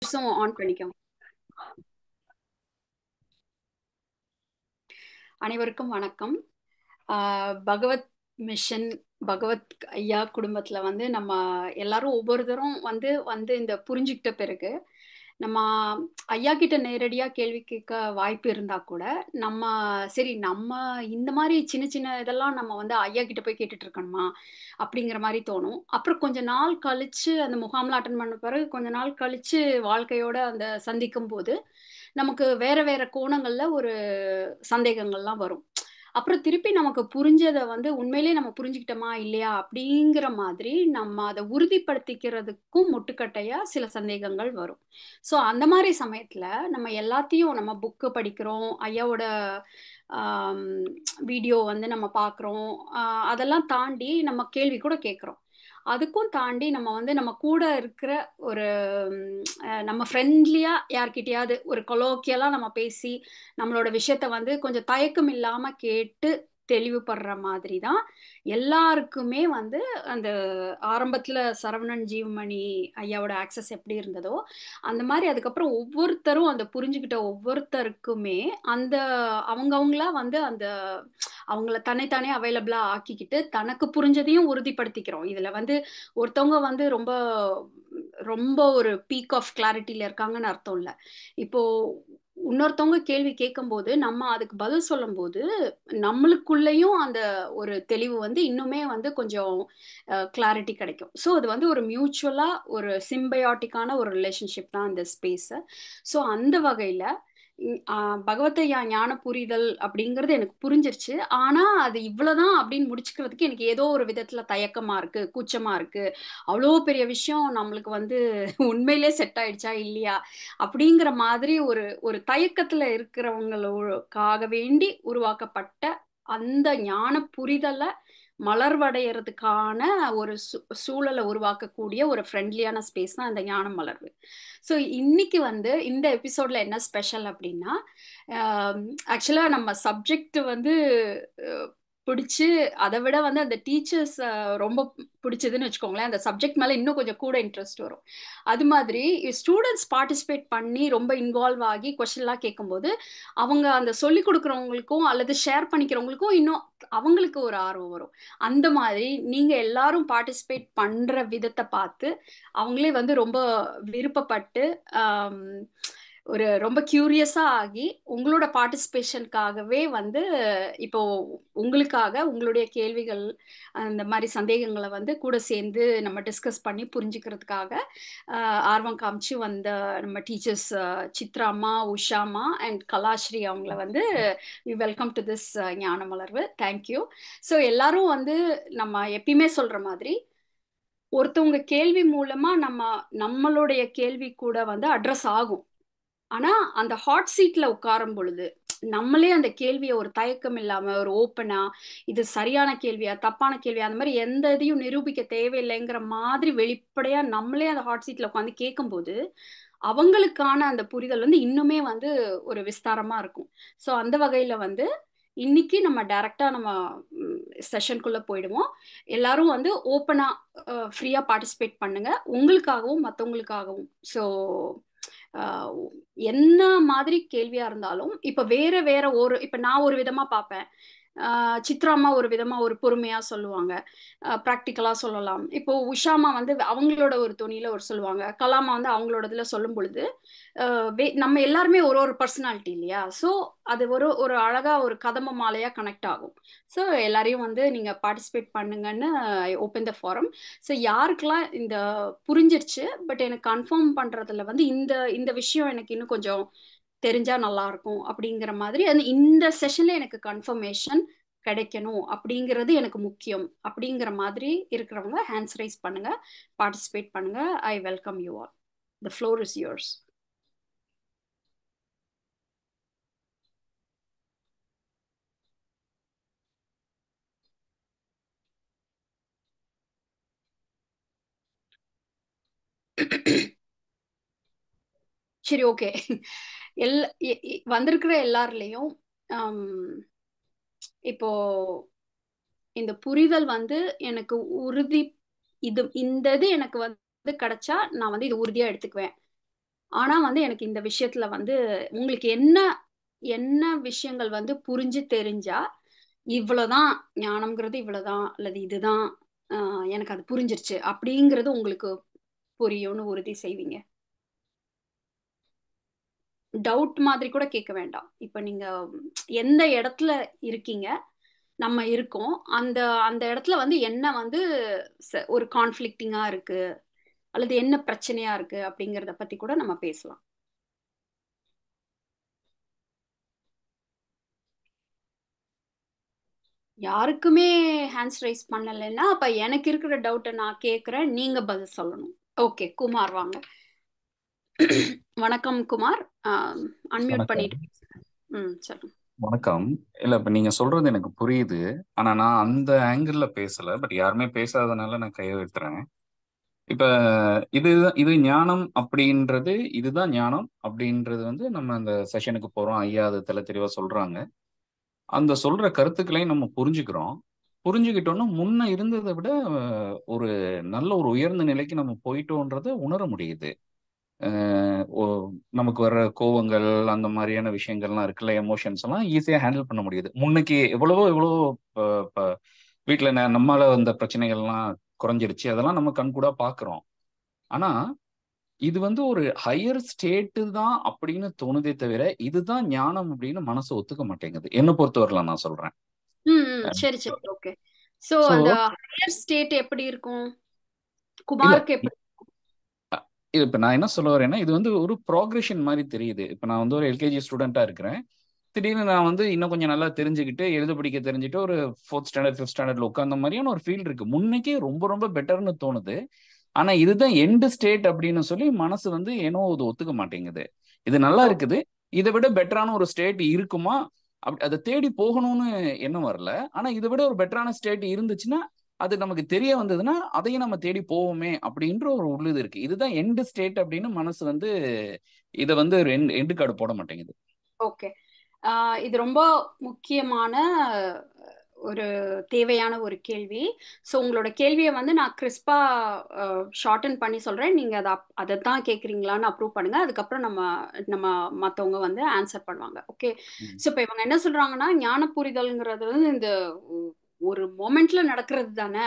மியூட்ஸும் on பண்ணிக்கோங்க அனைவருக்கும் வணக்கம் ஆஹ் பகவத் மிஷன் பகவத் ஐயா குடும்பத்துல வந்து நம்ம எல்லாரும் ஒவ்வொருத்தரும் வந்து வந்து இந்த புரிஞ்சுக்கிட்ட பிறகு நம்ம ஐயா கிட்ட நேரடியா கேள்வி கேட்க வாய்ப்பு இருந்தா கூட நம்ம சரி நம்ம இந்த மாதிரி சின்ன சின்ன இதெல்லாம் நம்ம வந்து ஐயா கிட்ட போய் கேட்டுட்டு இருக்கணுமா அப்படிங்கிற மாதிரி தோணும் அப்புறம் கொஞ்ச நாள் கழிச்சு அந்த முகாம்ல அட்டன் பண்ண பிறகு கொஞ்ச நாள் கழிச்சு வாழ்க்கையோட அந்த சந்திக்கும் போது நமக்கு வேற வேற கோணங்கள்ல ஒரு சந்தேகங்கள்லாம் வரும் அப்புறம் திருப்பி நமக்கு புரிஞ்சதை வந்து உண்மையிலேயே நம்ம புரிஞ்சுக்கிட்டோமா இல்லையா அப்படிங்கிற மாதிரி நம்ம அதை உறுதிப்படுத்திக்கிறதுக்கும் முட்டுக்கட்டையா சில சந்தேகங்கள் வரும் ஸோ அந்த மாதிரி சமயத்துல நம்ம எல்லாத்தையும் நம்ம புக்கு படிக்கிறோம் ஐயாவோட வீடியோ வந்து நம்ம பார்க்குறோம் அதெல்லாம் தாண்டி நம்ம கேள்வி கூட கேட்குறோம் அதுக்கும் தாண்டி நம்ம வந்து நம்ம கூட இருக்கிற ஒரு நம்ம ஃப்ரெண்ட்லியா யார்கிட்டயாவது ஒரு கொலோக்கியலா நம்ம பேசி நம்மளோட விஷயத்த வந்து கொஞ்சம் தயக்கம் இல்லாம கேட்டு தெளிவுபடுற மாதிரி தான் எல்லாருக்குமே வந்து அந்த ஆரம்பத்துல சரவணன் ஜீவமணி ஐயாவோட ஆக்சஸ் எப்படி இருந்ததோ அந்த மாதிரி அதுக்கப்புறம் ஒவ்வொருத்தரும் அந்த புரிஞ்சுக்கிட்ட ஒவ்வொருத்தருக்குமே அந்த அவங்கவுங்களா வந்து அந்த அவங்கள தன்னைத்தானே அவைலபிளா ஆக்கிக்கிட்டு தனக்கு புரிஞ்சதையும் உறுதிப்படுத்திக்கிறோம் இதுல வந்து ஒருத்தவங்க வந்து ரொம்ப ரொம்ப ஒரு பீக் ஆஃப் கிளாரிட்டியில இருக்காங்கன்னு அர்த்தம் இல்லை இப்போ இன்னொருத்தவங்க கேள்வி கேட்கும்போது நம்ம அதுக்கு பதில் சொல்லும் போது நம்மளுக்குள்ளேயும் அந்த ஒரு தெளிவு வந்து இன்னுமே வந்து கொஞ்சம் கிளாரிட்டி கிடைக்கும் ஸோ அது வந்து ஒரு மியூச்சுவலா ஒரு சிம்பயாட்டிக்கான ஒரு ரிலேஷன்ஷிப் தான் இந்த ஸ்பேஸ் ஸோ அந்த வகையில பகவத்தையா ஞான புரிதல் அப்படிங்கிறது எனக்கு புரிஞ்சிருச்சு ஆனா அது இவ்வளவுதான் அப்படின்னு முடிச்சுக்கிறதுக்கு எனக்கு ஏதோ ஒரு விதத்துல தயக்கமா இருக்கு கூச்சமா இருக்கு அவ்வளோ பெரிய விஷயம் நம்மளுக்கு வந்து உண்மையிலே செட் ஆயிடுச்சா இல்லையா அப்படிங்கிற மாதிரி ஒரு ஒரு தயக்கத்துல இருக்கிறவங்களுக்காக வேண்டி உருவாக்கப்பட்ட அந்த ஞான புரிதலை மலர்வடைகிறதுக்கான ஒரு சூழலை உருவாக்கக்கூடிய ஒரு ஃப்ரெண்ட்லியான ஸ்பேஸ் தான் இந்த ஞானம் மலர்வு ஸோ இன்னைக்கு வந்து இந்த எபிசோட்ல என்ன ஸ்பெஷல் அப்படின்னா ஆக்சுவலாக நம்ம சப்ஜெக்ட் வந்து பிடிச்சி அதை விட வந்து அந்த டீச்சர்ஸ் ரொம்ப பிடிச்சதுன்னு வச்சுக்கோங்களேன் அந்த சப்ஜெக்ட் மேலே இன்னும் கொஞ்சம் கூட இன்ட்ரெஸ்ட் வரும் அது மாதிரி ஸ்டூடெண்ட்ஸ் பார்ட்டிசிபேட் பண்ணி ரொம்ப இன்வால்வ் ஆகி கொஷின்லாம் கேட்கும்போது அவங்க அந்த சொல்லி கொடுக்குறவங்களுக்கும் அல்லது ஷேர் பண்ணிக்கிறவங்களுக்கும் இன்னும் அவங்களுக்கு ஒரு ஆர்வம் வரும் அந்த மாதிரி நீங்க எல்லாரும் பார்ட்டிசிபேட் பண்ற விதத்தை பார்த்து அவங்களே வந்து ரொம்ப விருப்பப்பட்டு ஒரு ரொம்ப கியூரியஸா ஆகி உங்களோட பார்ட்டிசிபேஷனுக்காகவே வந்து இப்போ உங்களுக்காக உங்களுடைய கேள்விகள் அந்த மாதிரி சந்தேகங்களை வந்து கூட சேர்ந்து நம்ம டிஸ்கஸ் பண்ணி புரிஞ்சுக்கிறதுக்காக ஆர்வம் காமிச்சு வந்த நம்ம டீச்சர்ஸ் சித்ராமா உஷாமா அண்ட் கலாஸ்ரீ அவங்கள வந்து வெல்கம் டு திஸ் ஞான மலர்வு தேங்க்யூ ஸோ எல்லாரும் வந்து நம்ம எப்பயுமே சொல்ற மாதிரி ஒருத்தவங்க கேள்வி மூலமா நம்ம நம்மளுடைய கேள்வி கூட வந்து அட்ரஸ் ஆகும் ஆனா அந்த ஹாட் சீட்ல உட்காரும் பொழுது நம்மளே அந்த கேள்வியை ஒரு தயக்கம் இல்லாம ஒரு ஓப்பனா இது சரியான கேள்வியா தப்பான கேள்வியா அந்த மாதிரி எந்த இதையும் நிரூபிக்க தேவையில்லைங்கிற மாதிரி வெளிப்படையா நம்மளே அந்த ஹாட் சீட்ல உட்காந்து கேட்கும்போது அவங்களுக்கான அந்த புரிதல் வந்து இன்னுமே வந்து ஒரு விஸ்தாரமா இருக்கும் ஸோ அந்த வகையில வந்து இன்னைக்கு நம்ம டைரக்டா நம்ம செஷனுக்குள்ள போயிடுவோம் எல்லாரும் வந்து ஓப்பனா ஃப்ரீயா பார்ட்டிசிபேட் பண்ணுங்க உங்களுக்காகவும் மற்றவங்களுக்காகவும் ஸோ என்ன மாதிரி கேள்வியா இருந்தாலும் இப்ப வேற வேற ஒரு இப்ப நான் ஒரு விதமா பார்ப்பேன் சித்ராமா ஒரு விதமா ஒரு பொறுமையா சொல்லுவாங்க ப்ராக்டிக்கலா சொல்லலாம் இப்போ உஷாமா வந்து அவங்களோட ஒரு துணியில ஒரு சொல்லுவாங்க கலாமா வந்து அவங்களோட இதுல சொல்லும் பொழுது நம்ம எல்லாருமே ஒரு ஒரு பர்சனாலிட்டி இல்லையா ஸோ அது ஒரு ஒரு அழகா ஒரு கதம்ப மாலையா கனெக்ட் ஆகும் ஸோ எல்லாரையும் வந்து நீங்க பார்ட்டிசிபேட் பண்ணுங்கன்னு ஓப்பன் த ஃபாரம் ஸோ யாருக்கெல்லாம் இந்த புரிஞ்சிருச்சு பட் எனக்கு கன்ஃபார்ம் பண்றதுல வந்து இந்த இந்த விஷயம் எனக்கு இன்னும் கொஞ்சம் தெரிஞ்சா நல்லா இருக்கும் அப்படிங்கிற மாதிரி அந்த இந்த செஷன்ல எனக்கு கன்ஃபர்மேஷன் கிடைக்கணும் அப்படிங்கிறது எனக்கு முக்கியம் அப்படிங்கிற மாதிரி இருக்கிறவங்க ஹேண்ட்ஸ் ரைஸ் பண்ணுங்க பார்ட்டிசிபேட் பண்ணுங்க I welcome you all the floor is yours சரி ஓகே எல் வந்திருக்கிற எல்லாருலேயும் இப்போ இந்த புரிதல் வந்து எனக்கு உறுதி இது இந்த இது எனக்கு வந்து கிடைச்சா நான் வந்து இது உறுதியா எடுத்துக்குவேன் ஆனா வந்து எனக்கு இந்த விஷயத்துல வந்து உங்களுக்கு என்ன என்ன விஷயங்கள் வந்து புரிஞ்சு தெரிஞ்சா இவ்வளவுதான் ஞானம்ங்கிறது இவ்வளவுதான் அல்லது இதுதான் ஆஹ் எனக்கு அது புரிஞ்சிருச்சு அப்படிங்கிறது உங்களுக்கு புரியும்னு உறுதி செய்வீங்க டவுட் மாதிரி கூட கேட்க வேண்டாம் இப்ப நீங்க எந்த இடத்துல இருக்கீங்க நம்ம இருக்கோம் அந்த அந்த இடத்துல வந்து என்ன வந்து ச- ஒரு கான்ஃப்ளிக்டிங்கா இருக்கு அல்லது என்ன பிரச்சனையா இருக்கு அப்படிங்கறத பத்தி கூட நம்ம பேசலாம் யாருக்குமே ஹேண்ட்ஸ் ரைஸ் பண்ணலைன்னா அப்ப எனக்கு இருக்கிற டவுட்டை நான் கேட்குறேன் நீங்க பதில் சொல்லணும் ஓகே குமார் வாங்க வணக்கம் குமார் அன்மியூட் வணக்கம் பண்ணிட்டு பேசுங்க ம் சொல்லுங்க வணக்கம் இல்ல இப்ப நீங்க சொல்றது எனக்கு புரியுது ஆனா நான் அந்த ஆங்கிள் பேசல பட் யாருமே பேசாதனால நான் கையை வைத்துறேன் இப்ப இது இது ஞானம் அப்படின்றது இதுதான் ஞானம் அப்படின்றது வந்து நம்ம அந்த செஷனுக்கு போறோம் ஐயா அது தெல தெளிவா சொல்றாங்க அந்த சொல்ற கருத்துக்களையும் நம்ம புரிஞ்சுக்கிறோம் புரிஞ்சுக்கிட்டோம்னா முன்ன இருந்ததை விட அஹ், ஒரு நல்ல ஒரு உயர்ந்த நிலைக்கு நம்ம போயிட்டோன்றதை உணர முடியுது அஹ் ஓ- நமக்கு வர்ற கோவங்கள் அந்த மாதிரியான விஷயங்கள்லாம் இருக்குல்ல எமோஷன்ஸ் எல்லாம் ஈஸியா ஹேண்டில் பண்ண முடியுது முன்னைக்கு எவ்வளவோ எவ்வளவோ ப- ப- வீட்ல ந- நம்மால வந்த பிரச்சனைகள்லாம் குறைஞ்சிருச்சு அதெல்லாம் நம்ம கண்கூடா பாக்குறோம் ஆனா இது வந்து ஒரு ஹையர் ஸ்டேட்டு தான் அப்படின்னு தோணுதே தவிர இதுதான் ஞானம் அப்படின்னு மனசு ஒத்துக்க மாட்டேங்குது என்ன பொறுத்தவரையில நான் சொல்றேன் ம் ம் சரி சரி ஓகே ஸோ ஸோ அந்த ஹையர் ஸ்டேட் எப்படி இருக்கும் இல்ல குமாருக்கு எப்படி இது இப்ப நான் என்ன சொல்ல வரேன்னா இது வந்து ஒரு ப்ராக்ரெஷன் மாதிரி தெரியுது இப்ப நான் வந்து ஒரு எல்கேஜி ஸ்டூடெண்டா இருக்கிறேன் திடீர்னு நான் வந்து இன்னும் கொஞ்சம் நல்லா தெரிஞ்சுக்கிட்டு எழுத படிக்க தெரிஞ்சுட்டு ஒரு ஃபோர்த் ஸ்டாண்டர்ட் ஃபிஃப்த் ஸ்டாண்டர்ட்ல உட்கார்ந்த மாதிரியான ஒரு ஃபீல் இருக்கு முன்னைக்கே ரொம்ப ரொம்ப பெட்டர்னு தோணுது ஆனா இதுதான் எண்டு ஸ்டேட் அப்படின்னு சொல்லி மனசு வந்து ஏனோ இது ஒத்துக்க மாட்டேங்குது இது நல்லா இருக்குது இதை விட பெட்டரான ஒரு ஸ்டேட் இருக்குமா அப்படி அதை தேடி போகணும்னு எண்ணம் வரல ஆனா இதை விட ஒரு பெட்டரான ஸ்டேட் இருந்துச்சுன்னா அது நமக்கு தெரிய வந்ததுன்னா அதையும் நம்ம தேடி போவோமே அப்படின்ற ஒரு உள்ளது இருக்கு இதுதான் எண்டு ஸ்டேட் அப்படின்னு மனசு வந்து இதை வந்து எண்டு கார்டு போட மாட்டேங்குது ஓகே இது ரொம்ப முக்கியமான ஒரு தேவையான ஒரு கேள்வி ஸோ உங்களோட கேள்வியை வந்து நான் கிறிஸ்பா ஷார்டன் பண்ணி சொல்கிறேன் நீங்கள் அதை அதை தான் கேட்குறீங்களான்னு அப்ரூவ் பண்ணுங்க அதுக்கப்புறம் நம்ம நம்ம மற்றவங்க வந்து ஆன்சர் பண்ணுவாங்க ஓகே ம். ஸோ இப்போ இவங்க என்ன சொல்கிறாங்கன்னா ஞான புரிதல்ங்கிறது வந்து இந்த ஒரு மொமெண்ட்ல நடக்கிறது தானே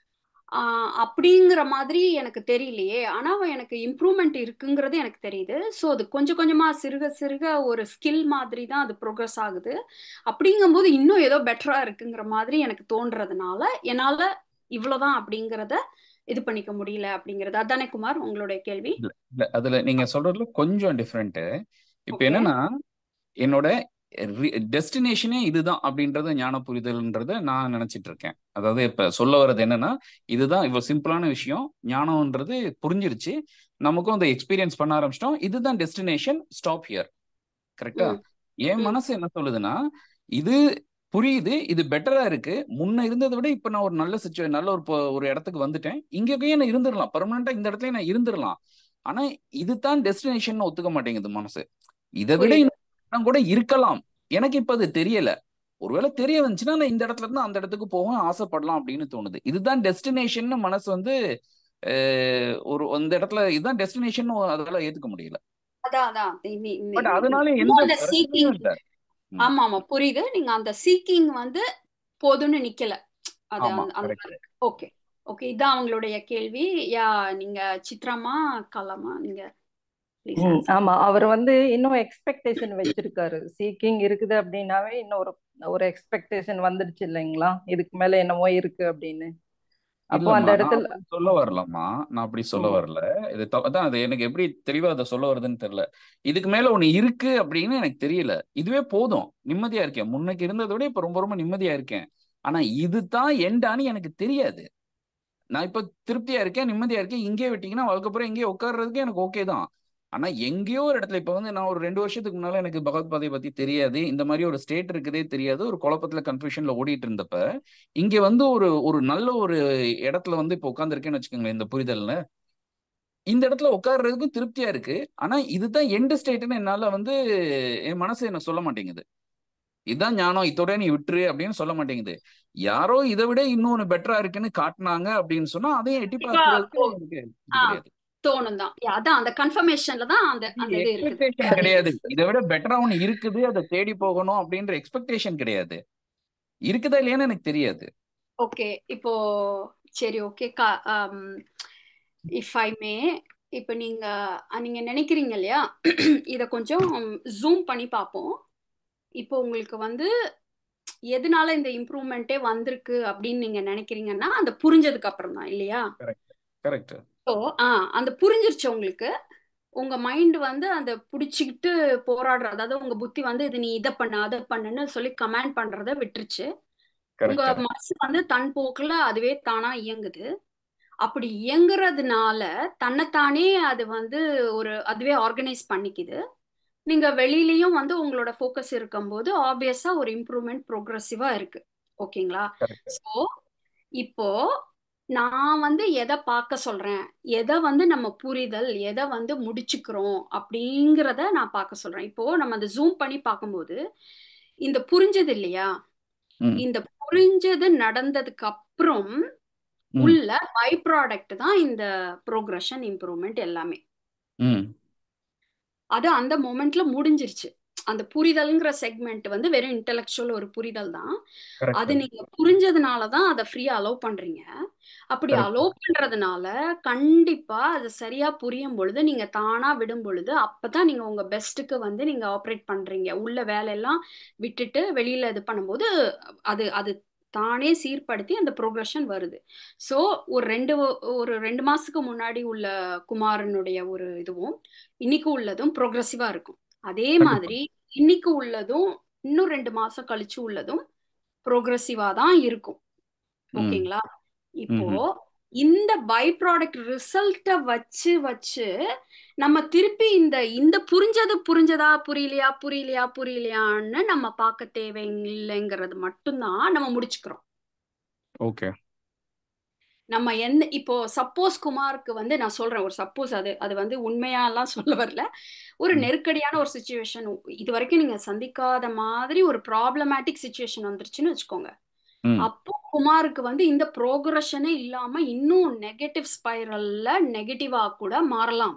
ஆஹ் அப்படிங்கிற மாதிரி எனக்கு தெரியலையே ஆனா எனக்கு இம்ப்ரூவ்மெண்ட் இருக்குங்கிறது எனக்கு தெரியுது ஸோ அது கொஞ்சம் கொஞ்சமா சிறுக சிறுக ஒரு ஸ்கில் மாதிரி தான் அது ப்ரோக்ரஸ் ஆகுது அப்படிங்கும்போது இன்னும் ஏதோ பெட்டரா இருக்குங்கிற மாதிரி எனக்கு தோன்றதுனால என்னால இவ்வளவுதான் அப்படிங்கிறத இது பண்ணிக்க முடியல அப்படிங்கிறது அதானே குமார் உங்களுடைய கேள்வி இல்ல இல்ல அதுல நீங்க சொல்றதுல கொஞ்சம் டிஃப்ரெண்ட் இப்ப ஓகே என்னன்னா என்னோட டெஸ்டினேஷனே இதுதான் அப்படின்றத ஞான புரிதல்ன்றத நான் நினைச்சிட்டு இருக்கேன் அதாவது இப்ப சொல்ல வர்றது என்னன்னா இதுதான் இவ்வளவு சிம்பிளான விஷயம் ஞானம்ன்றது புரிஞ்சிருச்சு நமக்கும் அந்த எக்ஸ்பீரியன்ஸ் பண்ண ஆரம்பிச்சிட்டோம் இதுதான் டெஸ்டினேஷன் ஸ்டாப் ஹியர் கரெக்டா ம் என் ம் மனசு என்ன சொல்லுதுன்னா இது புரியுது இது பெட்டரா இருக்கு முன்ன இருந்ததை விட இப்ப நான் ஒரு நல்ல சுச்சுவே நல்ல ஒரு பொ- ஒரு இடத்துக்கு வந்துட்டேன் இங்கேயே நான் இருந்துடலாம் பர்மனண்டா இந்த இடத்துல நான் இருந்துடலாம் ஆனா இதுதான் டெஸ்டினேஷன் ஒத்துக்க மாட்டேங்குது மனசு இதை விட புரியுது இந்த இடம் கூட இருக்கலாம் எனக்கு இப்ப அது தெரியல ஒருவேளை தெரிய வந்துச்சுன்னா நான் இந்த இடத்துல இருந்து அந்த இடத்துக்கு போக ஆசைப்படலாம் அப்படின்னு தோணுது இதுதான் டெஸ்டினேஷன் மனசு வந்து அஹ், ஒரு அந்த இடத்துல இதுதான் டெஸ்டினேஷன் அதால ஏத்துக்க முடியல அதான் அதான் நீ- நீ- நீ- பட் நீ- அதனால இன்னும் எந்த அந்த பிரச்சனையும் சீக்கிங் இல்ல ம். ஆமா ஆமா புரியுது நீங்க அந்த சீக்கிங் வந்து போதும்னு நிக்கல அது ஆமா அந்த அந்த கரெக்ட் ஓகே ஓகே இதான் அவங்களுடைய கேள்வி யா நீங்க சித்ராமா கலாமா நீங்க ப்ளீஸ் ம் ஆன்சர் ஆமா அவர் வந்து இன்னும் எக்ஸ்பெக்டேஷன் வச்சிருக்காரு சீக்கிங் இருக்குது அப்படின்னாவே இன்னும் ஒரு ஒரு எக்ஸ்பெக்டேஷன் வந்துடுச்சு இல்லைங்களா இதுக்கு மேல என்னமோ இருக்கு அப்படின்னு அப்போ அந்த இல்லம்மா நான் இடத்துல அப்படி சொல்ல வரலம்மா நான் அப்படி சொல்ல ம் வரல இது த- அதான் அது எனக்கு எப்படி தெளிவா அதை சொல்ல வருதுன்னு தெரியல இதுக்கு மேல ஒண்ணு இருக்கு அப்படின்னு எனக்கு தெரியல இதுவே போதும் நிம்மதியா இருக்கேன் முன்னைக்கு இருந்ததை விட இப்ப ரொம்ப ரொம்ப நிம்மதியா இருக்கேன் ஆனா இதுதான் எண்டான்னு எனக்கு தெரியாது நான் இப்ப திருப்தியா இருக்கேன் நிம்மதியா இருக்கேன் இங்கே விட்டீங்கன்னா அதுக்கப்புறம் இங்கே உட்கார்றதுக்கு எனக்கு ஓகே தான் ஆனா எங்கேயோ ஒரு இடத்துல இப்ப வந்து நான் ஒரு ரெண்டு வருஷத்துக்கு முன்னால எனக்கு பகவத்பாதை பத்தி தெரியாது இந்த மாதிரி ஒரு ஸ்டேட் இருக்குதே தெரியாது ஒரு குழப்பத்துல கன்ஃபியூஷன்ல ஓடிட்டு இருந்தப்ப இங்க வந்து ஒரு ஒரு நல்ல ஒரு இடத்துல வந்து இப்ப உட்காந்துருக்கேன்னு வச்சுக்கோங்களேன் இந்த புரிதல்ல இந்த இடத்துல உட்கார்றதுக்கும் திருப்தியா இருக்கு ஆனா இதுதான் எண்டு ஸ்டேட்னு என்னால வந்து என் மனசு என்ன சொல்ல மாட்டேங்குது இதுதான் ஞானம் இதோட நீ விட்டுரு அப்படின்னு சொல்ல மாட்டேங்குது யாரோ இதை விட இன்னொன்னு பெட்டரா இருக்குன்னு காட்டுனாங்க அப்படின்னு சொன்னா அதையும் எட்டி கண்டிப்பா பார்க்கறதுக்கு போ- எனக்கு இது ஆ கிடையாது தோணும் தான் Yeah, அதான் அந்த கன்ஃபர்மேஷன்ல தான் அந்த அந்த இது இருக்குது எக்ஸ்பெக்டேஷன் கிடையாது இதை விட பெட்டரா ஒண்ணு இருக்குது அதை தேடி போகணும் அப்படின்ற எக்ஸ்பெக்டேஷன் கிடையாது இருக்குதா இல்லையான்னு எனக்கு தெரியாது ஓகே இப்போ சரி ஓகே இஃப் ஐ மே இப்போ நீங்க அஹ், நீங்க நினைக்கிறீங்க இல்லையா இத கொஞ்சம் ஜூம் பண்ணி பார்ப்போம் இப்போ உங்களுக்கு வந்து எதனால இந்த இம்ப்ரூவ்மெண்ட்டே வந்திருக்கு அப்படின்னு நீங்க நினைக்கிறீங்கன்னா அந்த புரிஞ்சதுக்கு அப்புறம் தான் இல்லையா கரெக்ட் கரெக்ட் ஸோ ஆ அந்த புரிஞ்சிருச்சு உங்களுக்கு உங்க மைண்ட் வந்து அந்த புடிச்சுக்கிட்டு போராடுற அதாவது உங்க புத்தி வந்து இது நீ இதை பண்ணு அதை பண்ணுன்னு சொல்லி கமாண்ட் பண்றத விட்டுருச்சு உங்க கரெக்ட் மனசு வந்து தன் போக்குல அதுவே தானா இயங்குது அப்படி இயங்குறதுனால தன்னைத்தானே அது வந்து ஒரு அதுவே ஆர்கனைஸ் பண்ணிக்குது நீங்க வெளியிலயும் வந்து உங்களோட ஃபோக்கஸ் இருக்கும்போது ஆப்வியஸா ஒரு இம்ப்ரூவ்மெண்ட் ப்ரோக்ரஸிவா இருக்கு ஓகேங்களா கரெக்ட் ஸோ இப்போ நான் வந்து எதை பார்க்க சொல்றேன் எதை வந்து நம்ம புரிதல் எதை வந்து முடிச்சுக்கிறோம் அப்படிங்கிறத நான் பார்க்க சொல்றேன் இப்போ நம்ம அந்த ஜூம் பண்ணி பார்க்கும்போது இந்த புரிஞ்சது இல்லையா ம் இந்த புரிஞ்சது நடந்ததுக்கு அப்புறம் ம் உள்ள பை ப்ராடக்ட் தான் இந்த ப்ரோக்ரஷன் இம்ப்ரூவ்மெண்ட் எல்லாமே ம் அது அந்த மொமெண்ட்ல முடிஞ்சிருச்சு அந்த புரிதல்ங்கிற செக்மெண்ட் வந்து வெறும் இன்டெலெக்சுவல் ஒரு புரிதல் தான் அது கரெக்ட் நீங்க புரிஞ்சதுனால தான் அதை ஃப்ரீயா அலோவ் பண்றீங்க அப்படி கரெக்ட் அலோவ் பண்றதுனால கண்டிப்பா அது சரியா புரியும் பொழுது நீங்க தானா விடும் பொழுது அப்பதான் நீங்க உங்க பெஸ்ட்டுக்கு வந்து நீங்க ஆப்ரேட் பண்றீங்க உள்ள வேலையெல்லாம் விட்டுட்டு வெளியில இது பண்ணும்போது அது அது தானே சீர்படுத்தி அந்த ப்ரோக்ரஷன் வருது ஸோ ஒரு ரெண்டு ஒரு ரெண்டு மாசத்துக்கு முன்னாடி உள்ள குமாரனுடைய ஒரு இதுவும் இன்னைக்கு உள்ளதும் ப்ரோக்ரஸிவா இருக்கும் அதே கண்டிப்பா மாதிரி இன்னைக்கு உள்ளதும் இன்னும் ரெண்டு மாசம் கழிச்சு உள்ளதும் ப்ரோக்ரஸிவா தான் இருக்கும் ம் ஓகேங்களா இப்போ ம் இந்த பை ப்ராடக்ட் ரிசல்ட்டை வச்சு வச்சு நம்ம திருப்பி இந்த இந்த புரிஞ்சது புரிஞ்சதா புரியலையா புரியலையா புரியலையான்னு நம்ம பார்க்க தேவையில்லைங்கிறது மட்டும்தான் நம்ம முடிச்சுக்கிறோம் ஓகே நம்ம எந்த இப்போ சப்போஸ் குமாருக்கு வந்து நான் சொல்றேன் ஒரு சப்போஸ் அது அது வந்து உண்மையாலாம் சொல்ல வரல ஒரு ம் நெருக்கடியான ஒரு சுச்சுவேஷன் இது வரைக்கும் நீங்க சந்திக்காத மாதிரி ஒரு ப்ராப்ளமேட்டிக் சுச்சுவேஷன் வந்துருச்சுன்னு வச்சுக்கோங்க ம் அப்போ குமாருக்கு வந்து இந்த ப்ரோக்ரஷனே இல்லாம இன்னும் நெகட்டிவ் ஸ்பைரல்ல நெகட்டிவா கூட மாறலாம்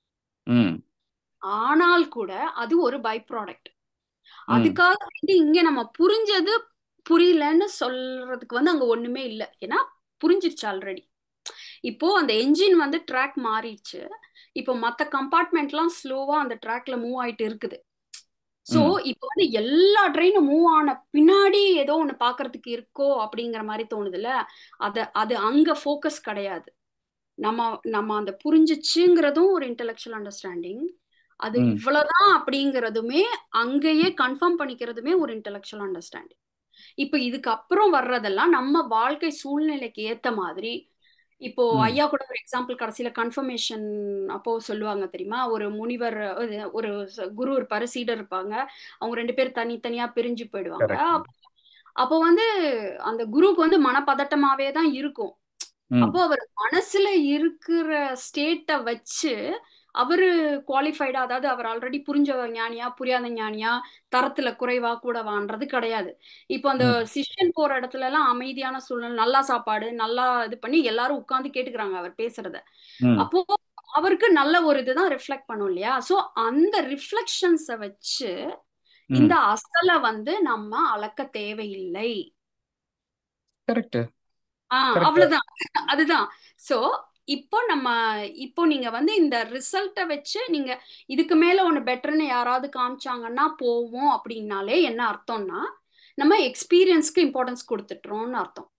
ம் ஆனால் கூட அது ஒரு பை ப்ராடக்ட் ம் அதுக்காக வேண்டி இங்க நம்ம புரிஞ்சது புரியலன்னு சொல்றதுக்கு வந்து அங்க ஒண்ணுமே இல்லை ஏன்னா புரிஞ்சிருச்சு ஆல்ரெடி இப்போ அந்த என்ஜின் வந்து ட்ராக் மாறிடுச்சு இப்போ மற்ற கம்பார்ட்மெண்ட்லாம் ஸ்லோவா அந்த ட்ராக்ல மூவ் ஆயிட்டு இருக்குது ஸோ ம் இப்போ வந்து எல்லா ட்ரெயினும் மூவ் ஆன பின்னாடி ஏதோ ஒன்று பார்க்கறதுக்கு இருக்கோ அப்படிங்கிற மாதிரி தோணுதுல்ல அத அது அங்க ஃபோக்கஸ் கிடையாது நம்ம நம்ம அந்த புரிஞ்சிச்சுங்கிறதும் ஒரு இன்டெலெக்சுவல் அண்டர்ஸ்டாண்டிங் அது ம் இவ்வளவுதான் அப்படிங்கிறதுமே அங்கேயே கன்ஃபார்ம் பண்ணிக்கிறதுமே ஒரு இன்டெலெக்சுவல் அண்டர்ஸ்டாண்டிங் இப்போ இதுக்கு அப்புறம் வர்றதெல்லாம் நம்ம வாழ்க்கை சூழ்நிலைக்கு ஏத்த மாதிரி இப்போ ம் ஐயா கூட ஒரு எக்ஸாம்பிள் கடைசியில கன்ஃபர்மேஷன் அப்போ சொல்லுவாங்க தெரியுமா ஒரு முனிவர் இது ஒரு ச- குரு இருப்பாரு சீடர் இருப்பாங்க அவங்க ரெண்டு பேர் தனித்தனியா பிரிஞ்சு போயிடுவாங்க கரெக்ட் அப்போ அப்போ வந்து அந்த குருவுக்கு வந்து மனப்பதட்டமாவே தான் இருக்கும் ம் அப்போ அவர் மனசுல இருக்கிற ஸ்டேட்டை வச்சு அவரு குவாலிஃபைடா அதாவது அவர் ஆல்ரெடி புரிஞ்ச ஞானியா புரியாத ஞானியா தரத்துல குறைவா கூடவான்றது கிடையாது இப்போ அந்த ம் சிஷ்யன் போற இடத்துல எல்லாம் அமைதியான சூழ்நிலை நல்லா சாப்பாடு நல்லா இது பண்ணி எல்லாரும் உட்கார்ந்து கேட்டுக்கிறாங்க அவர் பேசுறத ம் அப்போ அவருக்கு நல்ல ஒரு இதுதான் ரிஃப்ளெக்ட் பண்ணும் இல்லையா சோ அந்த ரிஃப்ளெக்ஷன்ஸை வச்சு இந்த ம் அசலை வந்து நம்ம அளக்க தேவையில்லை கரெக்ட் ஆஹ் கரெக்ட் அவ்வளவுதான் அதுதான் சோ இப்போ நம்ம இப்போ நீங்க வந்து இந்த ரிசல்ட்டை வச்சு நீங்க இதுக்கு மேல ஒண்ணு பெட்டர்னு யாராவது காமிச்சாங்கன்னா போவோம் அப்படின்னாலே என்ன அர்த்தம்னா நம்ம எக்ஸ்பீரியன்ஸ்க்கு இம்பார்ட்டன்ஸ் கொடுத்துட்டோம்னு அர்த்தம்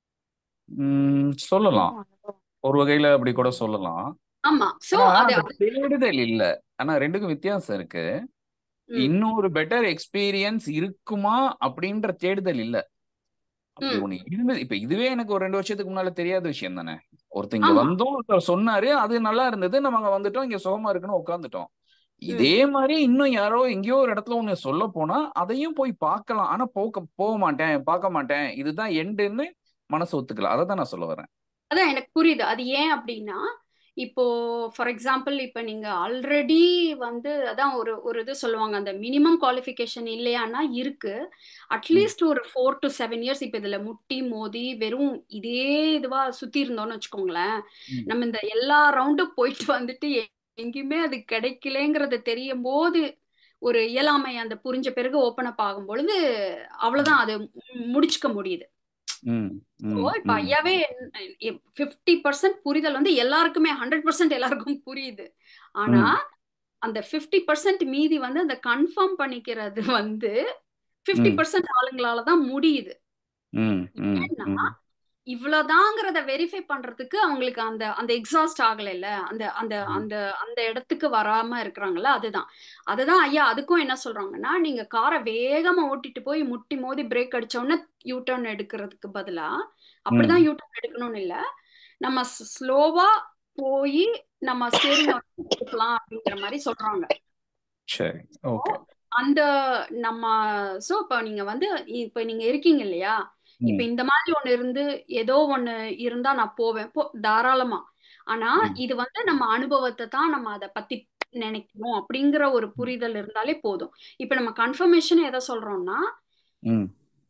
ம் சொல்லலாம் ஒரு வகையில அப்படி கூட சொல்லலாம் ஆமா சோ ஆனா அது அந்த தேடுதல் இல்ல ஆனா ரெண்டுக்கும் வித்தியாசம் இருக்கு ம் இன்னொரு பெட்டர் எக்ஸ்பீரியன்ஸ் இருக்குமா அப்படின்ற தேடுதல் இல்ல அப்படி ம் ஒண்ணு இருந்தது இப்ப இதுவே எனக்கு ஒரு ரெண்டு வருஷத்துக்கு முன்னால தெரியாத விஷயம் தானே ஒருத்தர் இங்க ஆமா வந்தோம் ஒருத்தர் சொன்னாரு அது நல்லா இருந்தது நம்ம அங்க வந்துட்டோம் இங்க சுகமா இருக்குன்னு உட்காந்துட்டோம் ம் இதே மாதிரி இன்னும் யாரோ எங்கேயோ ஒரு இடத்துல ஒண்ணு சொல்ல போனா அதையும் போய் பார்க்கலாம் ஆனா போக போக மாட்டேன் பார்க்க மாட்டேன் இதுதான் எண்டுன்னு மனசு ஒத்துக்கல அதை தான் நான் சொல்ல வரேன் அதான் எனக்கு புரியுது அது ஏன் அப்படின்னா இப்போ ஃபார் எக்ஸாம்பிள் இப்போ நீங்க ஆல்ரெடி வந்து அதான் ஒரு ஒரு இது சொல்லுவாங்க அந்த மினிமம் குவாலிஃபிகேஷன் இல்லையானா இருக்கு ம் அட்லீஸ்ட் ஒரு ஃபோர் டு செவன் இயர்ஸ் இப்போ இதுல முட்டி மோதி வெறும் இதே இதுவா சுத்தி இருந்தோம்னு வச்சுக்கோங்களேன் ம் நம்ம இந்த எல்லா ரவுண்டும் போயிட்டு வந்துட்டு எ- எங்கேயுமே அது கிடைக்கலங்கிறது தெரியும் போது ஒரு இயலாமை அந்த புரிஞ்ச பிறகு ஓப்பன் அப் ஆகும் பொழுது ம் அவ்வளவுதான் அது மு- முடிச்சுக்க முடியுது ம் ஸோ ம் இப்போ ம் ஐயாவே ஃபிஃப்டி பர்சன்ட் புரிதல் வந்து எல்லாருக்குமே ஹண்ட்ரட் பர்சன்ட் எல்லாருக்கும் புரியுது ஆனா ம் அந்த ஃபிஃப்டி பர்சன்ட் மீதி வந்து அந்த கன்ஃபார்ம் பண்ணிக்கிறது வந்து ஃபிஃப்டி ம் பர்சன்ட் ஆளுங்களால தான் முடியுது ம் ம் ஏன்னா ம் இவ்வளவுதாங்கிறத வெரிஃபை பண்றதுக்கு அவங்களுக்கு அந்த அந்த எக்ஸாஸ்ட் ஆகலைல்ல அந்த அந்த ம் அந்த அந்த இடத்துக்கு வராம இருக்கிறாங்கல்ல அதுதான் அதுதான் ஐயா அதுக்கும் என்ன சொல்றாங்கன்னா நீங்க காரை வேகமா ஓட்டிட்டு போய் முட்டி மோதி பிரேக் அடிச்ச உடனே யூ டர்ன் எடுக்கிறதுக்கு பதிலா அப்படிதான் ம் யூ டர்ன் எடுக்கணும்னு இல்ல நம்ம ஸ்லோவா போய் நம்ம ஸ்டேரிங் எடுக்கலாம் அப்படிங்கிற மாதிரி சொல்றாங்க சரி So, ஓகே அந்த நம்ம சோ இப்போ நீங்க வந்து இப்போ நீங்க இருக்கீங்க இல்லையா இப்ப ம் இந்த மாதிரி ஒண்ணு இருந்து ஏதோ ஒண்ணு இருந்தா நான் போவேன் போ தாராளமா ஆனா ம் இது வந்து நம்ம அனுபவத்தை தான் நம்ம அதை பத்தி நினைக்கணும் அப்படிங்கிற ஒரு ம் புரிதல் இருந்தாலே போதும் இப்ப நம்ம கன்ஃபர்மேஷன் எதை சொல்றோம்னா ம்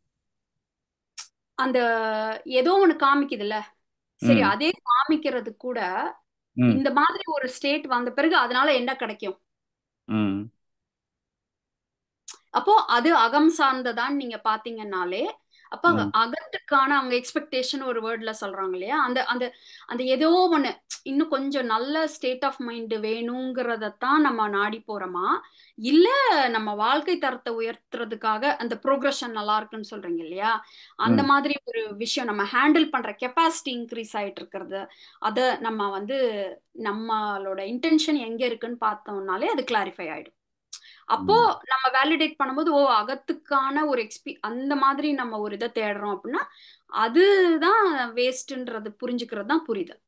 அந்த ஏதோ ஒண்ணு காமிக்குதுல்ல சரி ம் அதே காமிக்கிறது கூட ம் இந்த மாதிரி ஒரு ஸ்டேட் வந்த பிறகு அதனால என்ன கிடைக்கும் ம் அப்போ அது அகம் சார்ந்ததான்னு நீங்க பாத்தீங்கன்னாலே அப்ப அங்க ம் அகத்துக்கான அவங்க எக்ஸ்பெக்டேஷன் ஒரு வேர்ட்ல சொல்றாங்க இல்லையா அந்த அந்த அந்த ஏதோ ஒண்ணு இன்னும் கொஞ்சம் நல்ல ஸ்டேட் ஆஃப் மைண்ட் வேணுங்கிறதத்தான் நம்ம நாடி போறோமா இல்ல நம்ம வாழ்க்கை தரத்தை உயர்த்துறதுக்காக அந்த ப்ரோக்ரஷன் நல்லா இருக்குன்னு சொல்றீங்க இல்லையா அந்த ம் மாதிரி ஒரு விஷயம் நம்ம ஹேண்டில் பண்ற கெப்பாசிட்டி இன்க்ரீஸ் ஆயிட்டு இருக்கிறது அத நம்ம வந்து நம்மளோட இன்டென்ஷன் எங்க இருக்குன்னு பார்த்தோம்னாலே அது கிளாரிஃபை ஆயிடும் அப்போ ம் நம்ம வேலிடேட் பண்ணும்போது ஓ அகத்துக்கான ஒரு எக்ஸ்பி அந்த மாதிரி நம்ம ஒரு இதை தேடுறோம் அப்படின்னா அதுதான் வேஸ்ட்ன்றது புரிஞ்சுக்கிறது தான் புரியுது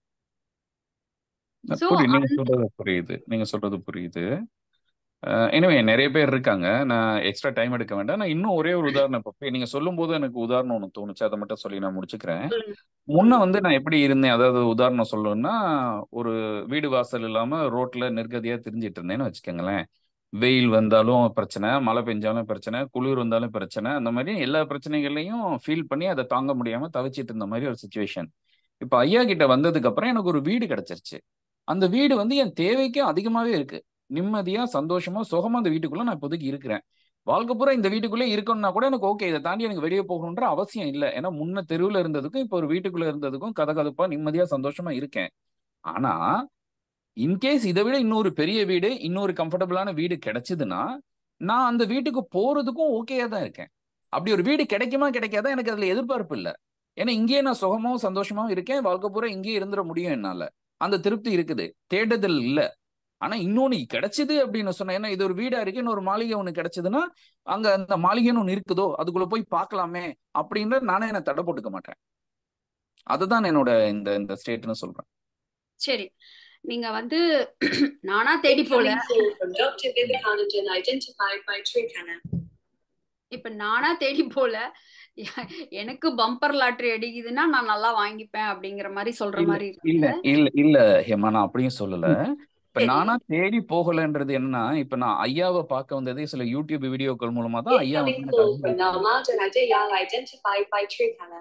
ஸோ புரியுது நீங்க அந்த சொல்றது புரியுது நீங்க சொல்றது புரியுது எனிவே நிறைய பேர் இருக்காங்க நான் எக்ஸ்ட்ரா டைம் எடுக்க வேண்டாம் நான் இன்னும் ஒரே ஒரு உதாரணம் இப்போ நீங்க சொல்லும் போது எனக்கு உதாரணம் ஒன்று தோணுச்சு அதை மட்டும் சொல்லி நான் முடிச்சுக்கிறேன் சொல்லுங்க முன்ன சொல்லுங்க வந்து நான் எப்படி இருந்தேன் அதாவது உதாரணம் சொல்லணும்னா ஒரு வீடு வாசல் இல்லாம ரோட்ல நிர்கதியா திரிஞ்சிட்டு இருந்தேன்னு வச்சுக்கோங்களேன் வெயில் வந்தாலும் பிரச்சனை மழை பெஞ்சாலும் பிரச்சனை குளிர் வந்தாலும் பிரச்சனை அந்த மாதிரி எல்லா பிரச்சனைகளையும் ஃபீல் பண்ணி அதை தாங்க முடியாம தவிச்சிட்டு இருந்த மாதிரி ஒரு சுச்சுவேஷன் இப்போ ஐயா கிட்ட வந்ததுக்கு அப்புறம் எனக்கு ஒரு வீடு கிடைச்சிருச்சு அந்த வீடு வந்து என் தேவைக்கு அதிகமாவே இருக்கு நிம்மதியா சந்தோஷமா சுகமா அந்த வீட்டுக்குள்ள நான் இப்போதைக்கு இருக்கிறேன் வாழ்க்கை பூரா இந்த வீட்டுக்குள்ளே இருக்கணும்னா கூட எனக்கு ஓகே இதை தாண்டி எனக்கு வெளியே போகணுன்ற அவசியம் இல்லை ஏன்னா முன்ன தெருவில் இருந்ததுக்கும் இப்போ ஒரு வீட்டுக்குள்ள இருந்ததுக்கும் கதகதப்பா நிம்மதியா சந்தோஷமா இருக்கேன் ஆனா இன்கேஸ் இதை விட இன்னொரு பெரிய வீடு இன்னொரு கம்ஃபர்டபுளான வீடு கிடைச்சதுன்னா நான் அந்த வீட்டுக்கு போறதுக்கும் ஓகேயா தான் இருக்கேன் அப்படி ஒரு வீடு கிடைக்குமா கிடைக்காதா எனக்கு அதுல எதிர்பார்ப்பு இல்லை ஏன்னா இங்கேயே நான் சுகமாவும் சந்தோஷமாவும் இருக்கேன் வாழ்க்கை பூரா இங்கேயே இருந்துட முடியும் என்னால அந்த திருப்தி இருக்குது தேடுதல் இல்லை ஆனா இன்னொன்னு கிடைச்சது அப்படின்னு சொன்னா ஏன்னா இது ஒரு வீடா இருக்கு இன்னொரு மாளிகை ஒண்ணு கிடைச்சதுன்னா அங்க அந்த மாளிகைன்னு ஒண்ணு இருக்குதோ அதுக்குள்ள போய் பார்க்கலாமே அப்படின்ற நானே என்ன தடை போட்டுக்க மாட்டேன் அதுதான் என்னோட இந்த இந்த ஸ்டேட்னு சொல்றேன் சரி நீங்க வந்து நானா தேடி போல Incoming call from Dr. Vivekanandan identified by Trikana. இப்ப நானா தேடி போல எனக்கு பம்பர் லாட்டரி அடிக்குதுன்னா நான் நல்லா வாங்கிப்பேன் அப்படிங்கிற மாதிரி சொல்ற இல்ல மாதிரி இல்ல இருக்கு இல்ல இல்ல ஹேமா நான் அப்படியும் சொல்லல இப்ப சரி நானா தேடி போகலன்றது என்னன்னா இப்ப நான் ஐயாவை பார்க்க வந்ததே சில யூடியூப் வீடியோக்கள் மூலமா தான் ஐயா வந்து Incoming எனக்கு call from அறிமுகம் Nalmadan Adiyal identified by Trikana.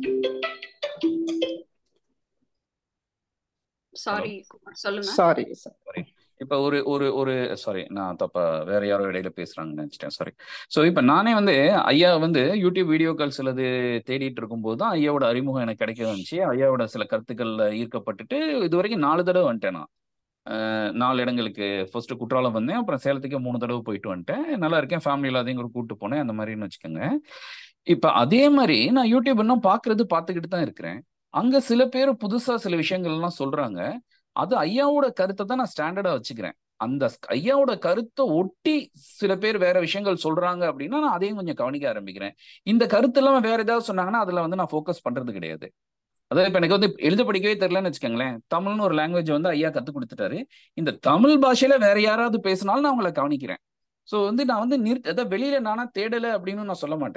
Hello sorry சொல்லுங்க சாரி சாரி இப்ப ஒரு ஒரு ஒரு சாரி நான் தப்பா வேற யாரோ இடையில பேசுறாங்கன்னு நினைச்சிட்டேன் சாரி ஸோ இப்ப நானே வந்து ஐயா வந்து யூடியூப் வீடியோக்கள் சிலது தேடிட்டு இருக்கும்போது தான் ஐயாவோட அறிமுகம் எனக்கு கிடைக்க வந்துச்சு ஐயாவோட சில கருத்துக்கள்ல ஈர்க்கப்பட்டுட்டு இது வரைக்கும் நாலு தடவை வந்துட்டேன் நான் அஹ் நாலு இடங்களுக்கு ஃபர்ஸ்ட் குற்றாலம் வந்தேன் அப்புறம் சேலத்துக்கு மூணு தடவை போயிட்டு வந்துட்டேன் நல்லா இருக்கேன் ஃபேமிலியில் அதையும் கூட கூப்பிட்டு போனேன் அந்த மாதிரின்னு வச்சுக்கோங்க இப்ப அதே மாதிரி நான் யூடியூப் இன்னும் பாக்குறது பார்த்துக்கிட்டு தான் இருக்கிறேன் அங்க சில பேர் புதுசா சில விஷயங்கள் எல்லாம் சொல்றாங்க அது ஐயாவோட கருத்தை தான் நான் ஸ்டாண்டர்டா வச்சுக்கிறேன் அந்த ஸ்- ஐயாவோட கருத்தை ஒட்டி சில பேர் வேற விஷயங்கள் சொல்றாங்க அப்படின்னா நான் அதையும் கொஞ்சம் கவனிக்க ஆரம்பிக்கிறேன் இந்த கருத்து இல்லாம வேற ஏதாவது சொன்னாங்கன்னா அதுல வந்து நான் ஃபோக்கஸ் பண்றது கிடையாது அதாவது இப்ப எனக்கு வந்து எழுத படிக்கவே தெரியலன்னு வச்சுக்கோங்களேன் தமிழ்னு ஒரு லாங்குவேஜ் வந்து ஐயா கத்து கொடுத்துட்டாரு இந்த தமிழ் பாஷையில வேற யாராவது பேசினாலும் நான் அவங்கள கவனிக்கிறேன் ஸோ வந்து நான் வந்து நிறுத்த அதாவது வெளியில நானா தேடலை அப்படின்னு நான் சொல்ல மாட்டேன்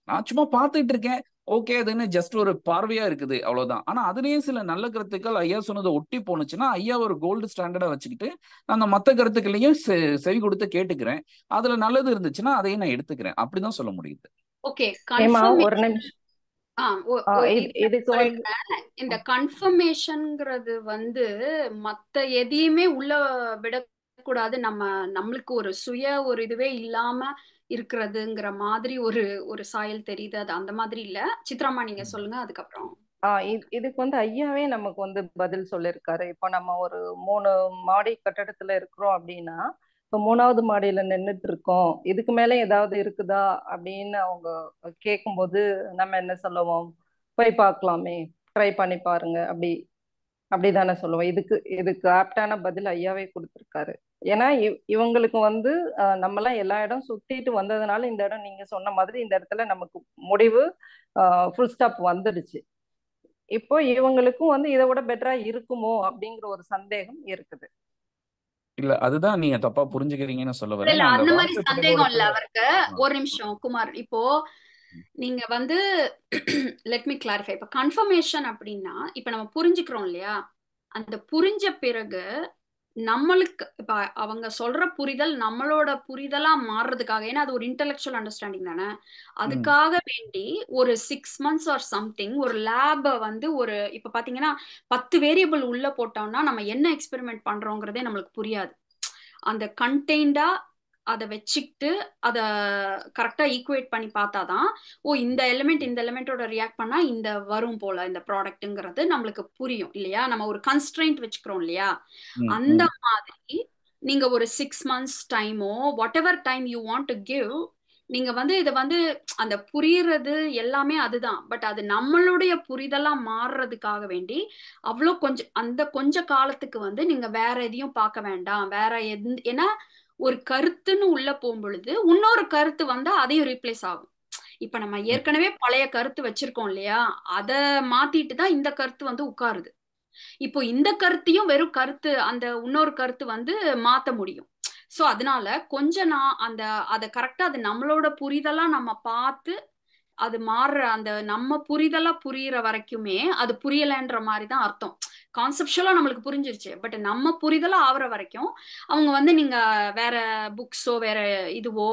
நான் சும்மா பார்த்துட்டு இருக்கேன் ஓகே அதுன்னு ஜஸ்ட் ஒரு பார்வையா இருக்குது அவ்வளவுதான் ஆனா அதுலயும் சில நல்ல கருத்துக்கள் ஐயா சொன்னதை ஒட்டி போனுச்சுன்னா ஐயா ஒரு கோல்டு ஸ்டாண்டர்டா வச்சுக்கிட்டு அந்த மத்த கருத்துக்களையும் செ- செவி கொடுத்து கேட்டுக்கிறேன் அதுல நல்லது இருந்துச்சுன்னா அதையும் நான் எடுத்துக்கிறேன் அப்படிதான் சொல்ல முடியுது ஓகே ஏமா கன்ஃபர்ம் ஒரு நிமிஷம் ஆ ஓ- ஆ, ஓ, இது- இது இதுக்கு வந்து சொல்றேன் இந்த கன்ஃபர்மேஷன்ங்கிறது வந்து மத்த எதையுமே உள்ள விடக்கூடாது நம்ம நம்மளுக்கு ஒரு சுய ஒரு இதுவே இல்லாம இருக்கிறதுங்கிற மாதிரி ஒரு ஒரு சாயல் தெரியுது அது அந்த மாதிரி இல்ல சித்ராமா நீங்க சொல்லுங்க அதுக்கப்புறம் ஆ இது- இதுக்கு வந்து ஐயாவே நமக்கு வந்து பதில் சொல்லியிருக்காரு இப்போ நம்ம ஒரு மூணு மாடி கட்டடத்துல இருக்கிறோம் அப்படின்னா இப்போ மூணாவது மாடியில நின்றுட்டு இருக்கோம் இதுக்கு மேல ஏதாவது இருக்குதா அப்படின்னு அவங்க கேட்கும்போது நம்ம என்ன சொல்லுவோம் போய் பார்க்கலாமே ட்ரை பண்ணி பாருங்க அப்படி அப்படிதானே சொல்லுவோம் இதுக்கு இதுக்கு ஆப்டான பதில் ஐயாவே கொடுத்துருக்காரு ஏன்னா இவ்- இவங்களுக்கு வந்து அஹ், நம்மலாம் எல்லா இடம் சுத்திட்டு வந்ததுனால இந்த இடம் நீங்க சொன்ன மாதிரி இந்த இடத்துல நமக்கு முடிவு ஃபுல் ஸ்டாப் வந்துடுச்சு இப்போ இவங்களுக்கும் வந்து இதை விட பெட்டரா இருக்குமோ அப்படிங்கிற ஒரு சந்தேகம் இருக்குது இல்ல அதுதான் நீங்க தப்பா புரிஞ்சுக்கிறீங்கன்னு சொல்ல இல்ல வரேன் இல்ல நான் அந்த அந்த மாதிரி வார்த்தை சந்தேகம் இல்ல பிரயோகத்துல அவருக்கு ஆ, ஒரு நிமிஷம் குமார் இப்போ நீங்க வந்து லெட் மீ கிளாரிஃபை இப்போ கன்ஃபர்மேஷன் அப்படின்னா இப்போ நம்ம புரிஞ்சுக்கிறோம் இல்லையா அந்த புரிஞ்ச பிறகு நம்மளுக்கு இப்ப அவங்க சொல்ற புரிதல் நம்மளோட புரிதலா மாறுறதுக்காக ஏன்னா அது ஒரு இன்டெலெக்சுவல் அண்டர்ஸ்டாண்டிங் தானே ம் அதுக்காக வேண்டி ஒரு சிக்ஸ் மந்த்ஸ் ஆர் சம்திங் ஒரு லேப வந்து ஒரு இப்ப பாத்தீங்கன்னா பத்து வேரியபிள் உள்ள போட்டோம்னா நம்ம என்ன எக்ஸ்பெரிமெண்ட் பண்றோங்கிறதே நம்மளுக்கு புரியாது அந்த கண்டெய்ன்டா அதை வச்சுக்கிட்டு அதை கரெக்டாக ஈக்குவேட் பண்ணி பார்த்தாதான் ஓ இந்த எலிமெண்ட் இந்த எலிமெண்ட்டோட ரியாக்ட் பண்ணா இந்த வரும் போல இந்த ப்ராடக்ட்டுங்கிறது நம்மளுக்கு புரியும் இல்லையா நம்ம ஒரு கன்ஸ்ட்ரெயின்ட் வச்சுக்கிறோம் இல்லையா ம் அந்த ம் மாதிரி நீங்க ஒரு சிக்ஸ் மந்த்ஸ் டைமோ whatever time you want to give நீங்க வந்து இதை வந்து அந்த புரியுறது எல்லாமே அதுதான் பட் அது நம்மளுடைய புரிதலா மாறுறதுக்காக வேண்டி அவ்வளோ கொஞ்சம் அந்த கொஞ்ச காலத்துக்கு வந்து நீங்க வேற எதையும் பார்க்க வேண்டாம் வேற எந்த ஏன்னா ஒரு கருத்துன்னு உள்ள போகும் பொழுது இன்னொரு கருத்து வந்தா அதையும் ரீப்ளேஸ் ஆகும் இப்ப நம்ம ஏற்கனவே பழைய கருத்து வச்சிருக்கோம் இல்லையா அதை மாத்திட்டு தான் இந்த கருத்து வந்து உட்காருது இப்போ இந்த கருத்தையும் வெறும் கருத்து அந்த இன்னொரு கருத்து வந்து மாத்த முடியும் சோ அதனால கொஞ்ச நான் அந்த அதை கரெக்டா அது நம்மளோட புரிதலா நம்ம பார்த்து அது மாறுற அந்த நம்ம புரிதலா புரியிற வரைக்குமே அது புரியலைன்ற மாதிரி தான் அர்த்தம் கான்செப்டுவலா நம்மளுக்கு புரிஞ்சிருச்சு பட் நம்ம புரிதலா ஆகுற வரைக்கும் அவங்க வந்து நீங்க வேற புக்ஸோ வேற இதுவோ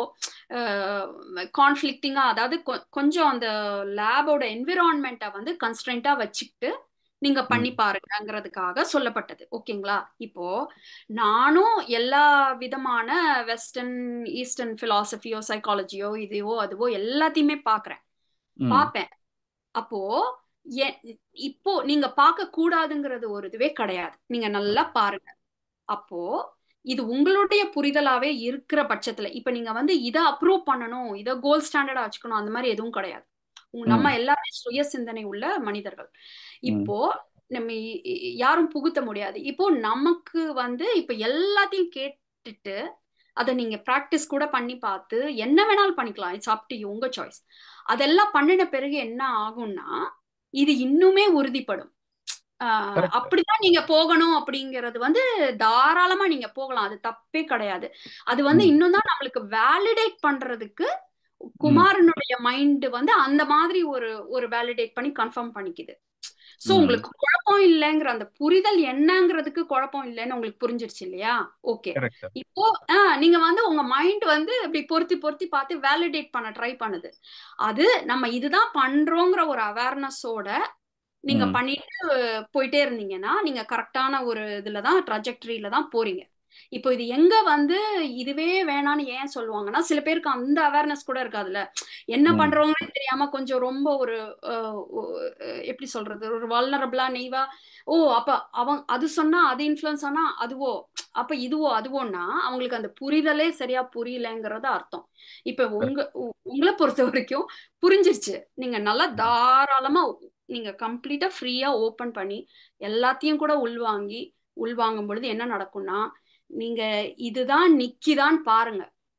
கான்ஃபிளிக்டிங்கா அதாவது கொ- கொஞ்சம் அந்த லேபோட என்விரான்மெண்ட்டை வந்து கன்ஸ்டன்டா வச்சுக்கிட்டு நீங்க பண்ணி ம் பாருங்கங்கிறதுக்காக சொல்லப்பட்டது ஓகேங்களா இப்போ நானும் எல்லா விதமான வெஸ்டர்ன் ஈஸ்டர்ன் பிலாசபியோ சைக்காலஜியோ இதுவோ அதுவோ எல்லாத்தையுமே பார்க்கறேன் ம் பார்ப்பேன் அப்போ எ- இப்போ நீங்க பார்க்க கூடாதுங்கிறது ஒரு இதுவே கிடையாது நீங்க நல்லா பாருங்க அப்போ இது உங்களுடைய புரிதலாவே இருக்கிற பட்சத்துல இப்ப நீங்க வந்து இதை அப்ரூவ் பண்ணணும் இதை கோல்ட் ஸ்டாண்டர்டா வச்சுக்கணும் அந்த மாதிரி எதுவும் கிடையாது உங்க- நம்ம ம் எல்லாமே சுய சிந்தனை உள்ள மனிதர்கள் ம் இப்போ நம்ம இ- இ- யாரும் புகுத்த முடியாது இப்போ நமக்கு வந்து இப்ப எல்லாத்தையும் கேட்டுட்டு அதை நீங்க ப்ராக்டிஸ் கூட பண்ணி பார்த்து என்ன வேணாலும் பண்ணிக்கலாம் இட்ஸ் அப் டு யூ உங்க சாய்ஸ் அதெல்லாம் பண்ணின பிறகு என்ன ஆகும்னா இது இன்னுமே உறுதிப்படும் ஆஹ் கரெக்ட் அப்படிதான் நீங்க போகணும் அப்படிங்கிறது வந்து தாராளமா நீங்க போகலாம் அது தப்பே கிடையாது அது வந்து ம் இன்னும் தான் நம்மளுக்கு வேலிடேட் பண்றதுக்கு ம் குமாரனுடைய மைண்ட் வந்து அந்த மாதிரி ஒரு ஒரு வேலிடேட் பண்ணி கன்ஃபார்ம் பண்ணிக்குது சோ ம் உங்களுக்கு குழப்பம் இல்லைங்கிற அந்த புரிதல் என்னங்கிறதுக்கு குழப்பம் இல்லைன்னு உங்களுக்கு புரிஞ்சிருச்சு இல்லையா ஓகே கரெக்ட் இப்போ ஆஹ் நீங்க வந்து உங்க மைண்ட் வந்து இப்படி பொருத்தி பொருத்தி பார்த்து வேலிடேட் பண்ண ட்ரை பண்ணுது அது நம்ம இதுதான் பண்றோங்கிற ஒரு அவேர்னஸோட நீங்க ம் பண்ணிட்டு போயிட்டே இருந்தீங்கன்னா நீங்க கரெக்டான ஒரு இதுல தான் ட்ரஜெக்டரியில தான் போறீங்க இப்போ இது எங்க வந்து இதுவே வேணான்னு ஏன் சொல்லுவாங்கன்னா சில பேருக்கு அந்த அவேர்னஸ் கூட இருக்காதுல்ல என்ன ம் பண்றவங்களே தெரியாம கொஞ்சம் ரொம்ப ஒரு அஹ், ஒ- அஹ், எப்படி சொல்றது ஒரு வல்னரபிளா நெய்வா ஓ அப்ப அவன் அது சொன்னா அது இன்ஃப்ளூயன்ஸ் ஆனா அதுவோ அப்ப இதுவோ அதுவோன்னா அவங்களுக்கு அந்த புரிதலே சரியா புரியலங்கிறத அர்த்தம் இப்ப உங்க உ- உங்களை பொறுத்த வரைக்கும் புரிஞ்சிருச்சு நீங்க நல்லா ம் தாராளமா நீங்க கம்ப்ளீட்டா ஃப்ரீயா ஓபன் பண்ணி எல்லாத்தையும் கூட உள்வாங்கி உள்வாங்கும் பொழுது என்ன நடக்கும்னா நீங்க இதுதான் நிக்கிதான் பாருங்க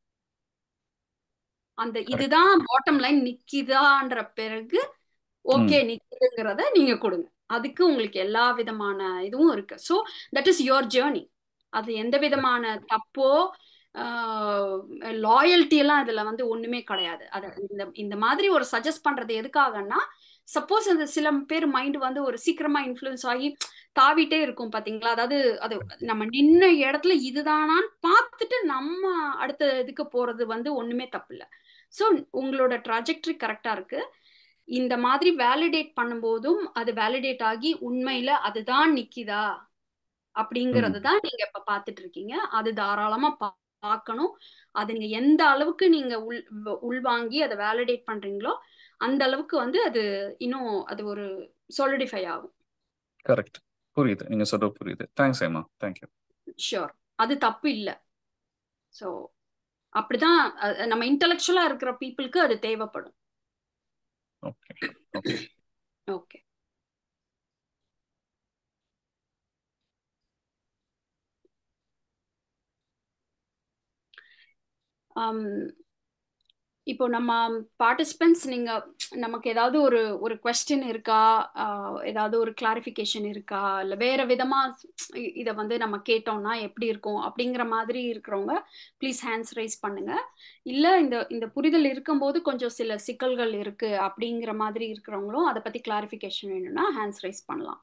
அந்த கரெக்ட் இதுதான் பாட்டம் லைன் நிக்கிதான்ற பிறகு ம் ஓகே நிக்குதுங்கிறத நீங்க கொடுங்க அதுக்கு உங்களுக்கு எல்லா விதமான இதுவும் இருக்கு so that is your journey அது எந்த விதமான தப்போ லாயல்ட்டி எல்லாம் இதுல வந்து ஒண்ணுமே கிடையாது அது இந்த இந்த மாதிரி ஒரு சஜஸ்ட் பண்றது எதுக்காகன்னா சப்போஸ் அந்த சில பேர் மைண்ட் வந்து ஒரு சீக்கிரமா இன்ஃப்ளூயன்ஸ் ஆகி தாவிட்டே இருக்கும் பாத்தீங்களா அதாவது அது நம்ம நின்ன இடத்துல இதுதானான்னு பார்த்துட்டு நம்ம அடுத்த இதுக்கு போறது வந்து ஒண்ணுமே தப்பு இல்லை ஸோ உங்களோட ட்ராஜெக்டரி கரெக்டா இருக்கு இந்த மாதிரி வேலிடேட் பண்ணும்போதும் அது வேலிடேட் ஆகி உண்மையில அதுதான் நிக்கிதா அப்படிங்கறது தான் நீங்க இப்ப பாத்துட்டு இருக்கீங்க அது தாராளமா பார்க்கணும் அது நீங்க எந்த அளவுக்கு நீங்க உள் உள்வாங்கி அதை வேலிடேட் பண்றீங்களோ அந்த அளவுக்கு வந்து அது இன்னும் அது ஒரு சாலிடிஃபை ஆகும் கரெக்ட் புரியுது நீங்க சொல்ற புரியுது தேங்க்ஸ் ஏமா தேங்க்யூ ஷியோர் அது தப்பு இல்லை ஸோ அப்படிதான் நம்ம இன்டலெக்சுவலா இருக்கிற பீப்புளுக்கு அது தேவைப்படும் ஓகே ஓகே ஓகே இப்போ நம்ம பார்ட்டிசிபென்ட்ஸ் நீங்க நமக்கு ஏதாவது ஒரு ஒரு கொஸ்டின் இருக்கா ஏதாவது ஒரு கிளாரிஃபிகேஷன் இருக்கா இல்லை வேற விதமா இதை வந்து நம்ம கேட்டோம்னா எப்படி இருக்கும் அப்படிங்கிற மாதிரி இருக்கிறவங்க ப்ளீஸ் ஹேண்ட்ஸ் ரைஸ் பண்ணுங்க இல்லை இந்த இந்த புரிதல் இருக்கும்போது கொஞ்சம் சில சிக்கல்கள் இருக்கு அப்படிங்கிற மாதிரி இருக்கிறவங்களும் அதை பத்தி கிளாரிஃபிகேஷன் வேணும்னா ஹேண்ட்ஸ் ரைஸ் பண்ணலாம்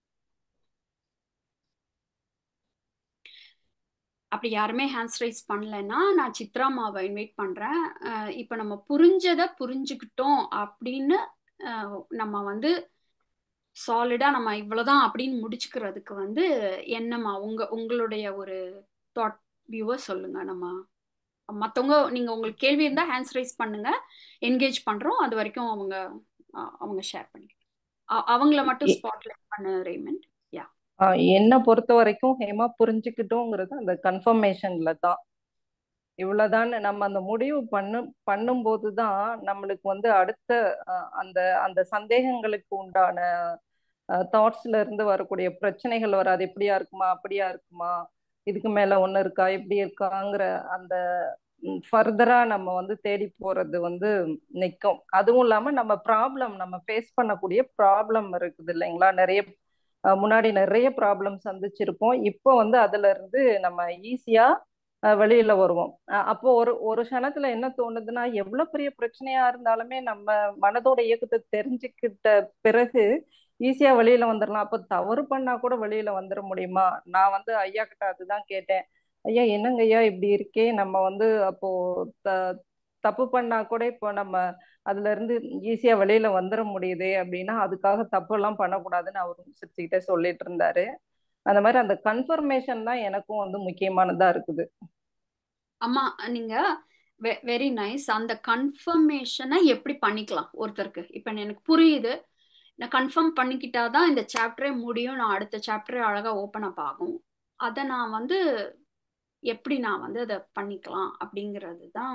அப்படி யாருமே ஹேண்ட்ஸ் ரைஸ் பண்ணலைன்னா நான் சித்ராமாவை இன்வைட் பண்ணுறேன் இப்போ நம்ம புரிஞ்சதை புரிஞ்சுக்கிட்டோம் அப்படின்னு நம்ம வந்து சாலிடாக நம்ம இவ்வளோதான் அப்படின்னு முடிச்சுக்கிறதுக்கு வந்து என்னம்மா உங்க உங்களுடைய ஒரு தாட் வியூவை சொல்லுங்க நம்ம மற்றவங்க நீங்கள் உங்களுக்கு கேள்வி இருந்தால் ஹேண்ட்ஸ் ரைஸ் பண்ணுங்க என்கேஜ் பண்ணுறோம் அது வரைக்கும் அவங்க அவங்க ஷேர் பண்ணி அவங்கள மட்டும் ஸ்பாட்லைட் பண்ண ரேமண்ட் என்னை பொறுத்த வரைக்கும் ஹேமா புரிஞ்சுக்கிட்டோங்கிறது அந்த கன்ஃபர்மேஷன்ல தான் இவ்வளவுதான் நம்ம அந்த முடிவு பண்ணு பண்ணும்போது தான் நம்மளுக்கு வந்து அடுத்த அந்த அந்த சந்தேகங்களுக்கு உண்டான தாட்ஸ்ல இருந்து வரக்கூடிய பிரச்சனைகள் வராது எப்படியா இருக்குமா அப்படியா இருக்குமா இதுக்கு மேல ஒண்ணு இருக்கா எப்படி இருக்காங்கிற அந்த ஃபர்தரா நம்ம வந்து தேடி போறது வந்து நிற்கும் அதுவும் இல்லாம நம்ம ப்ராப்ளம் நம்ம ஃபேஸ் பண்ணக்கூடிய ப்ராப்ளம் இருக்குது இல்லைங்களா நிறைய முன்னாடி நிறைய ப்ராப்ளம் சந்திச்சிருப்போம் இப்போ வந்து அதுல இருந்து நம்ம ஈஸியா வெளியில வருவோம் அப்போ ஒரு ஒரு க்ஷணத்துல என்ன தோணுதுன்னா எவ்வளவு பெரிய பிரச்சனையா இருந்தாலுமே நம்ம மனதோட இயக்கத்தை தெரிஞ்சுக்கிட்ட பிறகு ஈஸியா வெளியில வந்துடலாம் அப்போ தவறு பண்ணா கூட வெளியில வந்துட முடியுமா நான் வந்து ஐயா கிட்ட அதுதான் கேட்டேன் ஐயா என்னங்க ஐயா இப்படி இருக்கே நம்ம வந்து அப்போ த தப்பு பண்ணா கூட இப்போ நம்ம அதுல இருந்து ஈஸியா வெளியில வந்துட முடியுது அப்படின்னா அதுக்காக தப்பு எல்லாம் பண்ணக்கூடாதுன்னு அவரும் சிரிச்சுக்கிட்டே சொல்லிட்டு இருந்தாரு அந்த மாதிரி அந்த கன்ஃபர்மேஷன் தான் எனக்கும் வந்து முக்கியமானதா இருக்குது ஆமா நீங்க வெரி நைஸ் அந்த கன்ஃபர்மேஷனை எப்படி பண்ணிக்கலாம் ஒருத்தருக்கு இப்ப எனக்கு புரியுது நான் கன்ஃபார்ம் பண்ணிக்கிட்டாதான் இந்த சாப்டரே முடியும் நான் அடுத்த சாப்டரே அழகா ஓப்பன் அப் ஆகும் அதை நான் வந்து எப்படி நான் வந்து அதை பண்ணிக்கலாம் அப்படிங்கிறது தான்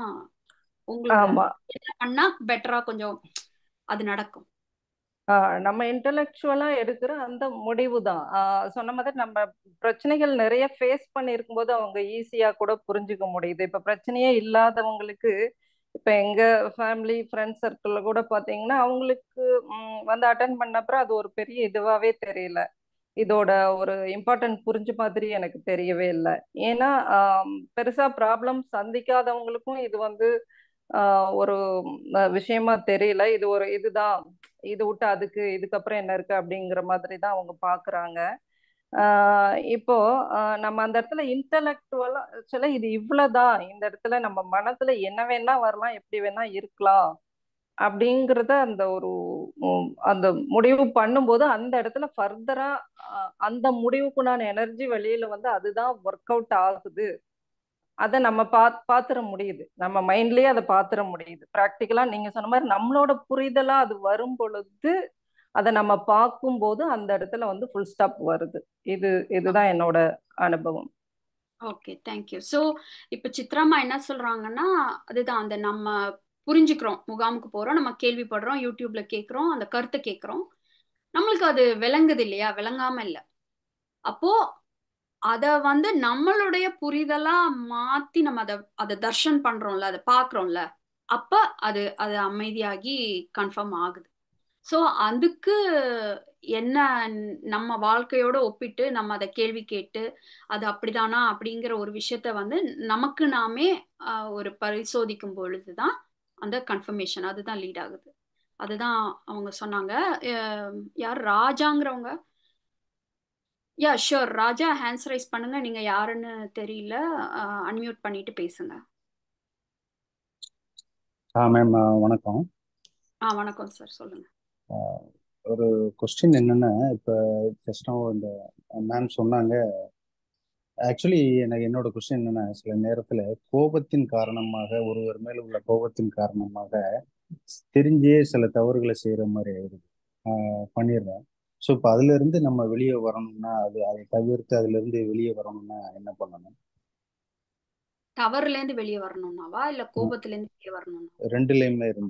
உங்களுக்கு பண்ணா பெட்டரா கொஞ்சம் அது நடக்கும் நம்ம இன்டலெக்சுவலா எடுக்கிற அந்த முடிவு தான் சொன்ன மாதிரி நம்ம பிரச்சனைகள் நிறைய ஃபேஸ் பண்ணி இருக்கும்போது அவங்க ஈஸியா கூட புரிஞ்சுக்க முடியுது இப்ப பிரச்சனையே இல்லாதவங்களுக்கு இப்ப எங்க ஃபேமிலி ஃப்ரெண்ட்ஸ் சர்க்கிள்ல கூட பாத்தீங்கன்னா அவங்களுக்கு வந்து அட்டன் பண்ணப்பறம் அது ஒரு பெரிய இதுவாவே தெரியல இதோட ஒரு இம்பார்ட்டன்ட் புரிஞ்ச மாதிரி எனக்கு தெரியவே இல்லை ஏன்னா பெருசா ப்ராப்ளம் சந்திக்காதவங்களுக்கும் இது வந்து ஒரு விஷயமா தெரியல இது ஒரு இதுதான் இது விட்டு அதுக்கு இதுக்கப்புறம் என்ன இருக்கு அப்படிங்கிற மாதிரி தான் அவங்க பாக்குறாங்க இப்போ நம்ம அந்த இடத்துல இன்டலெக்டுவலா ஆக்சுவலா இது இவ்வளவுதான் இந்த இடத்துல நம்ம மனத்துல என்ன வேணா வரலாம் எப்படி வேணா இருக்கலாம் அப்படிங்கிறத அந்த ஒரு அந்த முடிவு பண்ணும்போது அந்த இடத்துல ஃபர்தரா அந்த முடிவுக்குண்டான எனர்ஜி வெளியில வந்து அதுதான் ஒர்க் அவுட் ஆகுது அதை நம்ம பா பாத்துற முடியுது நம்ம மைண்ட்லயே அதை பாத்துற முடியுது ப்ராக்டிக்கலா நீங்க சொன்ன மாதிரி நம்மளோட புரிதலா அது வரும் பொழுது அதை நம்ம பார்க்கும்போது அந்த இடத்துல வந்து ஃபுல் ஸ்டாப் வருது இது இதுதான் என்னோட அனுபவம் ஓகே தேங்க்யூ ஸோ இப்போ சித்ராமா என்ன சொல்றாங்கன்னா அதுதான் அந்த நம்ம புரிஞ்சுக்கிறோம் முகாமுக்கு போறோம் நம்ம கேள்விப்படுறோம் யூடியூப்ல கேட்குறோம் அந்த கருத்தை கேட்குறோம் நம்மளுக்கு அது விளங்குது இல்லையா விளங்காம இல்லை அப்போ அத வந்து நம்மளுடைய புரிதலா மாத்தி நம்ம அதை அதை தர்ஷன் பண்றோம்ல அதை பாக்குறோம்ல அப்ப அது அது அமைதியாகி கன்ஃபார்ம் ஆகுது ஸோ அதுக்கு என்ன நம்ம வாழ்க்கையோட ஒப்பிட்டு நம்ம அதை கேள்வி கேட்டு அது அப்படிதானா அப்படிங்கிற ஒரு விஷயத்த வந்து நமக்கு நாமே ஆஹ், ஒரு பரிசோதிக்கும் பொழுதுதான் அந்த கன்ஃபர்மேஷன் அதுதான் லீட் ஆகுது அதுதான் அவங்க சொன்னாங்க அஹ், யார் ராஜாங்கிறவங்க yeah sure Raja hands raise பண்ணுங்க நீங்க யாருன்னு தெரியல அன்மியூட் பண்ணிட்டு பேசுங்க ஆ மேம் வணக்கம் ஆ வணக்கம் சார் சொல்லுங்க ஆ, ஒரு கொஸ்டின் என்னன்னா இப்போ ஜஸ்டும் இந்த மேம் சொன்னாங்க ஆக்சுவலி எனக்கு என்னோட கொஸ்டின் என்னன்னா சில நேரத்தில் கோபத்தின் காரணமாக ஒருவர் மேல உள்ள கோபத்தின் காரணமாக தெரிஞ்சே சில தவறுகளை செய்கிற மாதிரி ஆயிடுது ஆ, பண்ணிடுறேன் ஸோ இப்போ அதுலேருந்து நம்ம வெளியே வரணும்னா அது அதை தவிர்த்து அதுலேருந்து வெளியே வரணும்னா என்ன பண்ணணும் தவறுல இருந்து வெளியே வரணும்னாவா இல்ல கோபத்துல இருந்து வெளியே வரணும்னா ரெண்டுலேயுமே இருந்து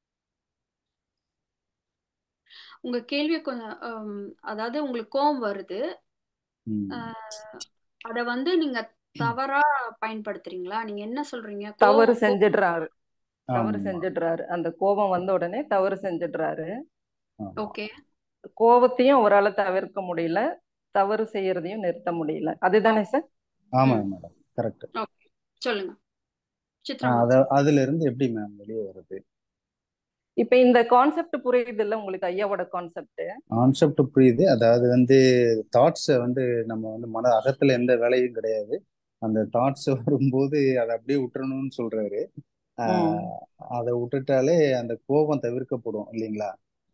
உங்க கேள்வியை கொஞ்சம் ஹம், அதாவது உங்களுக்கு கோபம் வருது ம் அஹ், அத வந்து நீங்க தவறா பயன்படுத்துறீங்களா நீங்க என்ன சொல்றீங்க தவறு கோபம் கோ செஞ்சிடுறாரு தவறு ஆமாம் செஞ்சிடுறாரு அந்த கோபம் வந்த உடனே தவறு செஞ்சிடுறாரு ஆமாம் ஓகே கோபத்தையும் அவரால் தவிர்க்க முடியல தவறு செய்யறதையும் நிறுத்த முடியல அதுதானே சார் ஆமாம் ம் மேடம் கரெக்ட் ஓகே சொல்லுங்க ஆ, சித்ராமா அத அதுல இருந்து எப்படி மேம் வெளியே வருது இப்ப இந்த கான்செப்ட் புரியுது இல்ல உங்களுக்கு ஐயாவோட கான்செப்ட் கான்செப்ட் புரியுது அதாவது வந்து தாட்ஸை வந்து நம்ம வந்து மன அகத்துல எந்த வேலையும் கிடையாது அந்த தாட்ஸ் வரும்போது அதை அப்படியே விட்டுறணும்னு சொல்றாரு ம் ஆஹ் அதை விட்டுட்டாலே அந்த கோபம் தவிர்க்கப்படும் இல்லைங்களா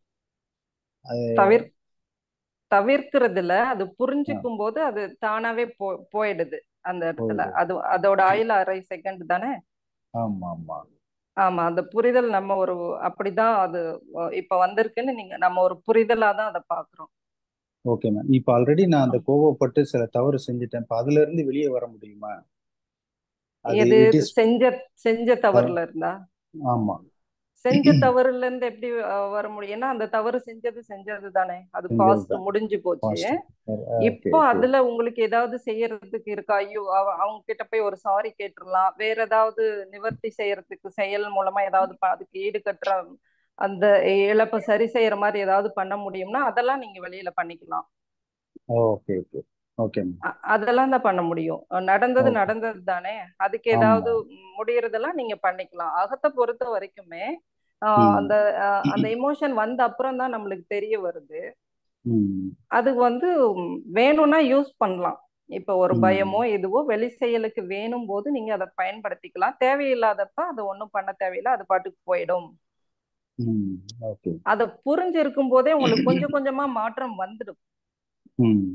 அது தவிர் தவிர்க்கிறதுல அது ஆ, புரிஞ்சுக்கும் போது அது தானாவே போ போயிடுது அந்த இடத்துல போயிடுது அது அதோட ஆயுள் அரை செகண்ட் தானே ஆமா ஆமா ஆமா அந்த புரிதல் நம்ம ஒரு அப்படிதான் அது அஹ், இப்ப வந்திருக்குன்னு நீங்க நம்ம ஒரு புரிதலா தான் அதை பாக்குறோம் ஓகே மேம் இப்போ ஆல்ரெடி நான் அந்த கோபப்பட்டு சில தவறு செஞ்சுட்டேன் இப்போ அதுல இருந்து வெளியே வர முடியுமா அது எது இட் இஸ் செஞ்ச செஞ்ச தவறுல இருந்தா ஆமா செஞ்ச தவறுல இருந்து எப்படி அஹ், வர முடியும் ஏன்னா அந்த தவறு செஞ்சது செஞ்சது தானே அது செஞ்சது பாஸ்ட் தான் முடிஞ்சு போச்சு பாஸ்ட் ஓகே இப்போ ஓகே அதுல உங்களுக்கு ஏதாவது செய்யறதுக்கு இருக்கா ஐயோ அவ- அவங்க கிட்ட போய் ஒரு சாரி கேட்டுறலாம் வேற ஏதாவது நிவர்த்தி செய்யறதுக்கு செயல் மூலமா ஏதாவது ப- அதுக்கு ஈடுகட்டுற அந்த இழப்பை சரி செய்யற மாதிரி ஏதாவது பண்ண முடியும்னா அதெல்லாம் நீங்க வெளியில பண்ணிக்கலாம் ஓகே ஓகே ஓகே மேம் அ- அதெல்லாம் தான் பண்ண முடியும் அஹ் நடந்தது ஓகே நடந்தது தானே அதுக்கு ஆமா ஏதாவது முடியறதெல்லாம் நீங்க பண்ணிக்கலாம் அகத்தை பொறுத்த வரைக்குமே ஆஹ் ம் அந்த ஆஹ் அந்த எமோஷன் வந்த அப்புறம் தான் நம்மளுக்கு தெரிய வருது ம் அது வந்து ம், வேணும்னா யூஸ் பண்ணலாம் இப்போ ஒரு ம் பயமோ எதுவோ வெளி செயலுக்கு வேணும் போது நீங்க அதை பயன்படுத்திக்கலாம் தேவையில்லாதப்ப அதை ஒன்றும் பண்ண தேவையில்லை அது பாட்டுக்கு போயிடும் ம் ஓகே அதை புரிஞ்சிருக்கும் போதே உங்களுக்கு கொஞ்சம் கொஞ்சமா மாற்றம் வந்துடும் ம்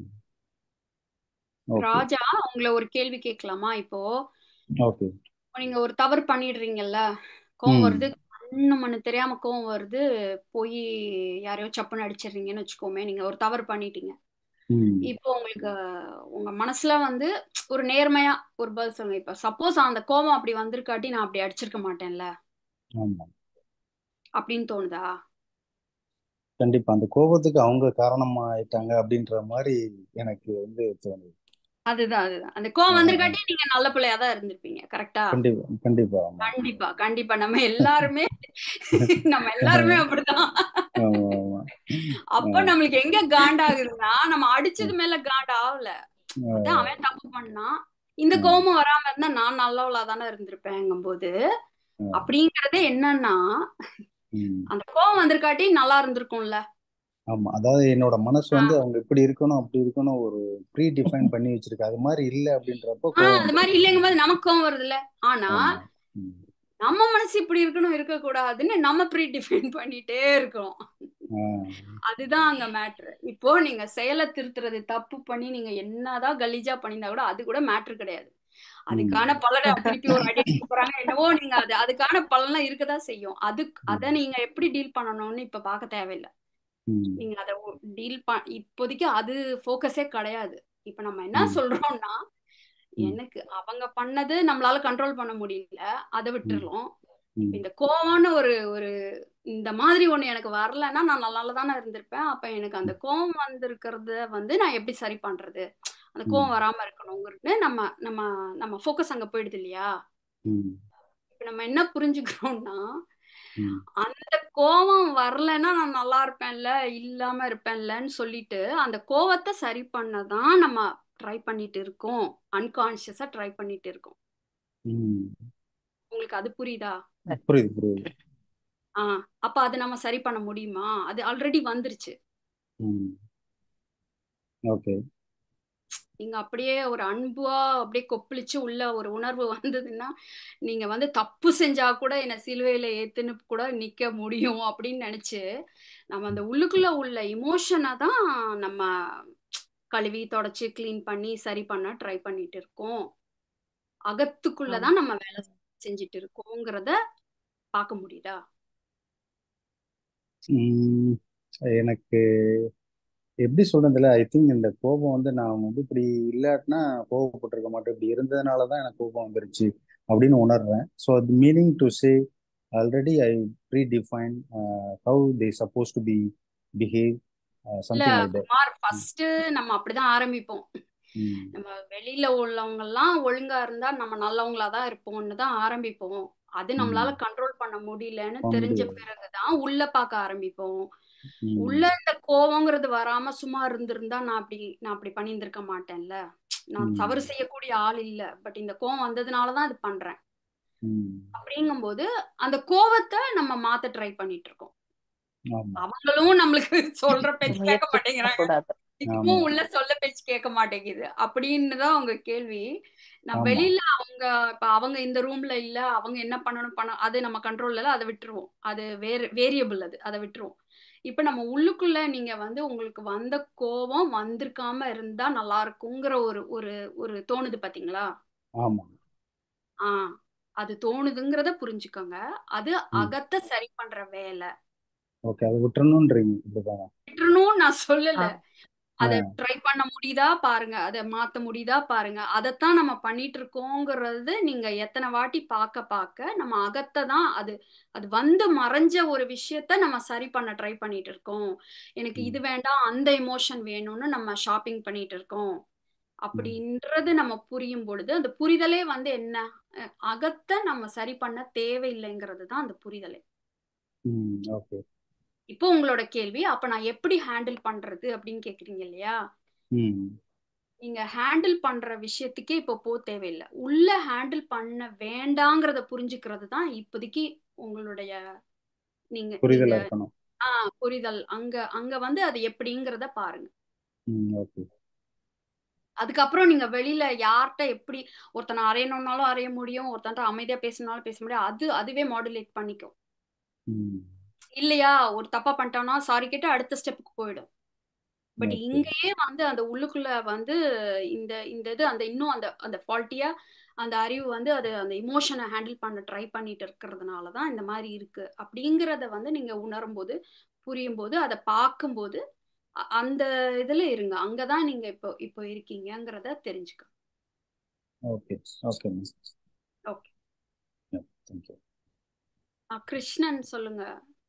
ஓகே ராஜா உங்களை ஒரு கேள்வி கேட்கலாமா இப்போ ஓகே நீங்க ஒரு தவறு பண்ணிடுறீங்கல்ல கோவம் ம் வருது கண்ணு மண்ணு தெரியாம கோவம் வருது போய் யாரையோ சப்புன்னு அடிச்சிடுறீங்கன்னு வச்சுக்கோமே நீங்க ஒரு தவறு பண்ணிட்டீங்க ம் இப்போ உங்களுக்கு உங்க மனசுல வந்து ஒரு நேர்மையா ஒரு பதில் சொல்லுங்க இப்ப சப்போஸ் அந்த கோபம் அப்படி வந்திருக்காட்டி நான் அப்படி அடிச்சிருக்க மாட்டேன்ல ஆமா அப்படின்னு தோணுதா கண்டிப்பா அந்த கோபத்துக்கு அவங்க காரணமா ஆயிட்டாங்க அப்படின்ற மாதிரி எனக்கு வந்து தோணுது அதுதான் அதுதான் அந்த கோவம் ஆ, வந்திருக்காட்டி நீங்க நல்ல பிள்ளையா தான் இருந்திருப்பீங்க கரெக்டா கண்டிப்பா கண்டிப்பா ஆமா கண்டிப்பா கண்டிப்பா நம்ம எல்லாருமே நம்ம எல்லாருமே அப்படிதான் ஆமா ஆமா அப்ப நம்மளுக்கு எங்க காண்டாகுதுன்னா நம்ம அடிச்சது மேல காண்ட் ஆகல ஆ, அதான் அவன் தப்பு பண்ணான் இந்த ஆ, கோபம் வராம இருந்தா நான் நல்லவளா தானே இருந்திருப்பேங்கும் போது ஆ, அப்படிங்கறதே என்னன்னா ம். அந்த கோபம் வந்திருக்காட்டி நல்லா இருந்திருக்கும்ல ஆமா அதாவது என்னோட மனசு ஆ வந்து அவங்க இப்படி இருக்கணும் அப்படி இருக்கணும் ஒரு ப்ரீ டிஃபைன் பண்ணி வச்சிருக்கு அது மாதிரி இல்ல அப்படின்றப்போ ஆஹ் கோவம் அந்த மாதிரி வந்துருது இல்லைங்கும் போது நமக்கு கோவம் வருதுல்ல ஆனா ஆமா ம். நம்ம மனசு இப்படி இருக்கணும் இருக்க கூடாதுன்னு நம்ம ப்ரீ டிஃபைன் பண்ணிட்டே இருக்கோம் ஆ, அதுதான் அங்க மேட்ரு இப்போ நீங்க செயலை திருத்துறது தப்பு பண்ணி நீங்க என்னதான் கலீஜா பண்ணியிருந்தா கூட அது கூட மேட்ரு கிடையாது ம். அதுக்கான பலனை திருப்பி ஒரு அடி அடிக்க போறாங்க என்னவோ நீங்க அது அதுக்கான பலன்லாம் இருக்கதான் செய்யும் அது அதை ம். நீங்க எப்படி டீல் பண்ணணும்னு இப்ப பார்க்க தேவையில்லை ம். நீங்க அதை டீல் ப இப்போதைக்கு அது ஃபோக்கஸே கிடையாது இப்ப நம்ம என்ன ம். சொல்றோம்னா ம். எனக்கு அவங்க பண்ணது நம்மளால கண்ட்ரோல் பண்ண முடியல அதை ம். விட்டுறலாம் இப்ப ம். இந்த கோவம்னு ஒரு ஒரு இந்த மாதிரி ஒண்ணு எனக்கு வரலைன்னா நான் நல்லா தானே இருந்திருப்பேன் அப்ப எனக்கு அந்த கோவம் வந்திருக்கிறத வந்து நான் எப்படி சரி பண்றது அந்த ம். கோவம் வராம இருக்கணுங்கிறது நம்ம நம்ம நம்ம ஃபோக்கஸ் அங்க போயிடுது இல்லையா ம். இப்ப நம்ம என்ன புரிஞ்சுக்கிறோம்னா ம் அந்த கோவம் வரலைன்னா நான் நல்லா இருப்பேன்ல இல்லாம இருப்பேன்லன்னு சொல்லிட்டு அந்த கோவத்தை சரி பண்ணதான் நம்ம ட்ரை பண்ணிட்டு இருக்கோம் அன்கான்சியஸா ட்ரை பண்ணிட்டு இருக்கோம் ம் உங்களுக்கு அது புரியுதா புரியுது புரியுது ஆ அப்ப அது நம்ம சரி பண்ண முடியுமா அது ஆல்ரெடி வந்துருச்சு ம் ஓகே நீங்க அப்படியே ஒரு அன்பா அப்படியே கொப்பளிச்சு உள்ள ஒரு உணர்வு வந்ததுன்னா நீங்க வந்து தப்பு செஞ்சா கூட என்ன சிலுவையில ஏத்துன்னு கூட நிக்க முடியும் அப்படின்னு நினைச்சு நம்ம அந்த உள்ளுக்குள்ள உள்ள இமோஷனை தான் நம்ம கழுவி தொடச்சு க்ளீன் பண்ணி சரி பண்ண ட்ரை பண்ணிட்டு இருக்கோம் ஆமா அகத்துக்குள்ளதான் நம்ம வேலை செஞ்சுட்டு இருக்கோங்கிறத பார்க்க முடியுதா ம், எனக்கு எப்படி சொல்றதுல ஐ திங்க் இந்த கோபம் வந்து நான் வந்து இப்படி இல்லாட்டினா கோபப்பட்டிருக்க மாட்டேன் இப்படி இருந்ததுனால தான் எனக்கு கோபம் வந்துருச்சு அப்படின்னு உணர்றேன் ஸோ அது meaning to say already I predefine how they suppose to be behave இல்ல something like that Kumar first நம்ம அப்படிதான் ஆரம்பிப்போம் ம் நம்ம வெளியில உள்ளவங்க எல்லாம் ஒழுங்கா இருந்தா நம்ம நல்லவங்களா தான் இருப்போம்னு தான் ஆரம்பிப்போம் அது நம்மளால ம் கண்ட்ரோல் பண்ண முடியலன்னு பண்ண தெரிஞ்ச முடியாது பிறகுதான் உள்ள பார்க்க ஆரம்பிப்போம் உள்ள ம் இந்த கோவங்கிறது வராம சும்மா இருந்திருந்தா நான் அப்படி நான் அப்படி பண்ணியிருந்திருக்க மாட்டேன்ல நான் ம் தவறு செய்யக்கூடிய ஆள் இல்ல பட் இந்த கோவம் வந்ததுனாலதான் இது பண்றேன் ம் அப்படிங்கும்போது அந்த கோவத்தை நம்ம மாத்த ட்ரை பண்ணிட்டு இருக்கோம் ஆமா அவங்களும் நம்மளுக்கு சொல்ற பேச்சு கேட்க முயற்சி மாட்டேங்கிறாங்க பண்ணக்கூடாது ஆமா இதுவும் உள்ள சொல்ல பேச்சு கேட்க மாட்டேங்குது அப்படின்னு தான் உங்க கேள்வி நான் ஆமா வெளியில அவங்க இப்ப அவங்க இந்த ரூம்ல இல்ல அவங்க என்ன பண்ணணும் பண்ண அது நம்ம கண்ட்ரோல்ல இல்ல அதை விட்டுருவோம் அது வேற வேரியபிள் அது அதை விட்டுருவோம் இப்ப நம்ம உள்ளுக்குள்ள நீங்க வந்து உங்களுக்கு வந்த கோபம் வந்திருக்காம இருந்தா நல்லா இருக்குங்கிற ஒரு ஒரு ஒரு தோணுது பாத்தீங்களா ஆமா ஆ அது தோணுதுங்கிறத புரிஞ்சுக்கோங்க அது ம் அகத்தை சரி பண்ற வேலை ஓகே அதை விட்டுறணுன்றீங்க இப்படிதானே விட்டுறணும்னு நான் சொல்லல ஆ ஆ அதை ட்ரை பண்ண முடியுதா பாருங்க அதை மாத்த முடியுதா பாருங்க அதைத்தான் நம்ம பண்ணிட்டு இருக்கோங்கிறது நீங்க எத்தனை வாட்டி பார்க்க பார்க்க நம்ம அகத்தை தான் அது அது வந்து மறைஞ்ச ஒரு விஷயத்த நம்ம சரி பண்ண ட்ரை பண்ணிட்டு இருக்கோம் எனக்கு ம் இது வேண்டாம் அந்த எமோஷன் வேணும்னு நம்ம ஷாப்பிங் பண்ணிட்டு இருக்கோம் ம் அப்படின்றது நம்ம புரியும் பொழுது அந்த புரிதலே வந்து என்ன அஹ் அகத்தை நம்ம சரி பண்ண தேவையில்லைங்கிறது தான் அந்த புரிதலே ம் ஓகே இப்போ உங்களோட கேள்வி அப்ப நான் எப்படி ஹேண்டில் பண்றது அப்படின்னு கேக்குறீங்க இல்லையா ம் நீங்க ஹேண்டில் பண்ற விஷயத்துக்கே இப்போ போ தேவையில்லை உள்ள ஹேண்டில் பண்ண வேண்டாங்கிறத புரிஞ்சுக்கிறது தான் இப்போதைக்கு உங்களுடைய நீங்க நீங்க புரிதலா இருக்கணும் ஆ புரிதல் அங்க அங்க வந்து அது எப்படிங்கிறத பாருங்க ம் ஓகே அதுக்கப்புறம் நீங்க வெளியில யார்கிட்ட எப்படி ஒருத்தனை அறையணும்னாலும் அறைய முடியும் ஒருத்தன்ட்ட அமைதியா பேசணும்னாலும் பேச முடியும் அது அதுவே மாடுலேட் பண்ணிக்கும் ம் இல்லையா ஒரு தப்பா பண்ணிட்டோம்னா சாரி கேட்டு அடுத்த ஸ்டெப்புக்கு போயிடும் பட் ஓகே இங்கேயே வந்து அந்த உள்ளுக்குள்ள வந்து இந்த இந்த இது அந்த இன்னும் அந்த அந்த ஃபால்ட்டியா அந்த அறிவு வந்து அது அந்த இமோஷனை ஹேண்டில் பண்ண ட்ரை பண்ணிட்டு இருக்கிறதுனால தான் இந்த மாதிரி இருக்கு அப்படிங்கிறத வந்து நீங்க உணரும் போது புரியும் போது அதை பார்க்கும்போது அ- அந்த இதுல இருங்க அங்கதான் நீங்க இப்போ இப்போ இருக்கீங்கங்கிறத தெரிஞ்சுக்க okay okay miss okay thank you Krishnan சொல்லுங்க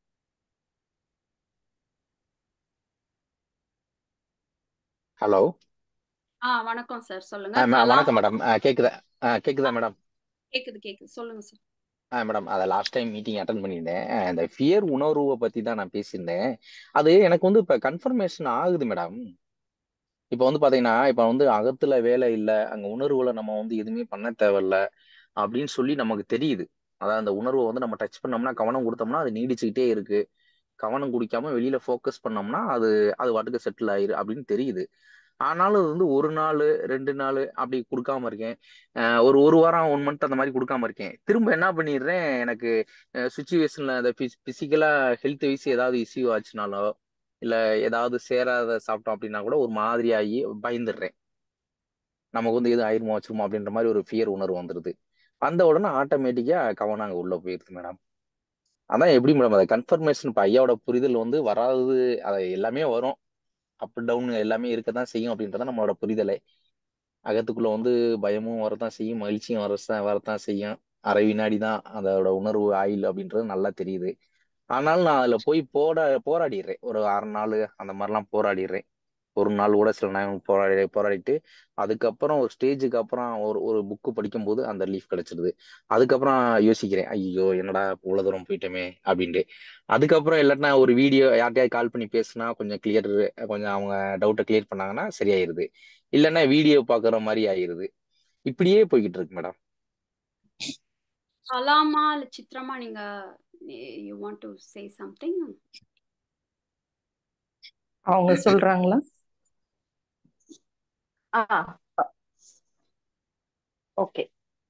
ஹலோ ஆ வணக்கம் சார் சொல்லுங்க ஆ மே- கலா வணக்கம் மேடம் ஆ, கேக்குதா ஆ, கேக்குதா மேடம் கேக்குது கேக்குது சொல்லுங்க சார் ஆ மேடம் அதை லாஸ்ட் டைம் மீட்டிங் அட்டன் பண்ணியிருந்தேன் ஆ, இந்த ஃபியர் உணர்வை பத்தி தான் நான் பேசியிருந்தேன் அது எனக்கு வந்து இப்போ கன்ஃபர்மேஷன் ஆகுது மேடம் இப்போ வந்து பாத்தீங்கன்னா இப்போ வந்து அகத்துல வேலை இல்லை அங்க உணர்வுகளை நம்ம வந்து எதுவுமே பண்ண தேவையில்ல அப்படின்னு சொல்லி நமக்கு தெரியுது அதாவது அந்த உணர்வை வந்து நம்ம டச் பண்ணோம்னா கவனம் கொடுத்தோம்னா அது நீடிச்சுக்கிட்டே இருக்கு கவனம் குடிக்காம வெளியில ஃபோக்கஸ் பண்ணோம்னா அது அது வாட்டுக்கு செட்டில் ஆயிரு அப்படின்னு தெரியுது ஆனாலும் அது வந்து ஒரு நாள் ரெண்டு நாள் அப்படி கொடுக்காம இருக்கேன் அஹ் ஒரு ஒரு வாரம் ஒன் மந்த் அந்த மாதிரி கொடுக்காம இருக்கேன் திரும்ப என்ன பண்ணிடுறேன் எனக்கு சுச்சுவேஷன்ல அந்த பிசிக்கலா ஹெல்த் வைஸ் ஏதாவது இஷ்யூ ஆச்சுனாலோ இல்ல ஏதாவது சேராத சாப்பிட்டோம் அப்படின்னா கூட ஒரு மாதிரி ஆகி பயந்துடுறேன் நமக்கு வந்து எதுவும் ஆயிருமோ வச்சிருமோ அப்படின்ற மாதிரி ஒரு ஃபியர் உணர்வு வந்துருது வந்த உடனே ஆட்டோமேட்டிக்கா கவனம் அங்க உள்ள போயிருது மேடம் அதான் எப்படி மேடம் அதை கன்ஃபர்மேஷன் இப்போ ஐயாவோட புரிதல் வந்து வராது அது எல்லாமே வரும் அப் டவுன் எல்லாமே இருக்க தான் செய்யும் அப்படின்றத நம்மளோட புரிதலே அகத்துக்குள்ள வந்து பயமும் வரத்தான் செய்யும் மகிழ்ச்சியும் வரத்தான் வரத்தான் செய்யும் அரை வினாடி தான் அதோட உணர்வு ஆயில் அப்படின்றது நல்லா தெரியுது ஆனாலும் நான் அதுல போய் போட போராடிடுறேன் ஒரு அரை நாள் அந்த மாதிரிலாம் போராடிடுறேன் ஒரு நாள் கூட சில நேரம் போராடி போராடிட்டு அதுக்கப்புறம் ஒரு ஸ்டேஜுக்கு அப்புறம் ஒரு ஒரு புக்கு படிக்கும்போது அந்த ரிலீஃப் கிடைச்சிருது அதுக்கப்புறம் யோசிக்கிறேன் ஐயோ என்னடா இவ்வளவு தூரம் போயிட்டோமே அப்படின்ட்டு அதுக்கப்புறம் இல்லாட்டினா ஒரு வீடியோ யார்கிட்டயாவது கால் பண்ணி பேசுனா கொஞ்சம் கிளியர் கொஞ்சம் அவங்க டவுட்டை கிளியர் பண்ணாங்கன்னா சரியாயிருது இல்லைன்னா வீடியோ பார்க்குற மாதிரி ஆயிருது இப்படியே போய்கிட்டு இருக்கு மேடம் கலாமா இல்ல சித்ரமா நீங்க you want to say something அவங்க சொல்றாங்களா ஆ ஓகே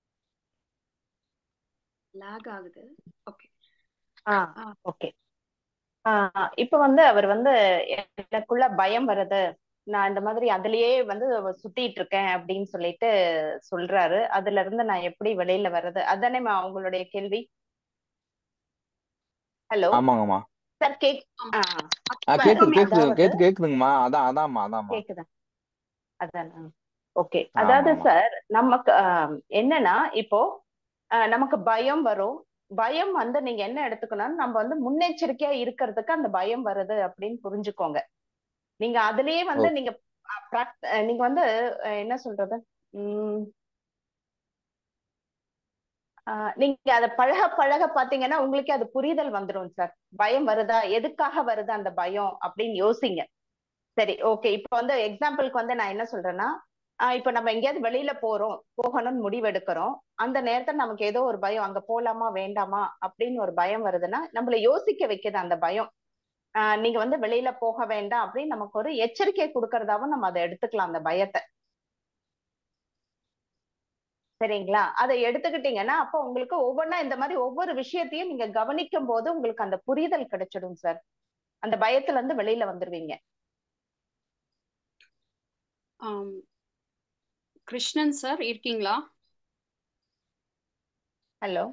லாக் ஆகுது ஓகே ஆ ஓகே இப்ப வந்து அவர் வந்து எனக்குள்ள பயம் வருது நான் இந்த மாதிரி அதுலயே வந்து சுத்திட்டு இருக்கேன் அப்படின்னு சொல்லிட்டு சொல்றாரு அதுல இருந்து நான் எப்படி வெளியில வர்றது அதானே அவங்களுடைய கேள்வி ஹலோ ஆமாங்கம்மா சார் கேக் ஆ கேக்குது கேக்குது அதாவது கேக்கு கேக்குதுங்கம்மா அதான் அதான்மா அதான்மா கேக்குதா அதான் ஓகே ஆமா அதாவது ஆமா சார் நமக்கு ஆஹ், என்னன்னா இப்போ ஆஹ், நமக்கு பயம் வரும் பயம் வந்து நீங்க என்ன எடுத்துக்கணும் நம்ம வந்து முன்னெச்சரிக்கையா இருக்கிறதுக்கு அந்த பயம் வருது அப்படின்னு புரிஞ்சுக்கோங்க நீங்க அதுலயே வந்து ஓகே நீங்க அஹ், prac- அஹ், நீங்க வந்து அஹ், என்ன சொல்றது உம் ஆஹ், நீங்க அதை பழக பழக பாத்தீங்கன்னா உங்களுக்கே அது புரிதல் வந்துடும் சார் பயம் வருதா எதுக்காக வருது அந்த பயம் அப்படின்னு யோசிங்க சரி ஓகே இப்போ வந்து எக்ஸாம்பிளுக்கு வந்து நான் என்ன சொல்றேன்னா ஆஹ் இப்போ நம்ம எங்கேயாவது வெளியில போறோம் போகணும்னு முடிவெடுக்கிறோம் அந்த நேரத்துல நமக்கு ஏதோ ஒரு பயம் அங்க போலாமா வேண்டாமா அப்படின்னு ஒரு பயம் வருதுன்னா நம்மள யோசிக்க வைக்குது அந்த பயம் ஆஹ் நீங்க வந்து வெளியில போக வேண்டாம் அப்படின்னு நமக்கு ஒரு எச்சரிக்கை கொடுக்கறதாவும் நம்ம அதை எடுத்துக்கலாம் அந்த பயத்தை சரிங்களா அதை எடுத்துக்கிட்டீங்கன்னா அப்போ உங்களுக்கு ஒவ்வொன்றா இந்த மாதிரி ஒவ்வொரு விஷயத்தையும் நீங்க கவனிக்கும் போது உங்களுக்கு அந்த புரிதல் கிடைச்சிடும் சார் அந்த பயத்துல இருந்து வெளியில வந்துருவீங்க ஆம், கிருஷ்ணன் சார் இருக்கீங்களா ஹலோ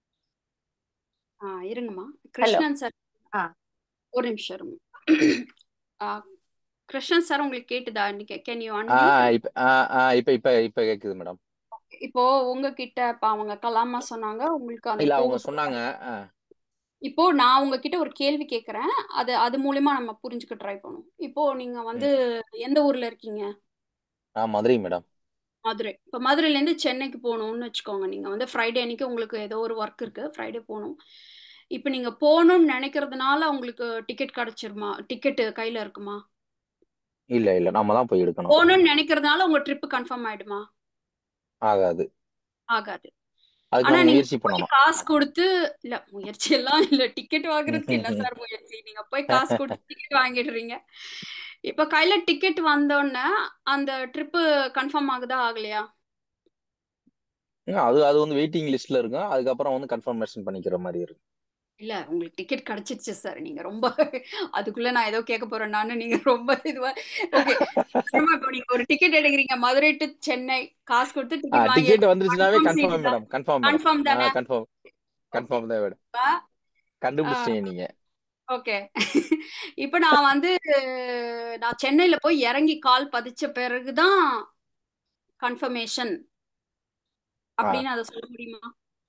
ஆ இருங்கம்மா ஹலோ கிருஷ்ணன் சார் ஆ ஒரு நிமிஷம் இருங்க ஆ, கிருஷ்ணன் சார் உங்களுக்கு கேட்டுதா கேன் யூ ஆ அன்மியூட் இப்ப ஆ ஆ இப்ப இப்ப இப்ப கேக்குது மேடம் இப்போ உங்ககிட்ட இப்ப அவங்க கலாமா சொன்னாங்க உங்களுக்கு அந்த இல்ல அவங்க கோவம் சொன்னாங்க ஆ, இப்போ நான் உங்ககிட்ட ஒரு கேள்வி கேட்கறேன் அது அது மூலியமா நம்ம புரிஞ்சுக்க ட்ரை பண்ணுவோம் இப்போ நீங்க வந்து ம். எந்த ஊர்ல இருக்கீங்க ஆ மதுரை மேடம் மதுரை இப்போ மதுரையில இருந்து சென்னைக்கு போகணும்னு வச்சுக்கோங்க நீங்க வந்து ஃப்ரைடே அன்னைக்கு உங்களுக்கு ஏதோ ஒரு ஒர்க் இருக்கு ஃப்ரைடே போகணும் இப்போ நீங்க போகணும்னு நினைக்கிறதுனால உங்களுக்கு டிக்கெட் கிடைச்சிருமா டிக்கெட் கையில இருக்குமா இல்ல இல்ல நாம தான் போய் எடுக்கணும் போகணும்னு நினைக்கிறதுனால உங்க ட்ரிப் கன்ஃபார்ம் ஆயிடுமா ஆகாது ஆகாது அதுக்கு ஆனா நம்ம நீங்க முயற்சி போய் பண்ணணும் காசு கொடுத்து இல்ல முயற்சி எல்லாம் இல்ல டிக்கெட் வாங்குறதுக்கு என்ன சார் முயற்சி நீங்க போய் காசு கொடுத்து டிக்கெட் வாங்கிடுறீங்க இப்ப கையில டிக்கெட் வந்தோடனே அந்த ட்ரிப்பு கன்ஃபார்ம் ஆகுதா ஆகலையா ம், அது அது வந்து வெயிட்டிங் லிஸ்ட்ல இருக்கும் அதுக்கப்புறம் வந்து கன்ஃபர்மேஷன் பண்ணிக்கிற மாதிரி இருக்கும் இல்ல உங்களுக்கு டிக்கெட் கிடைச்சிருச்சு சார் நீங்க ரொம்ப அதுக்குள்ள நான் ஏதோ கேட்க போறேன் நானு நீங்க ரொம்ப இதுவா ஓகே இப்போ நீங்க ஒரு டிக்கெட் எடுக்கிறீங்க மதுரை டு சென்னை காசு கொடுத்து ஆ டிக்கெட் வாங்கி டிக்கெட் வந்துருச்சுனாவே கன்ஃபார்ம் சீட் கன்ஃபார்ம் தான் மேடம் கன்ஃபார்ம் மேடம் கன்ஃபார்ம் ஆ தானே கன்ஃபார்ம் ஓகே கன்ஃபார்ம் தான் மேடம் கண்டுபிடிச்சிட்டீங்க நீங்க ஓகே இப்போ நான் வந்து நான் சென்னையில போய் இறங்கி கால் பதிச்ச பிறகுதான் கன்ஃபர்மேஷன் ஆ அப்படின்னு அதை சொல்ல முடியுமா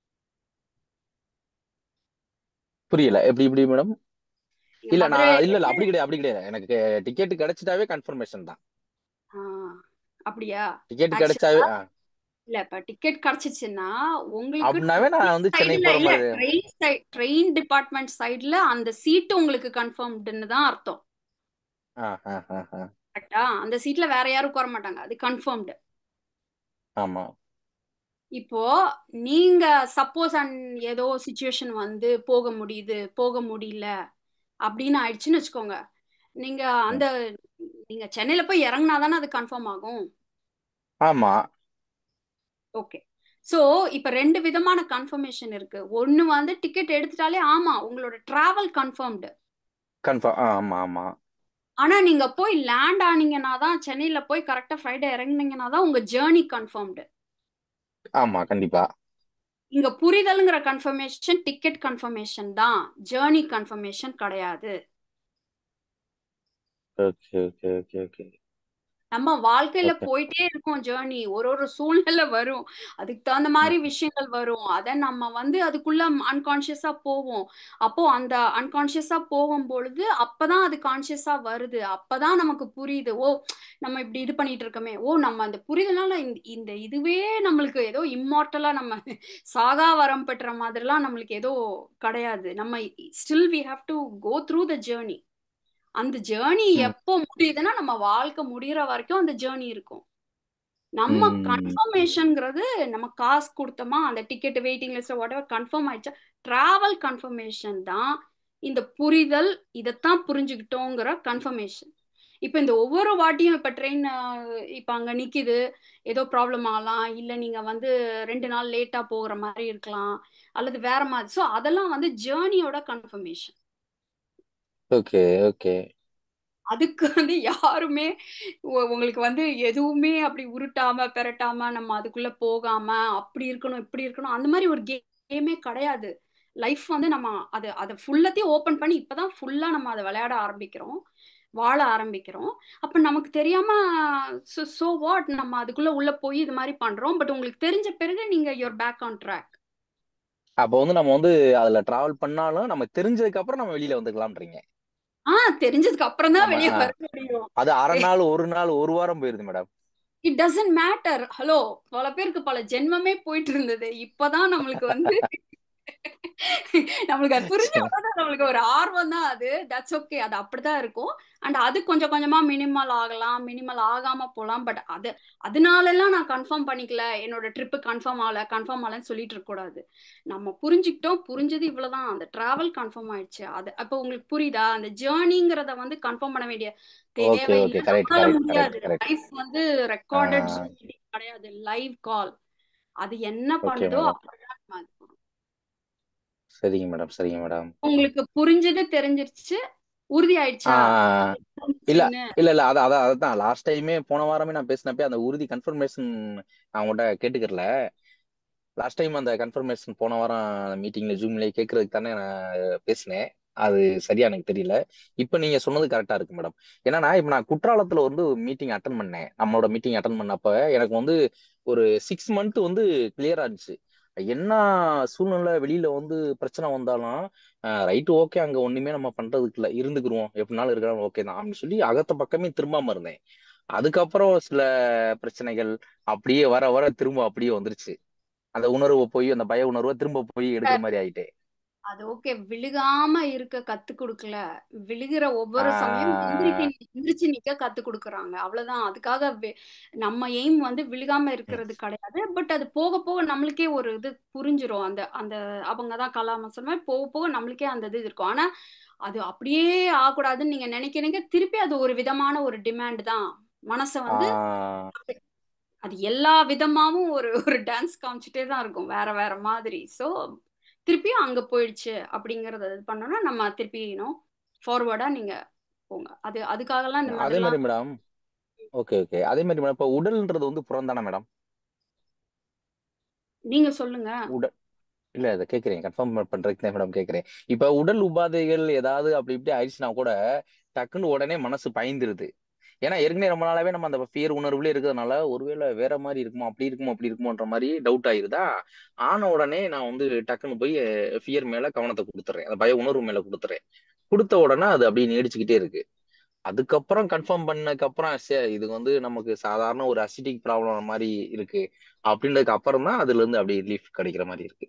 புரியல எப்படி எப்படி மேடம் நீங்க இல்ல மதுரை நான் இல்ல இல்ல அப்படி கிடையாது அப்படி கிடையாது எனக்கு டிக்கெட் கிடைச்சிட்டாவே கன்ஃபர்மேஷன் தான் ஆ, அப்படியா டிக்கெட் ஆக்சுவலா கிடைச்சாவே ஆ இல்ல இப்ப டிக்கெட் கிடைச்சிச்சுன்னா உங்களுக்கு அப்படின்னாவே ட்ரெயின் நான் வந்து சென்னை சைடுல போற இல்ல மாதிரி ட்ரெயின் சைட் ட்ரெயின் டிபார்ட்மெண்ட் சைடுல அந்த சீட்டு உங்களுக்கு கன்ஃபார்ம்டுன்னு தான் அர்த்தம் ஆ ஆ ஆ ஆ கரெக்டா அந்த சீட்ல வேற யாரும் உட்கார மாட்டாங்க அது கன்ஃபார்ம்டு ஆமா இப்போ நீங்க சப்போஸ் அண்ட் ஏதோ சுச்சுவேஷன் வந்து போக முடியுது போக முடியல அப்படின்னு ஆயிடுச்சுன்னு வச்சுக்கோங்க நீங்க ம். அந்த நீங்க சென்னையில போய் இறங்குனா தானே அது கன்ஃபார்ம் ஆகும் ஆமா ஓகே ஸோ இப்போ ரெண்டு விதமான கன்ஃபர்மேஷன் இருக்கு ஒன்னு வந்து டிக்கெட் எடுத்துட்டாலே ஆமா உங்களோட டிராவல் கன்ஃபார்ம்டு கன்ஃபார்ம் ஆமா ஆமா ஆனா நீங்க போய் லேண்ட் ஆனீங்கன்னா தான் சென்னையில போய் கரெக்டா ஃப்ரைடே இறங்குனீங்கன்னா தான் உங்க ஜேர்னி கன்ஃபார்ம்டு ஆமா கண்டிப்பா இங்க புரிதல்ங்கிற கன்ஃபர்மேஷன் டிக்கெட் கன்ஃபர்மேஷன் தான் ஜேர்னி கன்ஃபர்மேஷன் கிடையாது ஓகே ஓகே ஓகே ஓகே நம்ம வாழ்க்கையில ஓகே போயிட்டே இருக்கோம் ஜேர்னி ஒரு ஒரு சூழ்நிலை வரும் அதுக்கு தகுந்த மாதிரி விஷயங்கள் வரும் அதை நம்ம வந்து அதுக்குள்ள அன்கான்ஷியஸா போவோம் அப்போ அந்த அன்கான்ஷியஸா போகும் பொழுது அப்பதான் அது கான்ஷியஸா வருது அப்பதான் நமக்கு புரியுது ஓ நம்ம இப்படி இது பண்ணிட்டு இருக்கோமே ஓ நம்ம அந்த புரிதனால இந்த இந்த இதுவே நம்மளுக்கு ஏதோ இம்மார்ட்டலா நம்ம சாகா வரம் பெற்ற மாதிரிலாம் நம்மளுக்கு ஏதோ கிடையாது நம்ம still we have to go through the journey அந்த ஜேர்னி ம் எப்போ முடியுதுன்னா நம்ம வாழ்க்கை முடியிற வரைக்கும் அந்த ஜேர்னி இருக்கும் நம்ம ம் கன்ஃபர்மேஷன்ங்கிறது நம்ம காசு கொடுத்தோமா அந்த ticket waiting list whatever confirm ஆயிடுச்சா டிராவல் கன்ஃபர்மேஷன் தான் இந்த புரிதல் இதைத்தான் புரிஞ்சுக்கிட்டோங்கிற கன்ஃபர்மேஷன் இப்போ இந்த ஒவ்வொரு வாட்டியும் இப்போ ட்ரெயின் இப்போ அங்கே நிற்கிது ஏதோ ப்ராப்ளம் ஆகலாம் இல்லை நீங்கள் வந்து ரெண்டு நாள் லேட்டாக போகிற மாதிரி இருக்கலாம் அல்லது வேற மாதிரி ஸோ அதெல்லாம் வந்து ஜேர்னியோட கன்ஃபர்மேஷன் ஓகே ஓகே அதுக்கு வந்து யாருமே உ- உங்களுக்கு வந்து எதுவுமே அப்படி உருட்டாம பெரட்டாம நம்ம அதுக்குள்ள போகாம அப்படி இருக்கணும் இப்படி இருக்கணும் அந்த மாதிரி ஒரு கேமே கிடையாது லைஃப் வந்து நம்ம அது அதை ஃபுல்லத்தையும் ஓப்பன் பண்ணி இப்பதான் ஃபுல்லா நம்ம அதை விளையாட ஆரம்பிக்கிறோம் வாழ ஆரம்பிக்கிறோம் அப்ப நமக்கு தெரியாம சோ வாட் நம்ம அதுக்குள்ள உள்ள போய் இது மாதிரி பண்றோம் பட் உங்களுக்கு தெரிஞ்ச பிறகு நீங்க யுவர் பேக் ஆன் ட்ராக் அப்போ வந்து நம்ம வந்து அதுல டிராவல் பண்ணாலும் நம்ம தெரிஞ்சதுக்கு அப்புறம் நம்ம வெளியில வந்துக்கலாம்ன்றீங்க ஆ தெரிஞ்சதுக்கு அப்புறம் தான் நம்ம வெளியே ஆ, வர முடியும் அது அரை நாள் ஒரு நாள் ஒரு வாரம் போயிருது madam it doesn't matter hello பல பேருக்கு பல ஜென்மமே போயிட்டு இருந்தது இப்பதான் நம்மளுக்கு வந்து நம்மளுக்கு அது புரிஞ்ச உடனே நம்மளுக்கு ஒரு ஆர்வம் தான் அது தட்ஸ் ஓகே அது அப்படிதான் இருக்கும் அண்ட் அது கொஞ்சம் கொஞ்சமா மினிமல் ஆகலாம் மினிமல் ஆகாம போகலாம் பட் அது அதனால எல்லாம் நான் கன்ஃபார்ம் பண்ணிக்கல என்னோட ட்ரிப்பு கன்ஃபார்ம் ஆகல கன்ஃபார்ம் ஆகலன்னு சொல்லிட்டு இருக்க கூடாது நம்ம புரிஞ்சுக்கிட்டோம் புரிஞ்சது இவ்வளவுதான் அந்த டிராவல் கன்ஃபார்ம் ஆயிடுச்சு அது அப்போ உங்களுக்கு புரியுதா அந்த ஜேர்னிங்கிறத வந்து கன்ஃபார்ம் பண்ண வேண்டிய ஓகே தேவையில்லை ஓகே கரெக்ட் நம்மளால கரெக்ட் முடியாது கரெக்ட் கரெக்ட் லைஃப் வந்து ரெக்கார்டட் கிடையாது லைவ் கால் அது என்ன ஓகே பண்ணுதோ மேடம் அப்படிதான் நம்ம அது பண்ணணும். சரிங்க மேடம் சரிங்க மேடம் உங்களுக்கு புரிஞ்சது தெரிஞ்சிருச்சு உறுதி ஆயிடுச்சா ஆஹ் இல்ல புரிஞ்சுச்சுன்னு இல்ல இல்ல அதான் அதான் அதான் லாஸ்ட் டைமே போன வாரமே நான் பேசினப்ப அந்த உறுதி கன்ஃபர்மேஷன் நான் உங்கள்கிட்ட கேட்டுக்கிறல லாஸ்ட் டைம் அந்த கன்ஃபர்மேஷன் போன வாரம் மீட்டிங்ல ஜூம்லயே கேட்கறதுக்கு தானே நான் பேசினேன் அது சரியா எனக்கு தெரியல இப்ப நீங்க சொன்னது கரெக்டா இருக்கு மேடம் ஏன்னா இப்ப நான் குற்றாலத்துல வந்து மீட்டிங் அட்டன் பண்ணேன் நம்மளோட மீட்டிங் அட்டன் பண்ணப்ப எனக்கு வந்து ஒரு சிக்ஸ் மந்த் வந்து கிளியரா இருந்துச்சு என்ன சூழ்நிலை வெளியில வந்து பிரச்சனை வந்தாலும் ரைட் ஓகே அங்க ஒண்ணுமே நம்ம பண்றதுக்கு இல்ல இருந்துக்குருவோம் எப்படினாலும் இருக்கலாம் ஓகே தான் அப்படின்னு சொல்லி அகத்த பக்கமே திரும்பாம இருந்தேன் அதுக்கப்புறம் சில பிரச்சனைகள் அப்படியே வர வர திரும்ப அப்படியே வந்துருச்சு அந்த உணர்வை போய் அந்த பய உணர்வை திரும்ப போய் எடுக்கிற மாதிரி ஆயிட்டேன் அது ஓகே விழுகாம இருக்க கத்து கொடுக்கல விழுகிற ஒவ்வொரு சமயம் எந்திரிக்க ஆஹ் எந்திரிச்சு நிக்க கத்து கொடுக்குறாங்க அவ்வளவுதான் அதுக்காக வி- நம்ம எய்ம் வந்து விழுகாம ம், இருக்கிறது கிடையாது பட் அது போக போக நம்மளுக்கே ஒரு இது புரிஞ்சிரும் அந்த அந்த அவங்க தான் கலாம சொன்ன மாதிரி போக போக நம்மளுக்கே அந்த இது இருக்கும் ஆனா அது அப்படியே ஆகக்கூடாதுன்னு நீங்க நினைக்கிறீங்க திருப்பி அது ஒரு விதமான ஒரு டிமாண்ட் தான் மனசை வந்து ஆஹ் அது எல்லா விதமாவும் ஒரு ஒரு டான்ஸ் காமிச்சிட்டே தான் இருக்கும் வேற வேற மாதிரி ஸோ திருப்பியும் அங்க போயிடுச்சு அப்படிங்கறத இது பண்ணோம்னா நம்ம திருப்பி இன்னும் ஃபார்வர்டா நீங்க போங்க அது அதுக்காகலாம் இந்த அதே மாதிரிலாம் மாதிரி மேடம் ஓகே ஓகே அதே மாதிரி மேடம் இப்ப உடல்ன்றது வந்து புறம் தானே மேடம் நீங்க சொல்லுங்க உடல் இல்ல இதை கேக்குறேன் கன்ஃபார்ம் பண்றதுக்கு தான் மேடம் கேக்குறேன் இப்ப உடல் உபாதைகள் ஏதாவது அப்படி இப்படி ஆயிடுச்சுன்னா கூட டக்குன்னு உடனே மனசு பயந்துருது ஏன்னா ஏற்கனவே ரொம்ப நாளாவே நம்ம அந்த ஃபியர் உணர்வுல இருக்கிறதுனால ஒருவேளை வேற மாதிரி இருக்குமோ அப்படி இருக்குமோ அப்படி இருக்குமோன்ற மாதிரி டவுட் ஆயிருதா ஆன உடனே நான் வந்து டக்குன்னு போய் ஃபியர் மேல கவனத்தை கொடுத்துறேன் அந்த பய உணர்வு மேல கொடுத்துறேன் கொடுத்த உடனே அது அப்படியே நீடிச்சுக்கிட்டே இருக்கு அதுக்கப்புறம் கன்ஃபார்ம் பண்ணதுக்கு அப்புறம் சரி இது வந்து நமக்கு சாதாரண ஒரு அசிட்டிக் ப்ராப்ளம் மாதிரி இருக்கு அப்படின்றதுக்கு அப்புறம் தான் அதுல இருந்து அப்படியே ரிலீஃப் கிடைக்கிற மாதிரி இருக்கு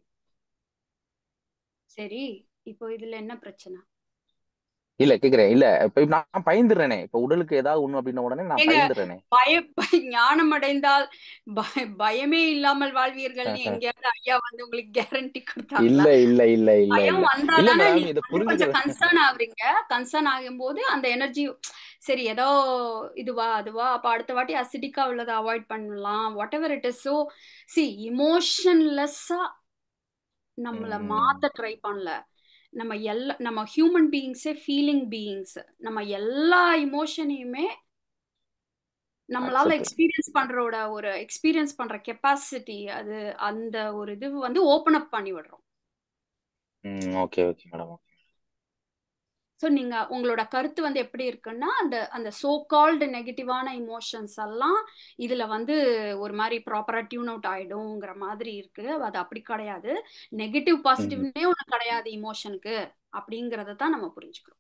சரி இப்போ இதுல என்ன பிரச்சனை இல்ல கேக்குறேன் இல்ல இப்ப நான் பயந்துடுறேனே இப்ப உடலுக்கு ஏதாவது ஒண்ணு அப்படின்ன உடனே நான் ஏங்க பயந்துடுறேனே பய பய- ஞானம் அடைந்தால் பய- பயமே இல்லாமல் வாழ்வீர்கள்னு எங்கேயாவது ஐயா வந்து உங்களுக்கு கேரண்டி இல்ல கொடுத்தாங்களா இல்ல இல்ல இல்ல பயம் இல்ல வந்தா இல்ல தானே மேடம் நீங்க இத வந்து கொஞ்சம் புரிஞ்சுக்கிறது கன்சர்ன் ஆகுறீங்க கன்சர்ன் ஆகும்போது அந்த எனர்ஜி சரி ஏதோ இதுவா அதுவா அப்ப அடுத்த வாட்டி அசிடிக்கா உள்ளதை அவாய்ட் பண்ணலாம் whatever it is so see இமோஷன்லெஸ்ஸா நம்மள ம் மாத்த ட்ரை பண்ணல நம்ம எல்லா நம்ம ஹியூமன் பீயிங்ஸே ஃபீலிங் பீயிங்ஸ் நம்ம எல்லா இமோஷனையுமே நம்மளால அக்செப்ட் எக்ஸ்பீரியன்ஸ் பண்றோட ஒரு எக்ஸ்பீரியன்ஸ் பண்ற கெப்பாசிட்டி அது அந்த ஒரு இது வந்து ஓபன் அப் பண்ணி விடுறோம் ம் ஓகே ஓகே மேடம் ஸோ நீங்க உங்களோட கருத்து வந்து எப்படி இருக்குன்னா அந்த அந்த சோ கால்டு நெகட்டிவான இமோஷன்ஸ் எல்லாம் இதுல வந்து ஒரு மாதிரி ப்ராப்பரா டியூன் அவுட் ஆயிடுங்கிற மாதிரி இருக்கு அது அப்படி கிடையாது நெகட்டிவ் ம் பாசிட்டிவ்னே ஒன்று கிடையாது இமோஷனுக்கு அப்படிங்கறத தான் நம்ம புரிஞ்சுக்கிறோம்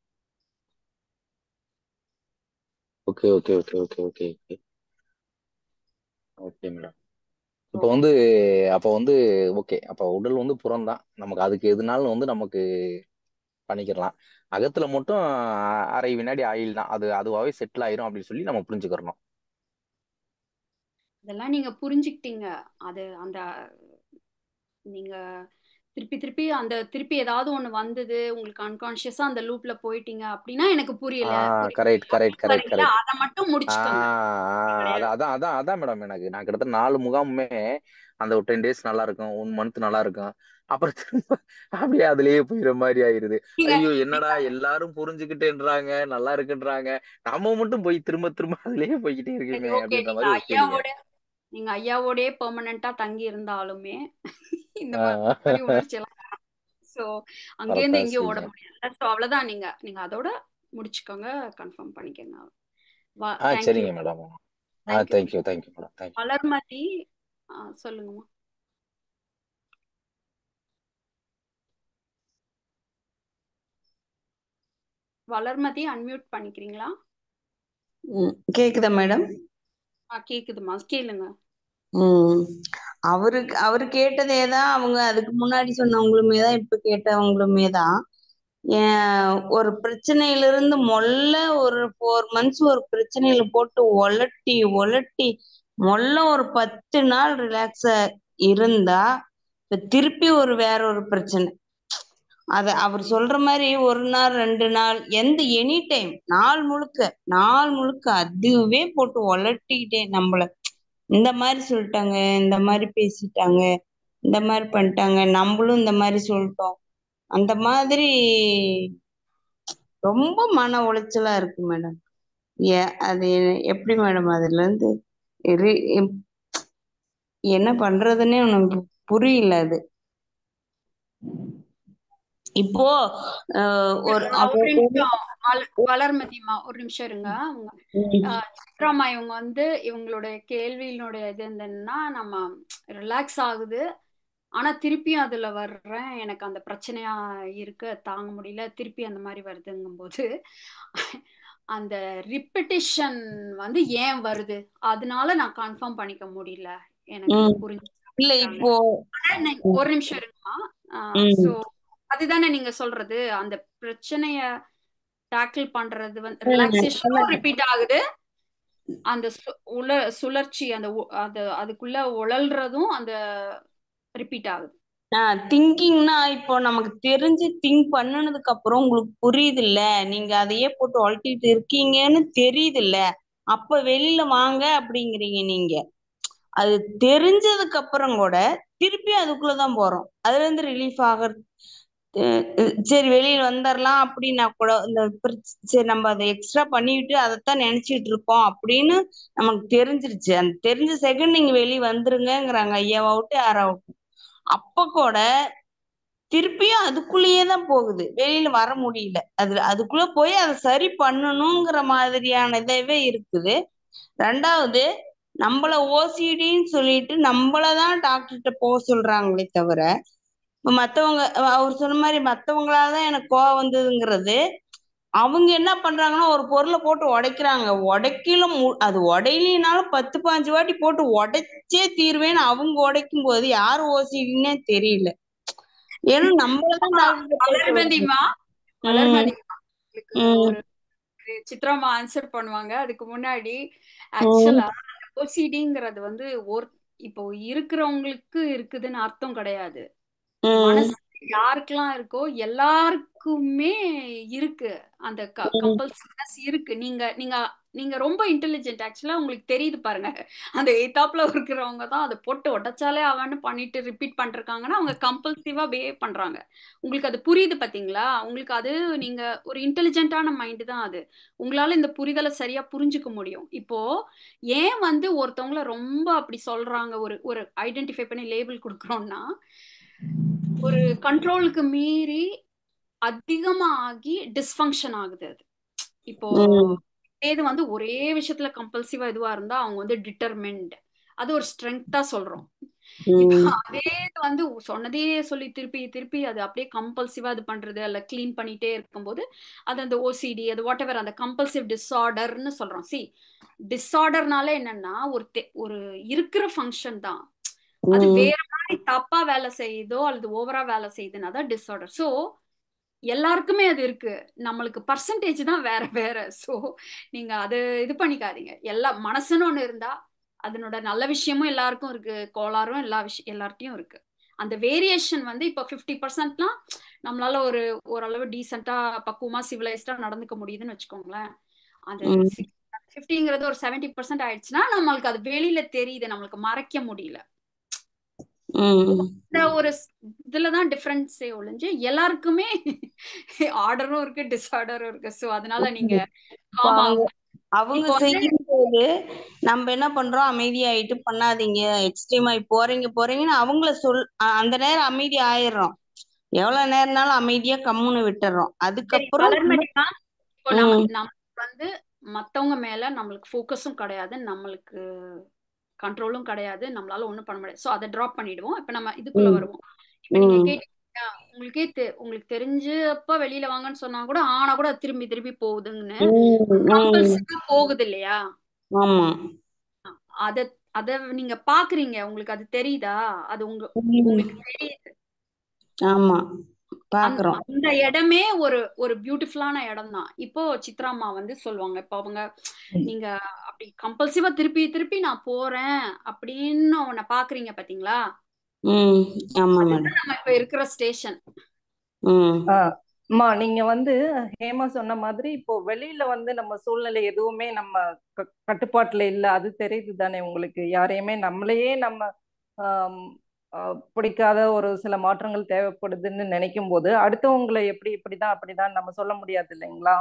okay okay okay okay okay okay okay madam so இப்போ வந்து அப்போ வந்து ஓகே அப்போ உடல் வந்து புறம்தான் நமக்கு அதுக்கு எதுனாலும் வந்து நமக்கு பண்ணிக்கிறலாம் அகத்துல மட்டும் அ- அரை வினாடி ஆயில் தான் அது அதுவாகவே செட்டில் ஆயிரும் அப்படின்னு சொல்லி நம்ம புரிஞ்சுக்கிறணும் இதெல்லாம் நீங்க புரிஞ்சுக்கிட்டீங்க அது அந்த நீங்க திருப்பி திருப்பி அந்த திருப்பி ஏதாவது ஒண்ணு வந்தது உங்களுக்கு அன்கான்ஷியஸா அந்த லூப்ல போயிட்டீங்க அப்படின்னா எனக்கு புரியல ஆ புரியல கரெக்ட் கரெக்ட் கரெக்ட் வரீங்களா கரெக்ட் அதை மட்டும் ஆ முடிச்சுக்கோங்க ஆ, கிடையாது அதான் அதான் அதான் அதான் மேடம் எனக்கு நான் கிட்டத்தட்ட நாலு முகாமுமே அந்த ஒரு டென் டேஸ் நல்லா இருக்கும் ஒன் மந்த் நல்லா இருக்கும் அப்புறம் திரும்ப அப்படியே அதுலயே போயிடுற மாதிரி ஆயிருது நீங்க ஐயோ நீங்க என்னடா எல்லாரும் புரிஞ்சுக்கிட்டேன்றாங்க நல்லா இருக்குன்றாங்க நம்ம மட்டும் போய் திரும்ப திரும்ப அதுலயே போய்கிட்டே சரி இருக்குமே ஓகே அப்படின்ற நீங்க மாதிரி ஒரு ஃபீலிங் ஐயாவோட நீங்க ஐயாவோடயே பெர்மனண்டா தங்கி இருந்தாலுமே இந்த மாதிரி உணர்ச்சி எல்லாம் ஸோ அங்கேருந்து கரெக்டா எங்கேயும் ஓட சரிங்க முடியாது ஸோ அவ்வளவுதான் நீங்க நீங்க அதோட முடிச்சுக்கோங்க கன்ஃபார்ம் பண்ணிக்கோங்க ஆ தேங்க்யூ சரிங்க மேடம் ஆ thank you thank you thank you madam thank you Valarmathi ஆ, சொல்லுங்கம்மா வளர்மதி அன்மியூட் பண்ணிக்கிறீங்களா ம், கேக்குதா மேடம் ஆ கேக்குதுமா கேளுங்க ம் அவருக்கு அவரு கேட்டதே தான் அவங்க அதுக்கு முன்னாடி சொன்னவங்களுமே தான் இப்ப கேட்டவங்களுமே தான் ஏன் ஒரு பிரச்சனையிலிருந்து மொல்ல ஒரு ஃபோர் மந்த்ஸ் ஒரு பிரச்சனையில போட்டு ஒலட்டி ஒலட்டி மொல்ல ஒரு பத்து நாள் ரிலாக்ஸா இருந்தா இப்ப திருப்பி ஒரு வேற ஒரு பிரச்சனை அத அவர் சொல்ற மாதிரி ஒரு நாள் ரெண்டு நாள் எந்த எனி டைம் நாள் முழுக்க நாள் முழுக்க அதுவே போட்டு ஒலட்டிக்கிட்டே நம்மள இந்த மாதிரி சொல்லிட்டாங்க இந்த மாதிரி பேசிட்டாங்க இந்த மாதிரி பண்ணிட்டாங்க நம்மளும் இந்த மாதிரி சொல்லிட்டோம் அந்த மாதிரி ரொம்ப மன உளைச்சலா இருக்கு மேடம் ஏ அது எப்படி மேடம் அதுல இருந்து ரி- என்ன பண்றதுன்னே உனக்கு புரியல அது இப்போ அஹ், ஒரு ஆ, அப்போ ஒரு நிமிஷம் வள- வளர்மதிமா ஒரு நிமிஷம் இருங்க அவங்க ம், ஆ, சித்ராமா இவங்க வந்து இவங்களுடைய கேள்வியினுடைய இது என்னன்னா நம்ம ரிலாக்ஸ் ஆகுது ஆனா திருப்பியும் அதுல வர்றேன் எனக்கு அந்த பிரச்சனையா இருக்கு தாங்க முடியல திருப்பி அந்த மாதிரி வருதுங்கும்போது அந்த ரிப்பிட்டிஷன் வந்து ஏன் வருது அதனால நான் கன்ஃபார்ம் பண்ணிக்க முடியல எனக்கு ம். புரிஞ்சு இல்ல இப்போ ஆனா நீ- ஒரு நிமிஷம் இருங்கம்மா ம், ஸோ அதுதானே நீங்க சொல்றது அந்த பிரச்சனைய டேக்கிள் பண்றது வந்து ம், ரிலாக்ஸேஷனும் அதான். ரிப்பீட் ஆகுது அந்த சு- உல சுழற்சி அந்த உ- அது அதுக்குள்ள உழல்றதும் அந்த ரிப்பீட் ஆகுது திங்கிங்னா இப்போ நமக்கு தெரிஞ்சு திங்க் பண்ணுனதுக்கு அப்புறம் உங்களுக்கு புரியுது இல்ல நீங்க அதையே போட்டு உழட்டிட்டு இருக்கீங்கன்னு தெரியுது இல்ல அப்ப வெளியில வாங்க அப்படிங்கிறீங்க நீங்க அது தெரிஞ்சதுக்கு அப்புறம் கூட திருப்பி அதுக்குள்ளதான் போறோம் அதுல இருந்து ரிலீஃப் ஆக சரி வெளியில வந்துடலாம் அப்படின்னா கூட இந்த பிரச்ச- சரி நம்ம அதை எக்ஸ்ட்ரா பண்ணிட்டு அதைத்தான் நினைச்சிட்டு இருக்கோம் அப்படின்னு நமக்கு தெரிஞ்சிருச்சு அந்த தெரிஞ்ச செகண்ட் நீங்க வெளியே வந்துருங்கங்கிறாங்க ஐயாவாகட்டும் யாராவட்டும் அப்ப கூட திருப்பியும் அதுக்குள்ளேயே தான் போகுது வெளியில வர முடியல அது அதுக்குள்ள போய் அதை சரி பண்ணணுங்கிற மாதிரியான இதவே இருக்குது ரெண்டாவது நம்மள ஓசிடின்னு சொல்லிட்டு நம்மளதான் டாக்டர்கிட்ட போக சொல்றாங்களே தவிர இப்ப மத்தவங்க அஹ் அவர் சொன்ன மாதிரி மத்தவங்களாலதான் எனக்கு கோவம் வந்ததுங்கிறது அவங்க என்ன பண்றாங்கன்னா ஒரு பொருளை போட்டு உடைக்கிறாங்க உடைக்கல மு- அது உடையலினாலும் பத்து பாஞ்சு வாட்டி போட்டு உடைச்சே தீர்வேன்னு அவங்க உடைக்கும் போது யார் ஓசிடின்னே தெரியல ஏன்னா நம்மளதான் டாக்டர் போய் சொல்றோம் வளர்மதிமா உம் வளர்மதிமா உங்களுக்கு உம் ஒரு ஒரு சித்ராமா ஆன்சர் பண்ணுவாங்க அதுக்கு முன்னாடி உம் ஆக்சுவலா ஓசிடிங்கிறது வந்து ஒரு இப்போ இருக்கிறவங்களுக்கு இருக்குதுன்னு அர்த்தம் கிடையாது உம் மனசு யாருக்கெல்லாம் இருக்கோ எல்லாருக்குமே இருக்கு அந்த உம் கம்பல்சிவ்னஸ் இருக்கு நீங்க நீங்க நீங்க ரொம்ப இன்டெலிஜென்ட் ஆக்சுவலா உங்களுக்கு தெரியுது பாருங்க அந்த எய்தாப்ல இருக்கிறவங்க தான் அதை போட்டு உடைச்சாலே அவன்னு பண்ணிட்டு ரிப்பீட் பண்ணிருக்காங்கன்னா அவங்க கம்பல்சிவா பிஹேவ் பண்றாங்க உங்களுக்கு அது புரியுது பாத்தீங்களா உங்களுக்கு அது நீங்க ஒரு இன்டெலிஜென்ட்டான மைண்டு தான் அது உங்களால இந்த புரிதலை சரியா புரிஞ்சுக்க முடியும் இப்போ ஏன் வந்து ஒருத்தவங்கள ரொம்ப அப்படி சொல்றாங்க ஒரு ஒரு ஐடென்டிஃபை பண்ணி லேபிள் கொடுக்குறோம்னா ஒரு கண்ட்ரோலுக்கு மீறி அதிகமா ஆகி டிஸ்ஃபங்க்ஷன் ஆகுது அது இப்போ ம் இது வந்து ஒரே விஷயத்துல கம்பல்சிவா இதுவா இருந்தா அவங்க வந்து டிட்டர்மெண்ட் அது ஒரு ஸ்ட்ரென்த்தா சொல்றோம் இப்போ ம் அதே இது வந்து சொன்னதே சொல்லி திருப்பி திருப்பி அது அப்படியே கம்பல்சிவா இது பண்றது அல்ல க்ளீன் பண்ணிட்டே இருக்கும்போது அது அந்த ஓசிடி அது வாட் எவர் அந்த கம்பல்சிவ் டிஸார்டர்னு சொல்றோம் சி டிஸார்டர்னால என்னன்னா ஒரு தெ- ஒரு இருக்கிற ஃபங்க்ஷன் தான் அது ம் வேற மாதிரி தப்பா வேலை செய்யுதோ அல்லது ஓவரா வேலை செய்யுதுன்னா தான் டிஸார்டர் ஸோ எல்லாருக்குமே அது இருக்கு நம்மளுக்கு பர்சன்டேஜ் தான் வேற வேற ஸோ நீங்க அது இது பண்ணிக்காதீங்க எல்லா மனசுன்னு ஒண்ணு இருந்தா அதனோட நல்ல விஷயமும் எல்லாருக்கும் இருக்கு கோளாறும் எல்லா விஷயம் எல்லார்ட்டையும் இருக்கு அந்த வேரியேஷன் வந்து இப்போ ஃபிஃப்டி பர்சன்ட்லாம் நம்மளால ஒரு ஓரளவு டீசெண்டா பக்குவமா சிவிலைஸ்டா நடந்துக்க முடியுதுன்னு வச்சுக்கோங்களேன் அந்த ம் ஃபிஃப்டிங்கிறது ஒரு செவன்டி பர்சன்ட் ஆயிடுச்சுன்னா நம்மளுக்கு அது வெளியில தெரியுது நம்மளுக்கு மறைக்க முடியல ம் இந்த ஒரு ஸ்- இதுலதான் டிஃபரன்ஸே ஒழிஞ்சு எல்லாருக்குமே ஆர்டரும் இருக்கு டிஸார்டரும் இருக்கு ஸோ அதனால நீங்க இப்போ காமா அவங்க அவங்க இப்போ வந்து செய்யும்போது நம்ம என்ன பண்றோம் அமைதியாயிட்டு பண்ணாதீங்க எக்ஸ்ட்ரீம் ஆகி போறீங்க போறீங்கன்னு அவங்கள சொல் அ- அந்த நேரம் அமைதி ஆயிடுறோம் எவ்வளவு நேரம்னாலும் அமைதியா கம்முன்னு விட்டுறோம் சரி அதுக்கப்புறம் நம்ம வளர்மதிமா இப்போ நம்ம ம் நமக்கு வந்து மத்தவங்க மேல நம்மளுக்கு ஃபோக்கஸும் கிடையாது நம்மளுக்கு கண்ட்ரோலும் கிடையாது நம்மளால ஒண்ணும் பண்ண முடியாது ஸோ அதை ட்ராப் பண்ணிடுவோம் இப்போ நம்ம இதுக்குள்ள ம் வருவோம் இப்போ நீங்க ம் கேட்டீங்க உங்களுக்கே தெ உங்களுக்கு தெரிஞ்சப்ப வெளியில வாங்கன்னு சொன்னா கூட ஆனா கூட அது திரும்பி திரும்பி போகுதுங்கன்னு ம் ம் கம்பல்சிவா போகுது இல்லையா ஆமா அத அத நீங்க பாக்குறீங்க உங்களுக்கு அது தெரியுதா அது உங்க ம் உங்களுக்கு தெரியுது ஆமா அந்த பாக்குறோம் அந்த இடமே ஒரு ஒரு பியூட்டிஃபுல்லான இடம் தான் இப்போ சித்ராம்மா வந்து சொல்லுவாங்க இப்போ அவங்க நீங்க அப்படி கம்பல்சிவா திருப்பி திருப்பி நான் போறேன் அப்படின்னு உன்னை பாக்குறீங்க பாத்தீங்களா ம் ஆமா அதுதான் மேடம் நம்ம இப்ப இருக்கிற ஸ்டேஷன் ம் ஆஹ் அம்மா நீங்க வந்து ஹேமா சொன்ன மாதிரி இப்போ வெளியில வந்து நம்ம சூழ்நிலை எதுவுமே நம்ம க- கட்டுப்பாட்டுல இல்ல அது தெரியுது தானே உங்களுக்கு யாரையுமே நம்மளையே நம்ம ஆம், ஆஹ் பிடிக்காத ஒரு சில மாற்றங்கள் தேவைப்படுதுன்னு நினைக்கும் போது அடுத்தவங்களை எப்படி இப்படிதான் அப்படிதான் நம்ம சொல்ல முடியாது இல்லைங்களா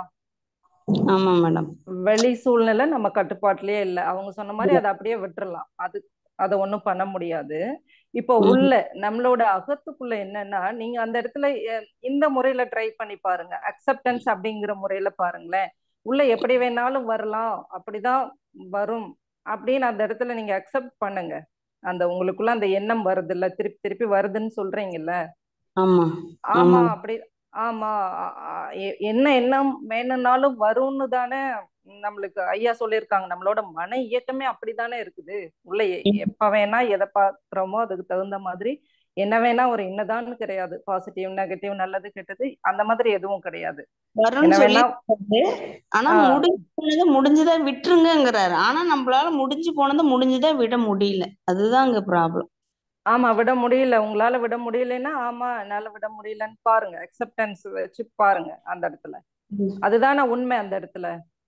ஆமா மேடம் வெளி சூழ்நிலை நம்ம கட்டுப்பாட்டிலேயே இல்லை அவங்க சொன்ன மாதிரி அதை அப்படியே விட்டுறலாம் அது அதை ஒன்றும் பண்ண முடியாது இப்போ ம் உள்ள நம்மளோட அகத்துக்குள்ள என்னன்னா நீங்க அந்த இடத்துல அஹ், இந்த முறையில ட்ரை பண்ணி பாருங்க அக்செப்டன்ஸ் அப்படிங்கிற முறையில பாருங்களேன் உள்ள எப்படி வேணாலும் வரலாம் அப்படிதான் வரும் அப்படின்னு அந்த இடத்துல நீங்க அக்செப்ட் பண்ணுங்க அந்த உங்களுக்குள்ள அந்த எண்ணம் வருது இல்ல திருப்பி திருப்பி வருதுன்னு சொல்றீங்கல்ல ஆமா ஆமா ஆமா அப்படி ஆமா அ- அ- எ- என்ன எண்ணம் வேணும்னாலும் வரும்னு தானே நம்மளுக்கு ஐயா சொல்லியிருக்காங்க நம்மளோட மன இயக்கமே அப்படித்தானே இருக்குது உள்ள எ- ம் எப்ப வேணா எதை பார்க்குறோமோ அதுக்கு தகுந்த மாதிரி என்ன வேணா ஒரு என்னதான்னு கிடையாது பாசிட்டிவ் நெகட்டிவ் நல்லது கெட்டது அந்த மாதிரி எதுவும் கிடையாது வரும்னு என்ன வேணா சொல்லியிருக்காரு ஆனா ஆஹ் முடிஞ்சு போனதை முடிஞ்சுதா விட்டுருங்கங்கிறாரு ஆனா நம்மளால முடிஞ்சு போனதை முடிஞ்சுதா விட முடியல அதுதான் அங்க ப்ராப்ளம் ஆமா விட முடியல உங்களால விட முடியலன்னா ஆமா என்னால விட முடியலன்னு பாருங்க அக்செப்டன்ஸ் வச்சு பாருங்க அந்த இடத்துல அதுதானே உண்மை அந்த இடத்துல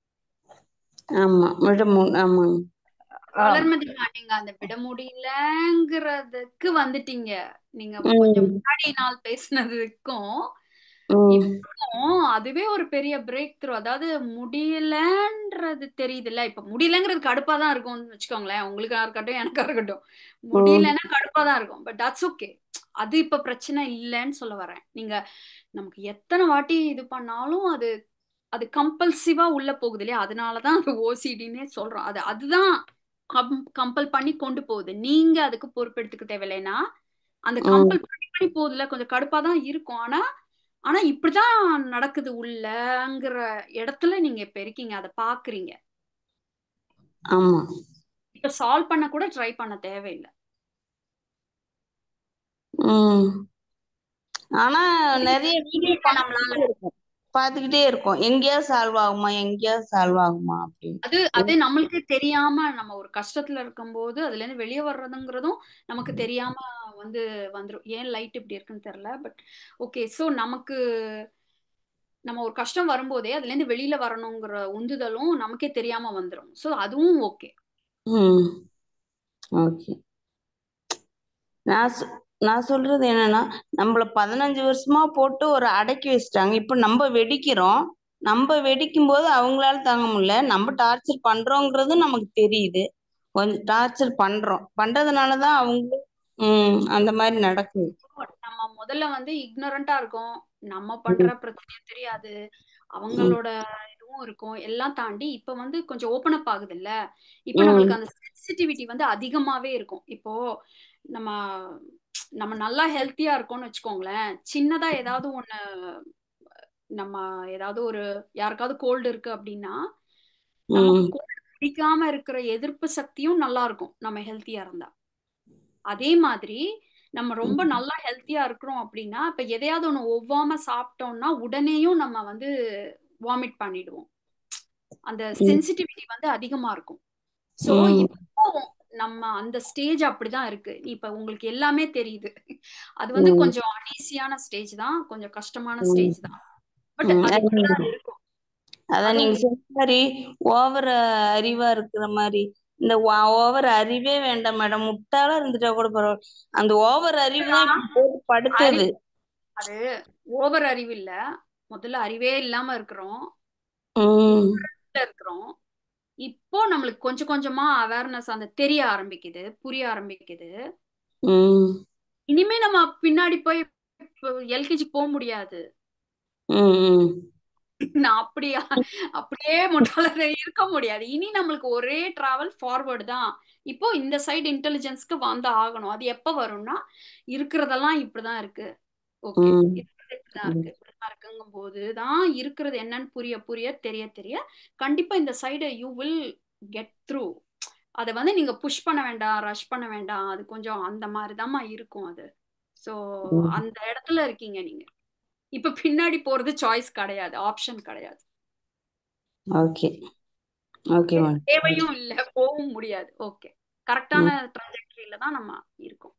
ஆமா விட மு ஆமாங்க ஆஹ் வளர்மதிமா நீங்க அந்த விட முடியலங்கிறதுக்கு வந்துட்டீங்க நீங்க கொஞ்சம் ம் முன்னாடி நாள் பேசுனதுக்கும் ம் இப்போவும் அதுவே ஒரு பெரிய பிரேக் த்ரூ அதாவது முடியலன்றது தெரியுதுல்ல இப்ப முடியலங்கிறது கடுப்பா தான் இருக்கும்னு வச்சுக்கோங்களேன் உங்களுக்கா இருக்கட்டும் எனக்கா இருக்கட்டும் ம் முடியலன்னா கடுப்பா தான் இருக்கும் பட் தட்ஸ் ஓகே அது இப்ப பிரச்சனை இல்லைன்னு சொல்ல வரேன் நீங்க நமக்கு எத்தனை வாட்டி இது பண்ணாலும் அது அது கம்பல்சிவா உள்ள போகுது இல்லையா அதனாலதான் அது ஓசிடின்னே சொல்றோம் அது அதுதான் கம்பல் பண்ணி கொண்டு போகுது நீங்க அதுக்கு பொறுப்பெடுத்துக்க தேவையில்லைன்னா அந்த ம் கம்பல் பண்ணி பண்ணி போகுதுல கொஞ்சம் கடுப்பா தான் இருக்கும் ஆனா ஆனா இப்படிதான் நடக்குது உள்ளங்கிற இடத்துல நீங்க இப்ப இருக்கீங்க அதை பாக்குறீங்க ஆமா இப்ப சால்வ் பண்ண கூட ட்ரை பண்ண தேவையில்லை ம் ஆனா நிறைய புரியுது வீடியோ புரியல நம்மளால பார்த்துக்கிட்டே இருக்கும் பார்த்துக்கிட்டே இருக்கும் எங்கேயாவது சால்வ் ஆகுமா எங்கேயாவது சால்வ் ஆகுமா அப்படின்னு அது அது நம்மளுக்கு தெரியாம நம்ம ஒரு கஷ்டத்துல இருக்கும்போது அதுல இருந்து வெளியே வர்றதுங்கிறதும் நமக்கு தெரியாம வந்து வந்துரும் ஏன் லைட் இப்படி இருக்குன்னு தெரியல பட் ஓகே சோ நமக்கு நம்ம ஒரு கஷ்டம் வரும்போதே அதுல இருந்து வெளியில வரணுங்கிற உந்துதலும் நமக்கே தெரியாம வந்துரும் சோ அதுவும் ஓகே ம் ஓகே நான் சொ- நான் சொல்றது என்னன்னா நம்மள பதினஞ்சு வருஷமா போட்டு ஒரு அடக்கி வச்சுட்டாங்க இப்ப நம்ம வெடிக்கிறோம் நம்ம வெடிக்கும் போது அவங்களால தாங்க முடியல நம்ம டார்ச்சர் பண்றோங்கிறது நமக்கு தெரியுது கொஞ்சம் டார்ச்சர் பண்றோம் பண்றதுனாலதான் அவங்க ம் அந்த மாதிரி நடக்குது நம்ம முதல்ல வந்து இக்னோரண்டா இருக்கும் நம்ம பண்ற பிரச்சனையும் தெரியாது அவங்களோட இதுவும் இருக்கும் எல்லாம் தாண்டி இப்ப வந்து கொஞ்சம் ஓபன் அப் ஆகுது இல்ல இப்ப நம்மளுக்கு அந்த சென்சிட்டிவிட்டி வந்து அதிகமாவே இருக்கும் இப்போ நம்ம நம்ம நல்லா ஹெல்த்தியா இருக்கோம்னு வச்சுக்கோங்களேன் சின்னதா ஏதாவது ஒண்ணு நம்ம ஏதாவது ஒரு யாருக்காவது கோல்டு இருக்கு அப்படின்னா நமக்கு கோல்டு பிடிக்காம இருக்கிற எதிர்ப்பு சக்தியும் நல்லா இருக்கும் நம்ம ஹெல்த்தியா இருந்தா அதே மாதிரி நம்ம ரொம்ப நல்லா ஹெல்த்தியா இருக்கிறோம் அப்படின்னா இப்ப எதையாவது ஒண்ணு ஒவ்வாம சாப்பிட்டோம்னா உடனேயும் நம்ம வந்து வாமிட் பண்ணிடுவோம் அந்த சென்சிட்டிவிட்டி வந்து அதிகமா இருக்கும் சோ இப்போ நம்ம அந்த ஸ்டேஜ் அப்படிதான் இருக்கு இப்ப உங்களுக்கு எல்லாமே தெரியுது அது வந்து கொஞ்சம் அனீசியான ஸ்டேஜ் தான் கொஞ்சம் கஷ்டமான ஸ்டேஜ் தான் பட் அது இப்படிதான் இருக்கும் அதான் நீங்க சொன்ன மாதிரி ஓவர் அறிவா இருக்கிற மாதிரி இந்த ஓவர் அறிவே வேண்டாம் மேடம் முட்டாளா இருந்துட்டா கூட பரவாயில்ல அந்த ஓவர் அறிவு தான் இப்ப போட்டு படுத்தது அது ஓவர் அறிவு இல்ல முதல்ல அறிவே இல்லாம இருக்கிறோம் இருக்கிறோம் இப்போ நம்மளுக்கு கொஞ்சம் கொஞ்சமா அவேர்னஸ் அந்த தெரிய ஆரம்பிக்குது புரிய ஆரம்பிக்குது இனிமே நம்ம பின்னாடி போய் எல்கேஜி போக முடியாது நான் அப்படியா அப்படியே முட்டாள இருக்க முடியாது இனி நம்மளுக்கு ஒரே டிராவல் ஃபார்வர்டு தான் இப்போ இந்த சைடு இன்டெலிஜென்ஸ்க்கு வந்து ஆகணும் அது எப்ப வரும்னா இருக்கிறதெல்லாம் இப்படிதான் இருக்கு ஓகே இப்படிதான் இருக்கு இப்படிதான் இருக்குங்கும் போதுதான் இருக்கிறது என்னன்னு புரிய புரிய தெரிய தெரிய கண்டிப்பா இந்த side you will get through அதை வந்து நீங்க புஷ் பண்ண வேண்டாம் ரஷ் பண்ண வேண்டாம் அது கொஞ்சம் அந்த மாதிரிதாம்மா இருக்கும் அது சோ அந்த இடத்துல இருக்கீங்க நீங்க இப்ப பின்னாடி போறது சாய்ஸ் கிடையாது ஆப்ஷன் கிடையாது ஓகே ஓகே தேவையும் இல்ல போகவும் முடியாது ஓகே கரெக்டான ட்ராஜெக்டரியில தான் நம்ம இருக்கோம்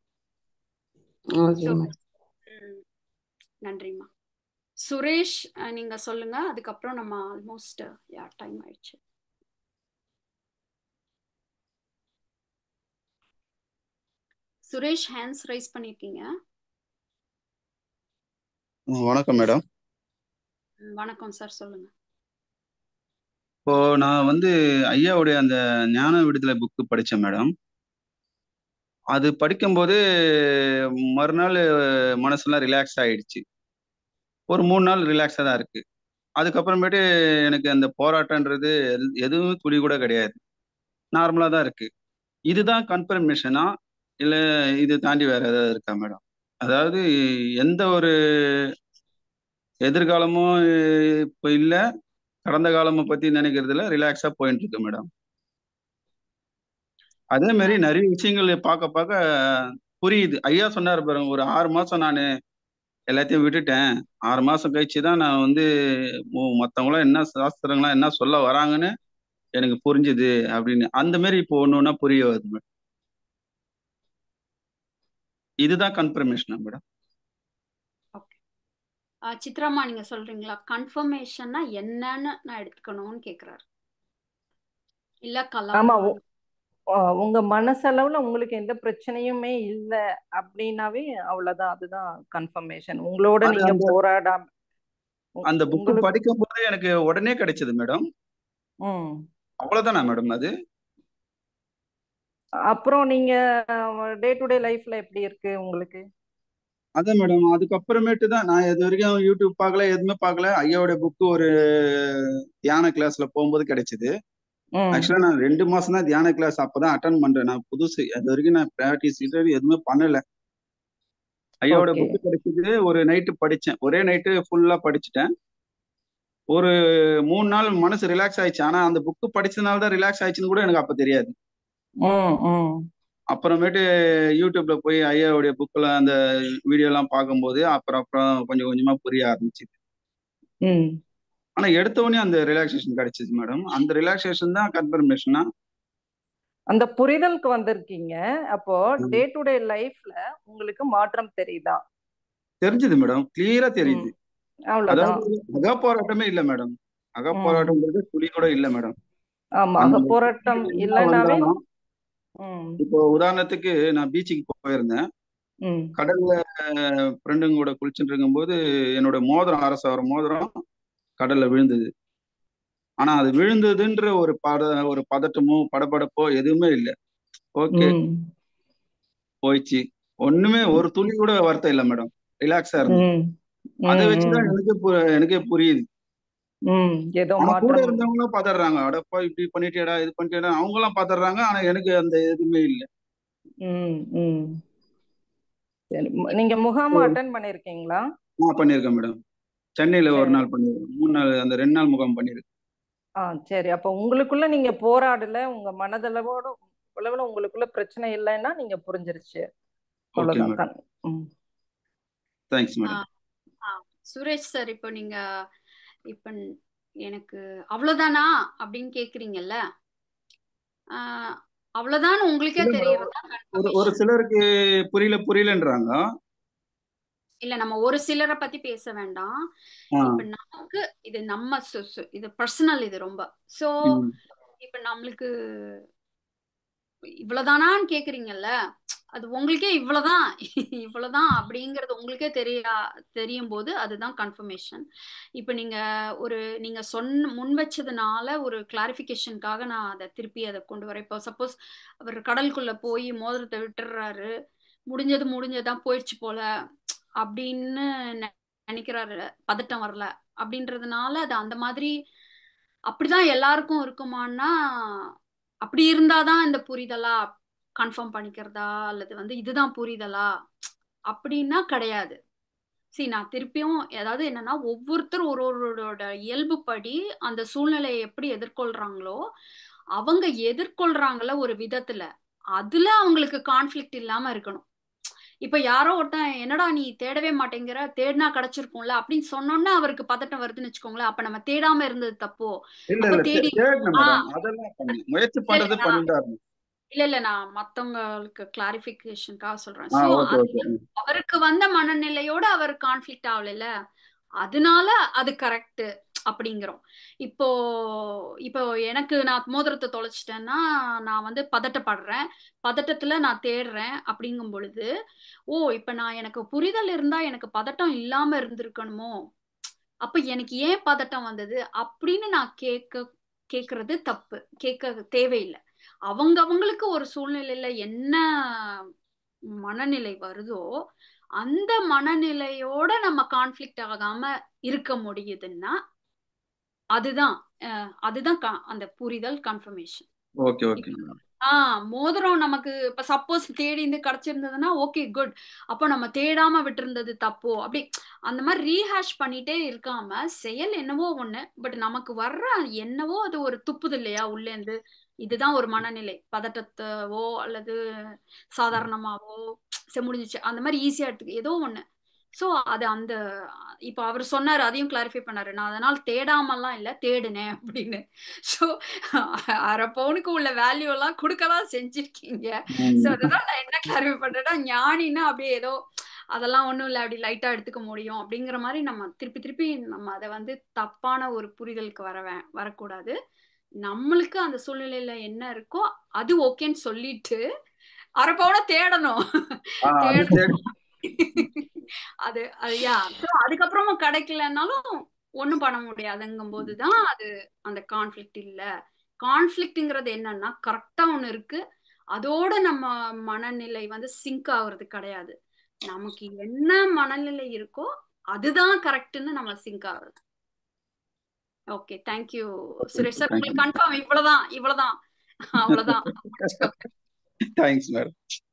நன்றிம்மா சுரேஷ் நீங்க சொல்லுங்க அதுக்கப்புறம் நம்ம ஆல்மோஸ்ட் யா டைம் ஆயிடுச்சு சுரேஷ் ஹேண்ட்ஸ் ரைஸ் பண்ணிருக்கீங்க வணக்கம் மேடம் வணக்கம் சார் சொல்லுங்க இப்போ நான் வந்து ஐயாவுடைய அந்த ஞான விடுதலை புக்கு படித்தேன் மேடம் அது படிக்கும்போது மறுநாள் மனசெல்லாம் ரிலாக்ஸ் ஆயிடுச்சு ஒரு மூணு நாள் ரிலாக்ஸாக தான் இருக்கு அதுக்கப்புறமேட்டு எனக்கு அந்த போராட்டன்றது எதுவும் துளி கூட கிடையாது நார்மலாக தான் இருக்கு இதுதான் கன்ஃபர்மேஷனா இல்லை இது தாண்டி வேற ஏதாவது இருக்கா மேடம் அதாவது எந்த ஒரு எதிர்காலமும் இப்போ இல்லை கடந்த காலமை பற்றி நினைக்கிறதுல ரிலாக்ஸாக போயிட்டு இருக்கு மேடம் அதே மாதிரி நிறைய விஷயங்கள் பார்க்க பார்க்க புரியுது ஐயா சொன்னார் பாருங்க ஒரு ஆறு மாதம் நான் எல்லாத்தையும் விட்டுட்டேன் ஆறு மாதம் கழிச்சு தான் நான் வந்து மற்றவங்களாம் என்ன சாஸ்திரங்களாம் என்ன சொல்ல வராங்கன்னு எனக்கு புரிஞ்சுது அப்படின்னு அந்த மாதிரி இப்போ ஒன்று ஒன்றா புரிய வருது மேடம் இதுதான் கன்ஃபர்மேஷனா மேடம் சித்ராமா நீங்க சொல்றீங்களா கன்ஃபர்மேஷன்னா என்னன்னு நான் எடுத்துக்கணும்னு கேக்குறாரு இல்ல ஆமா கலாம் உங்க மனசளவுல உங்களுக்கு எந்த பிரச்சனையுமே இல்ல அப்படின்னாவே அவ்வளவுதான் அதுதான் கன்ஃபர்மேஷன் உங்களோட அது நீங்க அந்த போராடாம உ- அந்த புக்கு உங்களுக்கு படிக்கும் போது எனக்கு உடனே கிடைச்சது மேடம் ம் அவ்வளவுதானா மேடம் அது அப்புறம் நீங்க டே டு டே லைஃப்ல எப்படி இருக்கு உங்களுக்கு அதான் மேடம் அதுக்கப்புறமேட்டு தான் நான் இது வரைக்கும் யூடியூப் பார்க்கல எதுவுமே பார்க்கல ஐயாவோட புக்கு ஒரு தியான கிளாஸ்ல போகும்போது கிடைச்சது ம் ஆக்சுவலா நான் ரெண்டு மாசம் தான் தியான கிளாஸ் அப்பதான் அட்டன் பண்றேன் நான் புதுசு அது வரைக்கும் நான் ப்ராக்டிஸ் எதுவுமே பண்ணல ஐயாவோட ஓகே புக்கு கிடைச்சது ஒரு நைட்டு படிச்சேன் ஒரே நைட்டு ஃபுல்லா படிச்சுட்டேன் ஒரு மூணு நாள் மனசு ரிலாக்ஸ் ஆயிடுச்சு ஆனா அந்த புக்கு படிச்சதுனால தான் ரிலாக்ஸ் ஆயிடுச்சுன்னு கூட எனக்கு அப்ப தெரியாது ம் ம் அப்புறமேட்டு யூடியூப்ல போய் ஐயாவுடைய புக்கில் அந்த வீடியோ எல்லாம் பார்க்கும்போது அப்புறம் அப்புறம் கொஞ்சம் கொஞ்சமா புரிய ஆரம்பிச்சுது ம் ஆனா எடுத்த உடனே அந்த ரிலாக்ஸேஷன் கிடைச்சிச்சு மேடம் அந்த ரிலாக்ஸேஷன் தான் கன்ஃபர்மேஷனா அந்த புரிதலுக்கு வந்திருக்கீங்க அப்போ டே டு டே லைஃப்ல உங்களுக்கு மாற்றம் தெரியுதா தெரிஞ்சுது மேடம் கிளியரா தெரியுது ம் அவ்வளவுதான் அதாவது அக போராட்டமே இல்ல மேடம் அக ம் போராட்டம்ன்றது துளி கூட இல்ல மேடம் ஆமா அந்த அக போராட்டம் என்ன இல்லைன்னாவே வந்தாலும் ம் இப்போ உதாரணத்துக்கு நான் பீச்சுக்கு போயிருந்தேன் ம் கடல்ல ஃப்ரெண்டுங்க கூட குளிச்சுட்டு இருக்கும்போது என்னோட மோதிரம் அரசவர மோதிரம் கடல்ல விழுந்தது ஆனா அது விழுந்ததுன்ற ஒரு பத ஒரு பதட்டமோ படபடப்போ எதுவுமே இல்லை ஓகே ம் போயிடுச்சு ஒண்ணுமே ஒரு துளி கூட வருத்தம் இல்லை மேடம் ரிலாக்ஸா இருந்தேன் ம் அதை ம் வச்சுதான் ம் எனக்கு பு- எனக்கே புரியுது ம் ஏதோ ஆனா கூட மாற்றம் இருந்தவங்களும் பாத்துடுறாங்க அடப்பா இப்படி பண்ணிட்டியாடா இது பண்ணிட்டியாடா அவங்க எல்லாம் பாத்துடுறாங்க ஆனா எனக்கு அந்த எதுவுமே இல்லை ம் ம் சரி மு- நீங்க முகாம் அட்டன் பண்ணிருக்கீங்களா நான் பண்ணியிருக்கேன் மேடம் சென்னையில ஒரு சரி நாள் பண்ணியிருக்கேன் மூணு நாள் அந்த ரெண்டு நாள் முகாம் பண்ணியிருக்கேன் ஆ சரி அப்ப உங்களுக்குள்ள நீங்க போராடல உங்க மனதளவோட அளவுல உங்களுக்குள்ள பிரச்சனை இல்லைன்னா நீங்க புரிஞ்சிருச்சு ஓகே அவ்வளவுதான் மேடம் கண்- ம் தேங்க்ஸ் ஆ, மேடம் ஆ. சுரேஷ் சார் இப்போ நீங்க இப்ப எனக்கு அவ்வளவுதானா அப்படின்னு கேக்குறீங்கல்ல ஆ, அவ்வளவுதான் உங்களுக்கே இல்ல மேடம் தெரியறதா ஒரு ஒரு கன்ஃபர்மேஷன் சிலருக்கு புரியல புரியலன்றாங்க இல்ல நம்ம ஒரு சிலரை பத்தி பேச வேண்டாம் ஆ இப்ப நமக்கு இது நம்ம சு- சு- இது பர்சனல் இது ரொம்ப சோ ம் இப்ப நம்மளுக்கு இவ்வளவுதானான்னு கேக்குறீங்கல்ல அது உங்களுக்கே இவ்வளவுதான் இவ்வளவுதான் அப்படிங்கறது உங்களுக்கே தெரியா தெரியும் போது அதுதான் கன்ஃபர்மேஷன் இப்ப நீங்க ஒரு நீங்க சொன்ன முன் வச்சதுனால ஒரு கிளாரிஃபிகேஷனுக்காக நான் அதை திருப்பி அதை கொண்டு வரேன் இப்போ சப்போஸ் அவர் கடலுக்குள்ள போய் மோதிரத்தை விட்டுறாரு முடிஞ்சது முடிஞ்சதுதான் போயிடுச்சு போல அப்படின்னு நெ- நினைக்கிறாரு பதட்டம் வரல அப்படின்றதுனால அது அந்த மாதிரி அப்படிதான் எல்லாருக்கும் இருக்குமான்னா அப்படி இருந்தாதான் இந்த புரிதலா கன்ஃபார்ம் பண்ணிக்கிறதா அல்லது வந்து இதுதான் புரிதலா அப்படின்னா கிடையாது சரி நான் திருப்பியும் அதாவது என்னன்னா ஒவ்வொருத்தர் ஒரு ஒருவரோட இயல்புப்படி அந்த சூழ்நிலையை எப்படி எதிர்கொள்றாங்களோ அவங்க எதிர்கொள்றாங்கல்ல ஒரு விதத்துல அதுல அவங்களுக்கு கான்ஃபிளிக்ட் இல்லாம இருக்கணும் இப்ப யாரோ ஒருத்தன் என்னடா நீ தேடவே மாட்டேங்கிற தேடினா கிடைச்சிருக்கும்ல அப்படின்னு சொன்னோன்னா அவருக்கு பதட்டம் வருதுன்னு வச்சுக்கோங்களேன் அப்ப நம்ம தேடாம இருந்தது தப்போ இல்ல அப்ப இல்ல தே- தேடி தேடணும் ஆ மேடம் அதெல்லாம் பண்ணு முயற்சி இல்ல இல்ல பண்றது நான் பண்ணிட்டு தான் இருக்கணும் இல்ல இல்ல நான் மத்தவங்களுக்கு கிளாரிபிகேஷனுக்காக சொல்றேன் ஆ சோ ஓகே ஓகே அவருக்கு வந்த மனநிலையோட அவர் கான்ஃபிளிக்ட் ஆகல அதனால அது கரெக்ட் அப்படிங்கிறோம் இப்போ இப்போ எனக்கு நான் மோதிரத்தை தொலைச்சிட்டேன்னா நான் வந்து பதட்டப்படுறேன் பதட்டத்துல நான் தேடுறேன் அப்படிங்கும் பொழுது ஓ இப்ப நான் எனக்கு புரிதல் இருந்தா எனக்கு பதட்டம் இல்லாம இருந்திருக்கணுமோ அப்ப எனக்கு ஏன் பதட்டம் வந்தது அப்படின்னு நான் கேட்க கேக்குறது தப்பு கேட்க தேவையில்லை அவங்க அவங்களுக்கு ஒரு சூழ்நிலையில என்ன மனநிலை வருதோ அந்த மனநிலையோட நம்ம கான்ஃபிளிக்ட் ஆகாம இருக்க முடியுதுன்னா அதுதான் அஹ், அதுதான் க- அந்த புரிதல் கன்ஃபர்மேஷன் ஓகே ஓகே மேடம் ஆ மோதிரம் நமக்கு இப்ப சப்போஸ் தேடி இருந்து கிடைச்சிருந்ததுன்னா ஓகே குட் அப்போ நம்ம தேடாம விட்டிருந்தது தப்போ அப்படி அந்த மாதிரி ரீஹேஷ் பண்ணிட்டே இருக்காம செயல் என்னவோ ஒண்ணு பட் நமக்கு வர்ற என்னவோ அது ஒரு துப்புது இல்லையா உள்ளேந்து இதுதான் ஒரு மனநிலை பதட்டத்தவோ அல்லது சாதாரணமாவோ சரி முடிஞ்சிச்சு அந்த மாதிரி ஈஸியா எடுத்துக்க ஏதோ ஒண்ணு சோ அது அந்த இப்ப அவர் சொன்னாரு அதையும் கிளாரிஃபை பண்ணாரு நான் அதனால தேடாமலாம் இல்ல தேடுனேன் அப்படின்னு சோ அரை பவுனுக்கு உள்ள வேல்யூ எல்லாம் கொடுக்கலாம் செஞ்சிருக்கீங்க சோ ம் அதுதான் நான் என்ன கிளாரிஃபை பண்றேன்னா ஞானின்னா அப்படியே ஏதோ அதெல்லாம் ஒண்ணும் இல்ல அப்படி லைட்டா எடுத்துக்க முடியும் அப்படிங்கிற மாதிரி நம்ம திருப்பி திருப்பி நம்ம அதை வந்து தப்பான ஒரு புரிதலுக்கு வர வே- வரக்கூடாது நம்மளுக்கு அந்த சூழ்நிலையில என்ன இருக்கோ அது ஓகேன்னு சொல்லிட்டு அரை பவுனை தேடணும் ஆ அது தேடணும் தேடி அது அது யா ஸோ அதுக்கப்புறமும் கிடைக்கலனாலும் ஒண்ணும் பண்ண முடியாதுங்கும் போதுதான் அது அந்த கான்ஃபிளிக்ட் இல்ல கான்ஃபிளிக்ட்ங்கிறது என்னன்னா கரெக்டா ஒண்ணு இருக்கு அதோட நம்ம மனநிலை வந்து சிங்க் ஆகுறது கிடையாது நமக்கு என்ன மனநிலை இருக்கோ அதுதான் கரெக்ட்னு நம்ம சிங்க் ஆகுறது okay thank you Suresh sir thank you உங்களுக்கு கன்ஃபார்ம் இவ்வளவுதான் இவ்வளவுதான் அவ்வளவுதான் முடிச்சுக்கோங்க தேங்க்ஸ் மேடம்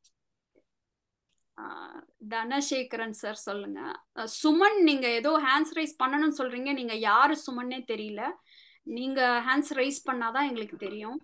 ஆஹ் தனசேகரன் சார் சொல்லுங்க அஹ் சுமன் நீங்க ஏதோ ஹேண்ட்ஸ் ரைஸ் பண்ணணும்னு சொல்றீங்க நீங்க யாரு சுமன்னே தெரியல நீங்க ஹேண்ட்ஸ் ரைஸ் பண்ணாதான் எங்களுக்கு தெரியும்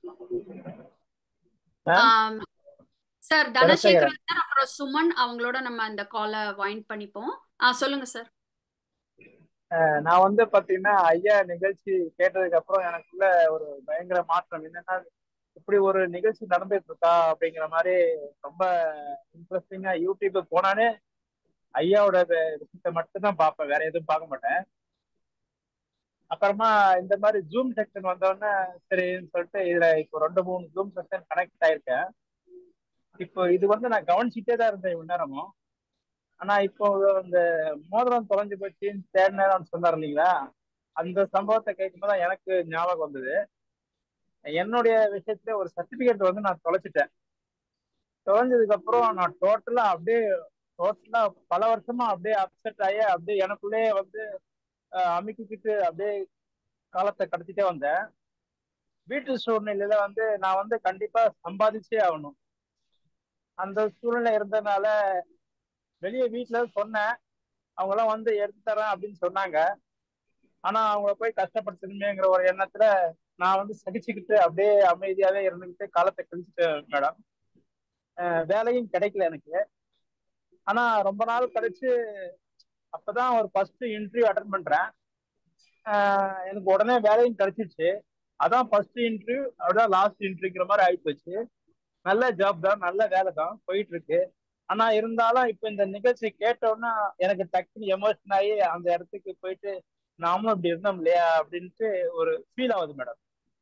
ma'am sir Dhanasekaran Dhanasekaran sir அப்புறம் சுமன் அவங்களோட நம்ம இந்த காலை வைண்ட் பண்ணிப்போம் ஆ சொல்லுங்க சார் அஹ் நான் வந்து பாத்தீங்கன்னா ஐயா நிகழ்ச்சி கேட்டதுக்கு அப்புறம் எனக்குள்ள ஒரு பயங்கர மாற்றம் என்னன்னா இப்படி ஒரு நிகழ்ச்சி நடந்துட்டு இருக்கா அப்படிங்கிற மாதிரி ரொம்ப இன்ட்ரெஸ்டிங்கா யூடியூப் போனாலே ஐயாவோட வி- விஷயத்தை மட்டும்தான் பார்ப்பேன் வேற எதுவும் பார்க்க மாட்டேன் அப்புறமா இந்த மாதிரி ஜூம் செக்ஷன் வந்தோடனே சரின்னு சொல்லிட்டு இதுல இப்போ ரெண்டு மூணு ஜூம் செக்ஷன் கனெக்ட் ஆயிருக்கேன் இப்போ இது வந்து நான் கவனிச்சுட்டே தான் இருந்தேன் இவ்வளவு நேரமும் ஆனா இப்போ இந்த மோதிரம் தொலைஞ்சு போச்சுன்னு தேடினேன்னு சொன்னார் இல்லைங்களா அந்த சம்பவத்தை கேட்கும்போது தான் எனக்கு ஞாபகம் வந்தது என்னுடைய விஷயத்துல ஒரு சர்டிபிகேட் வந்து நான் தொலைச்சிட்டேன் தொலைஞ்சதுக்கு அப்புறம் நான் டோட்டலா அப்படியே டோட்டலா பல வருஷமா அப்படியே அப்செட் ஆகி அப்படியே எனக்குள்ளேயே வந்து அஹ், அமுக்கிக்கிட்டு அப்படியே காலத்தை கடத்திட்டே வந்தேன் வீட்டு சூழ்நிலையில வந்து நான் வந்து கண்டிப்பா சம்பாதிச்சே ஆகணும் அந்த சூழ்நிலை இருந்ததுனால வெளியே வீட்டுல சொன்னேன் அவங்க எல்லாம் வந்து எடுத்து தரேன் அப்படின்னு சொன்னாங்க ஆனா அவங்கள போய் கஷ்டப்படுத்தணுமேங்கிற ஒரு எண்ணத்துல நான் வந்து சகிச்சுக்கிட்டு அப்படியே அமைதியாவே இருந்துகிட்டு காலத்தை கழிச்சுட்டேன் மேடம் வேலையும் கிடைக்கல எனக்கு ஆனா ரொம்ப நாள் கழிச்சு அப்பதான் ஒரு ஃபர்ஸ்ட் இன்டர்வியூ அட்டன் பண்றேன் ஆஹ் எனக்கு உடனே வேலையும் கிடைச்சிருச்சு அதான் ஃபர்ஸ்ட் இன்டர்வியூ அப்படிதான் லாஸ்ட் இன்டர்வியூங்கிற மாதிரி ஆகி போச்சு நல்ல ஜாப் தான் நல்ல வேலை தான் போயிட்டு இருக்கு ஆனா இருந்தாலும் இப்ப இந்த நிகழ்ச்சி கேட்டோன்னா எனக்கு டக்குன்னு எமோஷன் ஆகி அந்த இடத்துக்கு போயிட்டு நாமளும் இப்படி இருந்தோம் இல்லையா அப்படின்ட்டு ஒரு ஃபீல் ஆகுது மேடம்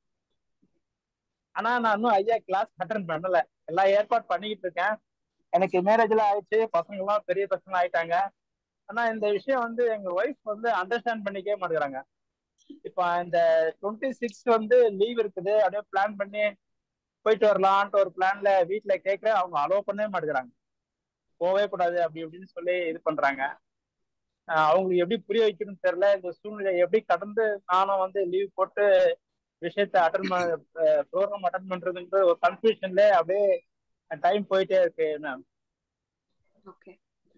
ஆனா நான் இன்னும் ஐயா கிளாஸ் அட்டன் பண்ணல எல்லா ஏற்பாடு பண்ணிக்கிட்டு இருக்கேன் எனக்கு மேரேஜ் எல்லாம் ஆயிடுச்சு பசங்க எல்லாம் பெரிய பசங்க ஆயிட்டாங்க ஆனா இந்த விஷயம் வந்து எங்க ஒய்ஃப் வந்து அண்டர்ஸ்டாண்ட் பண்ணிக்கவே மாட்டேங்கிறாங்க இப்ப இந்த டுவெண்ட்டி சிக்ஸ் வந்து லீவ் இருக்குது அப்படியே பிளான் பண்ணி போயிட்டு வரலான்ட்டு ஒரு பிளான்ல வீட்டுல கேட்க அவங்க அலோவ் பண்ணவே மாட்டேங்கிறாங்க போகவே கூடாது அப்படி இப்படின்னு சொல்லி இது பண்றாங்க ஆஹ் அவங்களுக்கு எப்படி புரிய வைக்கணும்னு தெரியல இந்த சூழ்நிலை எப்படி கடந்து நானும் வந்து லீவ் போட்டு விஷயத்த அட்டன் ப்ரோக்ராம் அட்டன் பண்றதுன்ற ஒரு கன்ஃபியூஷன்ல அப்படியே டைம் போயிட்டே இருக்கு மேம் ஓகே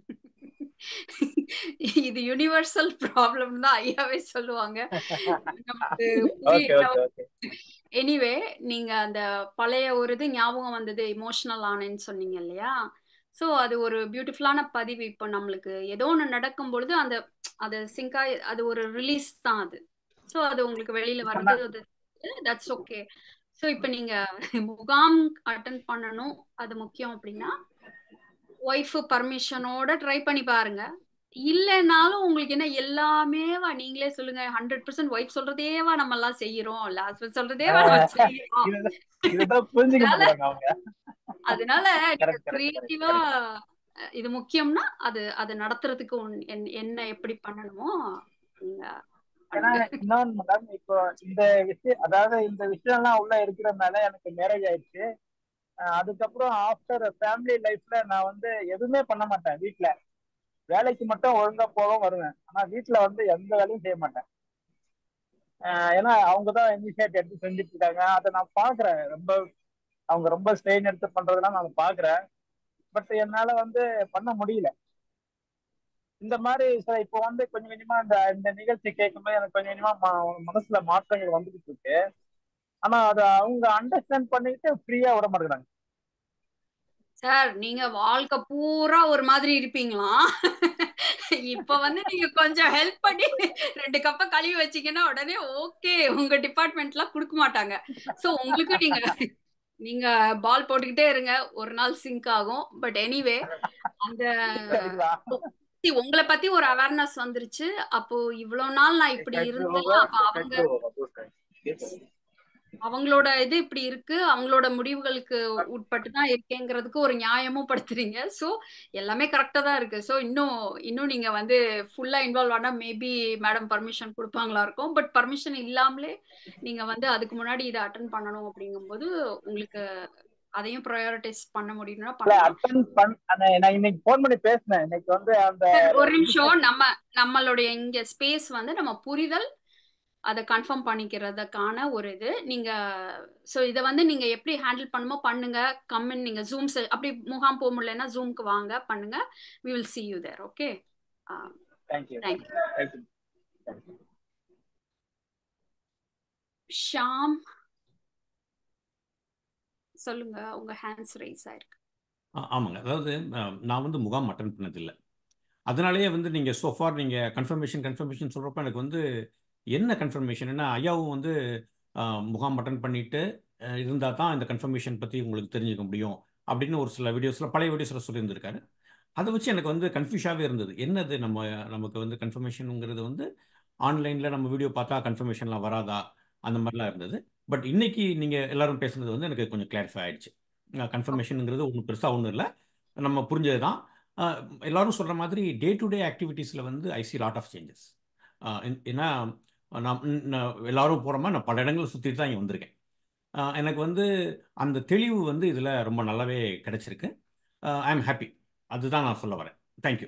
இது யுனிவர்சல் ப்ராப்ளம் தான் ஐயாவே சொல்லுவாங்க நமக்கு ஓகே ஓகே ஓகே எனிவே நீங்க அந்த பழைய ஒரு இது ஞாபகம் வந்தது இமோஷனல் ஆனேன்னு சொன்னீங்க இல்லையா ஸோ அது ஒரு பியூட்டிஃபுல்லான பதிவு இப்போ நம்மளுக்கு ஏதோ ஒன்று நடக்கும் பொழுது அந்த அது சிங்கா அது ஒரு ரிலீஸ் தான் அது ஸோ அது உங்களுக்கு வெளியில வர்றது அது தட்ஸ் ஓகே ஸோ இப்போ நீங்க முகாம் அட்டன் பண்ணணும் அது முக்கியம் அப்படின்னா ஒய்ஃப் பர்மிஷனோட ட்ரை பண்ணி பாருங்க இல்லைனாலும் உங்களுக்கு என்ன எல்லாமேவா நீங்களே சொல்லுங்க ஹண்ட்ரட் பர்சன்ட் ஒய்ஃப் சொல்றதேவா நம்ம எல்லாம் செய்யறோம் இல்ல ஹஸ்பண்ட் சொல்றதேவா நம்ம செய்யறோம் இதுதான் இதுதான் புரிஞ்சுக்க அதனால மாட்டேங்கிறாங்க அவங்க அதனால நீங்க கரெக்ட் கரெக்ட் கரெக்ட் கிரியேட்டிவா இது முக்கியம்னா அது அது நடத்துறதுக்கு உன்- என்ன என்ன எப்படி பண்ணணுமோ நீங்க ஏன்னா பண்ணுங்க இன்னொன்னு மேடம் இப்போ இந்த விஷயம் அதாவது இந்த விஷயம் எல்லாம் உள்ள இருக்கிறதுனால எனக்கு மேரேஜ் ஆயிடுச்சு அஹ் அதுக்கப்புறம் ஆஃப்டர் ஃபேமிலி லைஃப்ல நான் வந்து எதுவுமே பண்ண மாட்டேன் வீட்ல வேலைக்கு மட்டும் ஒழுங்கா போகவும் வருவேன் ஆனா வீட்ல வந்து எந்த வேலையும் செய்ய மாட்டேன் அஹ் ஏன்னா அவங்க தான் இனிஷியேட் எடுத்து செஞ்சுட்டு இருக்காங்க அதை நான் பாக்குறேன் ரொம்ப அவங்க ரொம்ப ஸ்ட்ரெயின் எடுத்து பண்றதெல்லாம் நான் பாக்குறேன் பட் என்னால வந்து பண்ண முடியல இந்த மாதிரி சார் இப்போ வந்து கொஞ்சம் கொஞ்சமா இந்த இந்த நிகழ்ச்சி கேட்கும்போது எனக்கு கொஞ்சம் கொஞ்சமா ம- மனசுல மாற்றங்கள் வந்துகிட்டு இருக்கு ஆனா அதை அவங்க அண்டர்ஸ்டாண்ட் பண்ணிக்கிட்டு ஃப்ரீயா விட மாட்டேங்கிறாங்க சார் நீங்க வாழ்க்கை பூரா ஒரு மாதிரி இருப்பீங்களா இப்ப வந்து நீங்க கொஞ்சம் ஹெல்ப் பண்ணி ரெண்டு கப்ப கழுவி வச்சீங்கன்னா உடனே ஓகே உங்க டிபார்ட்மெண்ட்லாம் கொடுக்க மாட்டாங்க சோ உங்களுக்கு நீங்க நீங்க பால் போட்டுக்கிட்டே இருங்க ஒரு நாள் சிங்க் ஆகும் பட் எனிவே அந்த சரிங்களா see, உங்களை பத்தி ஒரு அவேர்னஸ் வந்துருச்சு அப்போ இவ்வளவு நாள் நான் இப்படி இருந்தேன் அப்ப அவங்க அவங்களோட இது இப்படி இருக்கு அவங்களோட முடிவுகளுக்கு உட்பட்டு தான் இருக்கேங்கிறதுக்கு ஒரு நியாயமும் படுத்துறீங்க ஸோ எல்லாமே கரெக்டாக தான் இருக்கு ஸோ இன்னும் இன்னும் நீங்க வந்து ஃபுல்லா இன்வால்வ் ஆனா மேபி மேடம் பர்மிஷன் கொடுப்பாங்களா இருக்கும் பட் பர்மிஷன் இல்லாமலே நீங்க வந்து அதுக்கு முன்னாடி இதை அட்டன் பண்ணணும் அப்படிங்கும்போது உங்களுக்கு அதையும் ப்ரையாரிட்டைஸ் பண்ண முடியும்னா இல்ல பண்ணலாம் அட்டன் பண் அந்த- நான் இன்னைக்கு ஃபோன் பண்ணி பேசினேன் இன்னைக்கு வந்து அந்த சார் ஒரு நிமிஷம் நம்ம நம்மளுடைய இங்க ஸ்பேஸ் வந்து நம்ம புரிதல் அதை கன்ஃபார்ம் பண்ணிக்கிறதுக்கான ஒரு இது நீங்க ஸோ இதை வந்து நீங்க எப்படி ஹேண்டில் பண்ணுமோ பண்ணுங்க கம்மின் நீங்க ஜூம் அப்படி முகாம் போக முடியலன்னா ஜூம்க்கு வாங்க பண்ணுங்க we will see you there okay thank you thank you thank you Sham சொல்லுங்க உங்க ஹேண்ட்ஸ் ரைஸ் ஆயிருக்கு ஆ- ஆமாங்க அதாவது அஹ், நான் வந்து முகாம் அட்டன் பண்ணதில்லை அதனாலேயே வந்து நீங்கள் சோஃபார் நீங்கள் கன்ஃபர்மேஷன் கன்ஃபர்மேஷன் சொல்கிறப்ப எனக்கு வந்து என்ன கன்ஃபர்மேஷன் என்ன ஐயாவும் வந்து அஹ், முகாம் அட்டன் பண்ணிட்டு இருந்தால் தான் இந்த கன்ஃபர்மேஷன் பற்றி உங்களுக்கு தெரிஞ்சுக்க முடியும் அப்படின்னு ஒரு சில வீடியோஸில் பழைய வீடியோஸில் சொல்லியிருந்திருக்காரு அதை வச்சு எனக்கு வந்து கன்ஃபியூஷாகவே இருந்தது என்னது நம்ம நமக்கு வந்து கன்ஃபர்மேஷனுங்கிறது வந்து ஆன்லைனில் நம்ம வீடியோ பார்த்தா கன்ஃபர்மேஷன்லாம் வராதா அந்த மாதிரிலாம் இருந்தது பட் இன்னைக்கு நீங்கள் எல்லாரும் பேசுனது வந்து எனக்கு கொஞ்சம் கிளாரிஃபை ஆயிடுச்சு கன்ஃபர்மேஷனுங்கிறது ஒன்றும் பெருசாக ஒன்றும் இல்லை நம்ம புரிஞ்சது தான் அஹ் எல்லாரும் சொல்கிற மாதிரி டே டு டே ஆக்டிவிட்டீஸில் வந்து I see lot of changes ஏன்னா நான் நான் எல்லாரும் போகிற மாதிரி நான் பல இடங்கள் சுற்றிட்டு தான் இங்கே வந்திருக்கேன் அஹ் எனக்கு வந்து அந்த தெளிவு வந்து இதில் ரொம்ப நல்லாவே கிடைச்சிருக்கு ஐ எம் ஹாப்பி அதுதான் நான் சொல்ல வரேன் தேங்க்யூ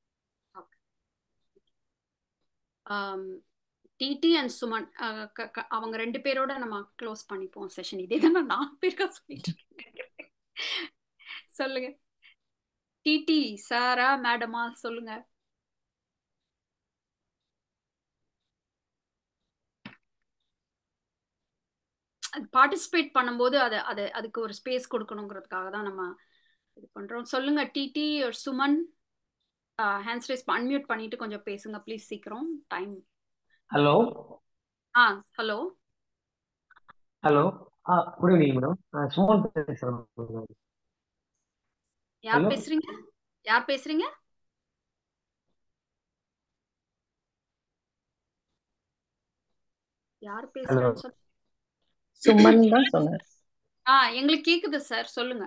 டிடி அண்ட் சுமன் அஹ் க- க- அவங்க ரெண்டு பேரோட நம்ம க்ளோஸ் பண்ணிப்போம் செஷன் இதே தான் நான் நாலு பேருக்கா சொல்லிட்டு இருக்கேன் சொல்லுங்க டிடி சாரா மேடமா சொல்லுங்க பார்ட்டிசிபேட் பண்ணும்போது அது அது அதுக்கு ஒரு ஸ்பேஸ் கொடுக்கணுங்கிறதுக்காக தான் நம்ம இது பண்றோம் சொல்லுங்க DD Suman hands raise unmute பண்ணிட்டு கொஞ்சம் பேசுங்க ப்ளீஸ் சீக்கிரம் டைம் ஹலோ ஆ ஹலோ ஹலோ ஆ குட் ஈவினிங் மேடம் நான் சுமன் பேசுகிறேன் யார் ஹலோ பேசுறீங்க யார் பேசுறீங்க யார் ஹலோ பேசுறேன்னு சொல்லு சுமன் தான் சொன்னார் ஆ எங்களுக்கு கேக்குது சார் சொல்லுங்க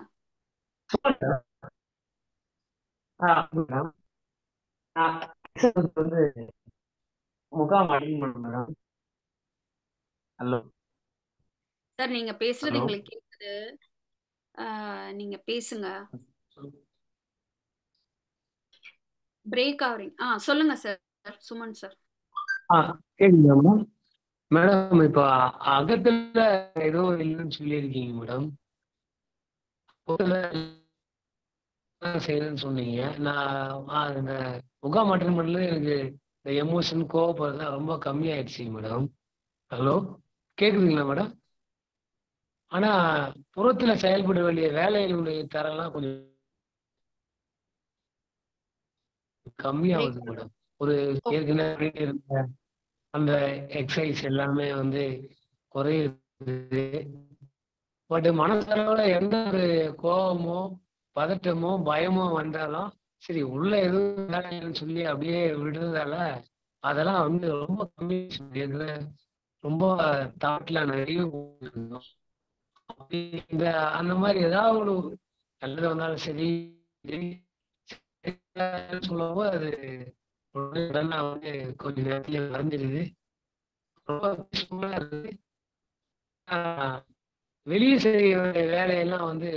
ஆ மேடம் நான் பேசுறது வந்து முகாம் அட்டன் பண்ண மேடம் ஹலோ சார் நீங்க பேசுறது ஹலோ எங்களுக்கு கேக்குது ஆ, நீங்க பேசுங்க பிரேக் ஆகுறீங்க ஆ சொல்லுங்க சார் சுமன் சார் ஆ கேக்குதா மேடம் மேடம் இப்போ அகத்துல ஏதோ இல்லைன்னு சொல்லியிருக்கீங்க மேடம் புறத்துல எல்லாம் செய்யணும்னு சொன்னீங்க நான் ஆ, இந்த முகாம் அட்டன் பண்ணல எனக்கு இந்த எமோஷன் கோவப்படுறதுலாம் ரொம்ப கம்மியாயிடுச்சு மேடம் ஹலோ கேக்குதுங்களா மேடம் ஆனா புறத்துல செயல்பட வேண்டிய வேலைகளுடைய தரம்லாம் கொஞ்சம் பிரேக் கம்மியாகுது மேடம் ஒரு ஏற்கனவே பண்ணிட்டு இருந்த அந்த எக்ஸசைஸ் எல்லாமே வந்து குறையுது பட் மனசளவுல எந்த ஒரு கோபமோ பதட்டமோ பயமோ வந்தாலும் சரி உள்ள எதுவும் வேலை இல்லைன்னு சொல்லி அப்படியே விடுறதால அதெல்லாம் வந்து ரொம்ப கம்மி இதுல ரொம்ப தாட்ல நிறைய போயிருந்தோம். அப்படி இந்த அந்த மாதிரி ஏதாவது ஒரு நல்லது வந்தாலும் சரி சொல்லும்போது அது உடனே உடனே வந்து கொஞ்ச நேரத்துல மறைஞ்சிருது ரொம்ப peaceful-ஆ இருக்குது ஆஹ் வெளியே செய்ய வேண்டிய வேலையெல்லாம் வந்து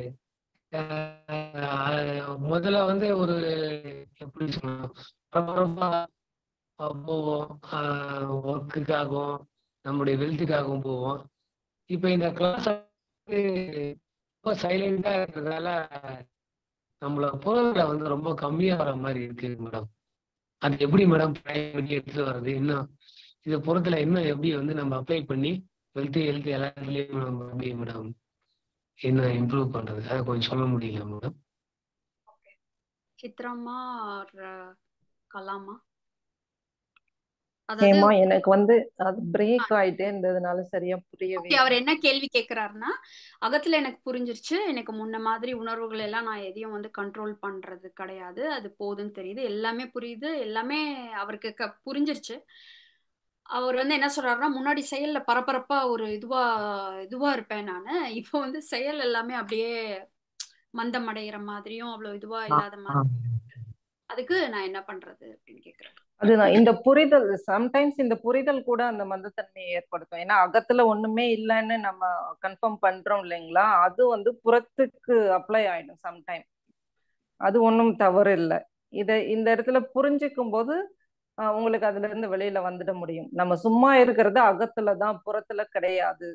ஆஹ் முதல்ல வந்து ஒரு எப்படி சொல்லணும் பரபரப்பா ஆஹ் போவோம் ஒர்க்குக்காகவும் நம்முடைய வெல்த்துக்காகவும் போவோம் இப்போ இந்த கிளாஸ் வந்து ரொம்ப சைலண்டா இருக்கிறதால நம்மளோட பொருள்களை வந்து ரொம்ப கம்மியா வர மாதிரி இருக்கு மேடம் அது எப்படி மேடம் பண்ணி எடுத்துட்டு வர்றது இன்னும் இது புறத்துல இன்னும் எப்படி வந்து நம்ம அப்ளை பண்ணி வெல்த் ஹெல்த் எல்லாத்துலயும் நம்ம எப்படி மேடம் என்ன இம்ப்ரூவ் பண்றது அதை கொஞ்சம் சொல்ல முடியுங்களா மேடம் சித்ராமா or, uh, கலாமா அதாவது ஏமா எனக்கு வந்து அது பிரேக் ஆயிட்டே இருந்ததுனால சரியா புரியவே ஓகே அவர் என்ன கேள்வி கேட்கிறாருன்னா அகத்துல எனக்கு புரிஞ்சிருச்சு எனக்கு முன்ன மாதிரி உணர்வுகள் எல்லாம் நான் எதையும் வந்து கண்ட்ரோல் பண்றது கிடையாது அது போதுன்னு தெரியுது எல்லாமே புரியுது எல்லாமே அவருக்கு க புரிஞ்சிருச்சு அவர் வந்து என்ன சொல்றாருன்னா முன்னாடி செயல்ல பரபரப்பா ஒரு இதுவா இதுவா இருப்பேன் நானு இப்போ வந்து செயல் எல்லாமே அப்படியே மந்தம் அடைகிற மாதிரியும் அவ்வளவு இதுவா இல்லாத மாதிரி அதுக்கு நான் என்ன பண்றது அப்படின்னு கேக்குறாரு அதுதான் இந்த புரிதல் சம்டைம்ஸ் இந்த புரிதல் கூட அந்த மந்தத்தன்மையை ஏற்படுத்தும் ஏன்னா அகத்துல ஒண்ணுமே இல்லைன்னு நம்ம கன்ஃபார்ம் பண்றோம் இல்லைங்களா அது வந்து புறத்துக்கு அப்ளை ஆயிடும் சம்டைம் அது ஒன்றும் தவறு இல்லை இதை இந்த இடத்துல புரிஞ்சுக்கும் போது ஆஹ், உங்களுக்கு அதுல இருந்து வெளியில வந்துட முடியும் நம்ம சும்மா இருக்கிறது அகத்துல தான் புறத்துல கிடையாது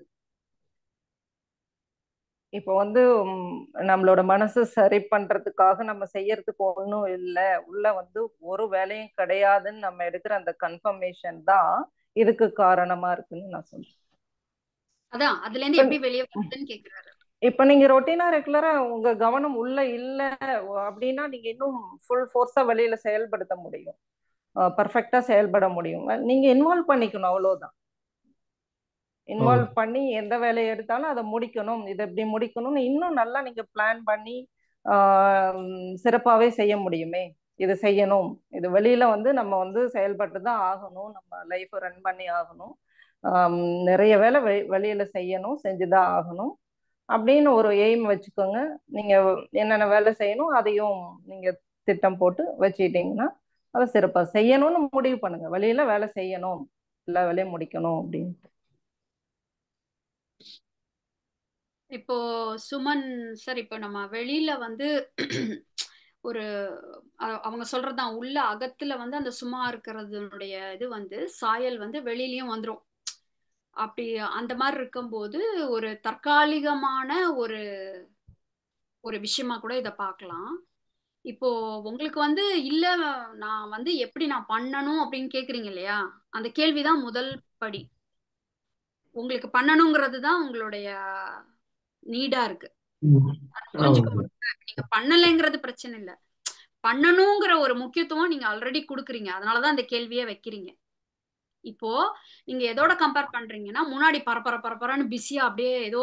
இப்போ வந்து ம், நம்மளோட மனசு சரி பண்றதுக்காக நம்ம செய்யறதுக்கு ஒன்றும் இல்லை உள்ள வந்து ஒரு வேலையும் கிடையாதுன்னு நம்ம எடுக்கிற அந்த கன்ஃபர்மேஷன் தான் இதுக்கு காரணமா இருக்குன்னு நான் சொல்றேன் அதான் அதுல இருந்து இப்ப எப்படி வெளியே வருதுன்னு கேக்குறாரு இப்ப நீங்க ரொட்டீனா ரெகுலரா உங்க கவனம் உள்ள இல்ல அப்படின்னா நீங்க இன்னும் ஃபுல் ஃபோர்ஸா வெளியில செயல்படுத்த முடியும் பர்ஃபெக்டா செயல்பட முடியும் நீங்க இன்வால்வ் பண்ணிக்கணும் அவ்வளவுதான் ஓ இன்வால்வ் பண்ணி எந்த வேலையை எடுத்தாலும் அதை முடிக்கணும் இதை இப்படி முடிக்கணும்னு இன்னும் நல்லா நீங்க பிளான் பண்ணி ஆஹ் சிறப்பாவே செய்ய முடியுமே இது செய்யணும் இது வெளியில வந்து நம்ம வந்து செயல்பட்டு தான் ஆகணும் நம்ம லைஃப் ரன் பண்ணி ஆகணும் ஆம், நிறைய வேலை வெ- வெளியில செய்யணும் செஞ்சுதான் ஆகணும் அப்படின்னு ஒரு எய்ம் வச்சுக்கோங்க நீங்க என்னென்ன வேலை செய்யணும் அதையும் நீங்க திட்டம் போட்டு வச்சுக்கிட்டீங்கன்னா அதை சிறப்பா செய்யணும்னு முடிவு பண்ணுங்க வெளியில வேலை செய்யணும் எல்லா வேலையும் முடிக்கணும் அப்படின்னு இப்போ சுமன் சார் இப்போ நம்ம வெளியில வந்து ஒரு அ- அவங்க சொல்றதுதான் உள்ள அகத்துல வந்து அந்த சும்மா இருக்கிறதுனுடைய இது வந்து சாயல் வந்து வெளியிலயும் வந்துரும் அப்படி அந்த மாதிரி இருக்கும்போது ஒரு தற்காலிகமான ஒரு ஒரு விஷயமா கூட இதை பார்க்கலாம் இப்போ உங்களுக்கு வந்து இல்ல நான் வந்து எப்படி நான் பண்ணணும் அப்படின்னு கேக்குறீங்க இல்லையா அந்த கேள்விதான் முதல் படி உங்களுக்கு பண்ணணுங்கிறது தான் உங்களுடைய நீடா இருக்கு அது புரிஞ்சுக்க முடியும் நீங்க பண்ணலைங்கிறது பிரச்சனை இல்ல பண்ணணுங்கிற ஒரு முக்கியத்துவம் நீங்க ஆல்ரெடி கொடுக்குறீங்க அதனாலதான் அந்த கேள்வியே வைக்கிறீங்க இப்போ நீங்க எதோட கம்பேர் பண்றீங்கன்னா முன்னாடி பரபர பரபரன்னு பிஸியா அப்படியே ஏதோ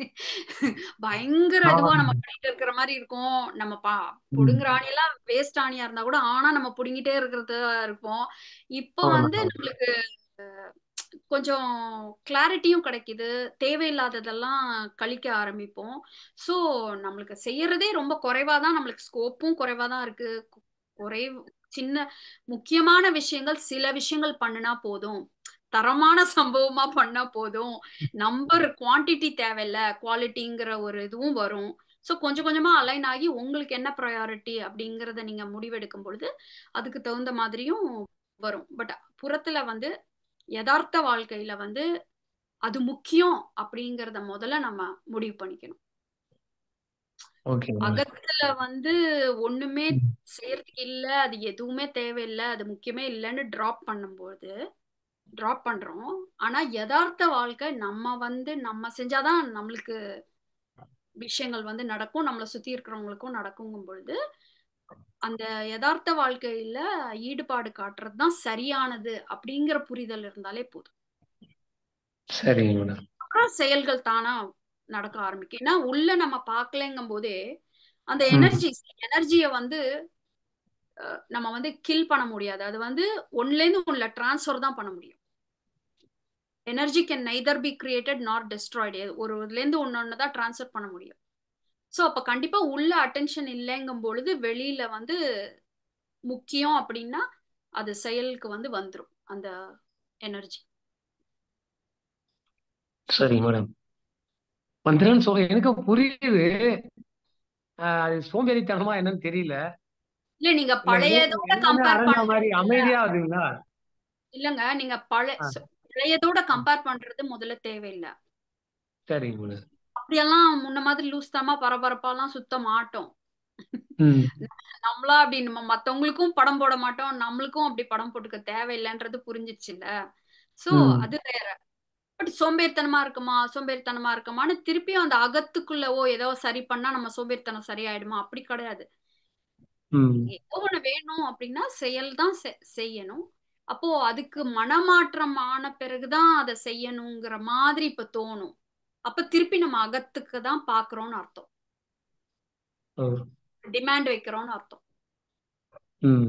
பயங்கர இதுவா நம்ம பண்ணிட்டு இருக்கிற மாதிரி இருக்கும் நம்ம பா புடுங்குற ஆணியெல்லாம் வேஸ்ட் ஆணியா இருந்தா கூட ஆனா நம்ம புடுங்கிட்டே இருக்கிறது இருப்போம் இப்போ வந்து நம்மளுக்கு அஹ், கொஞ்சம் கிளாரிட்டியும் கிடைக்குது தேவையில்லாததெல்லாம் கழிக்க ஆரம்பிப்போம் ஸோ நம்மளுக்கு செய்யறதே ரொம்ப குறைவா தான் நம்மளுக்கு ஸ்கோப்பும் குறைவா தான் இருக்கு கு- குறைவு சின்ன முக்கியமான விஷயங்கள் சில விஷயங்கள் பண்ணுனா போதும் தரமான சம்பவமா பண்ணா போதும் நம்பர் குவாண்டிட்டி தேவையில்ல குவாலிட்டிங்கிற ஒரு இதுவும் வரும் ஸோ கொஞ்சம் கொஞ்சமா அலைன் ஆகி உங்களுக்கு என்ன ப்ரையாரிட்டி அப்படிங்கிறத நீங்க முடிவெடுக்கும் பொழுது அதுக்கு தகுந்த மாதிரியும் வரும் பட் புறத்துல வந்து யதார்த்த வாழ்க்கையில வந்து அது முக்கியம் அப்படிங்கறத முதல்ல நம்ம முடிவு பண்ணிக்கணும் ஓகே அகத்துல வந்து ஒண்ணுமே செய்யறதுக்கு இல்ல அது எதுவுமே தேவையில்லை அது முக்கியமே இல்லைன்னு டிராப் பண்ணும்போது டிராப் பண்றோம் ஆனா யதார்த்த வாழ்க்கை நம்ம வந்து நம்ம செஞ்சாதான் நம்மளுக்கு விஷயங்கள் வந்து நடக்கும் நம்மளை சுத்தி இருக்கிறவங்களுக்கும் நடக்குங்கும் பொழுது அந்த யதார்த்த வாழ்க்கையில ஈடுபாடு காட்டுறது தான் சரியானது அப்படிங்கிற புரிதல் இருந்தாலே போதும் சரிங்க மேடம் அப்புறம் செயல்கள் தானா நடக்க ஆரம்பிக்கும் ஏன்னா உள்ள நம்ம பார்க்கலங்கும் போதே அந்த ம் எனர்ஜி எனர்ஜியை வந்து அஹ், நம்ம வந்து கில் பண்ண முடியாது அது வந்து ஒன்னுல இருந்து ஒன்னுல டிரான்ஸ்ஃபர் தான் பண்ண முடியும் energy can neither be created not destroyed ஒரு இதுல இருந்து ஒன்னு தான் டிரான்ஸ்ஃபர் பண்ண முடியும் ஸோ அப்ப கண்டிப்பா உள்ள அட்டென்ஷன் இல்லைங்கும் பொழுது வெளியில வந்து முக்கியம் அப்படின்னா அது செயலுக்கு வந்து வந்துரும் அந்த எனர்ஜி சரி மேடம் வந்துடும் சொல்ல எனக்கு புரியுது ஆஹ் அது சோம்பேறித்தனமா என்னன்னு தெரியல இல்ல நீங்க இல்ல பழையதோட எல்லாமே கம்பேர் அரைஞ்ச மாதிரி பண்றீங்க அமைதியா ஆகுதுங்களா இல்லங்க நீங்க பழைய ஆ, ச- பழையதோட கம்பேர் பண்றது முதல்ல தேவையில்லை சரிங்க மேடம் அப்படியெல்லாம் முன்ன மாதிரி லூஸ் தமா பரபரப்பாலாம் சுத்த மாட்டோம் ம் நம்மளா அப்படி நம்ம மத்தவங்களுக்கும் படம் போட மாட்டோம் நம்மளுக்கும் அப்படி படம் போட்டுக்க தேவையில்லைன்றது புரிஞ்சிச்சுல்ல சோ ம் அது வேற பட் சோம்பேறித்தனமா இருக்குமா சோம்பேறித்தனமா இருக்குமான்னு திருப்பியும் அந்த அகத்துக்குள்ள ஓ ஏதோ சரி பண்ணா நம்ம சோம்பேறித்தனம் சரியாயிடுமா அப்படி கிடையாது ம் ஏதோ ஒண்ணு வேணும் அப்படின்னா செயல் தான் செய்யணும் அப்போ அதுக்கு மனமாற்றம் ஆன பிறகுதான் அதை செய்யணுங்கிற மாதிரி இப்ப தோணும் அப்ப திருப்பி நம்ம அகத்துக்கு தான் பாக்குறோம்னு அர்த்தம் ஓ டிமாண்ட் வைக்கிறோம்னு அர்த்தம் ம்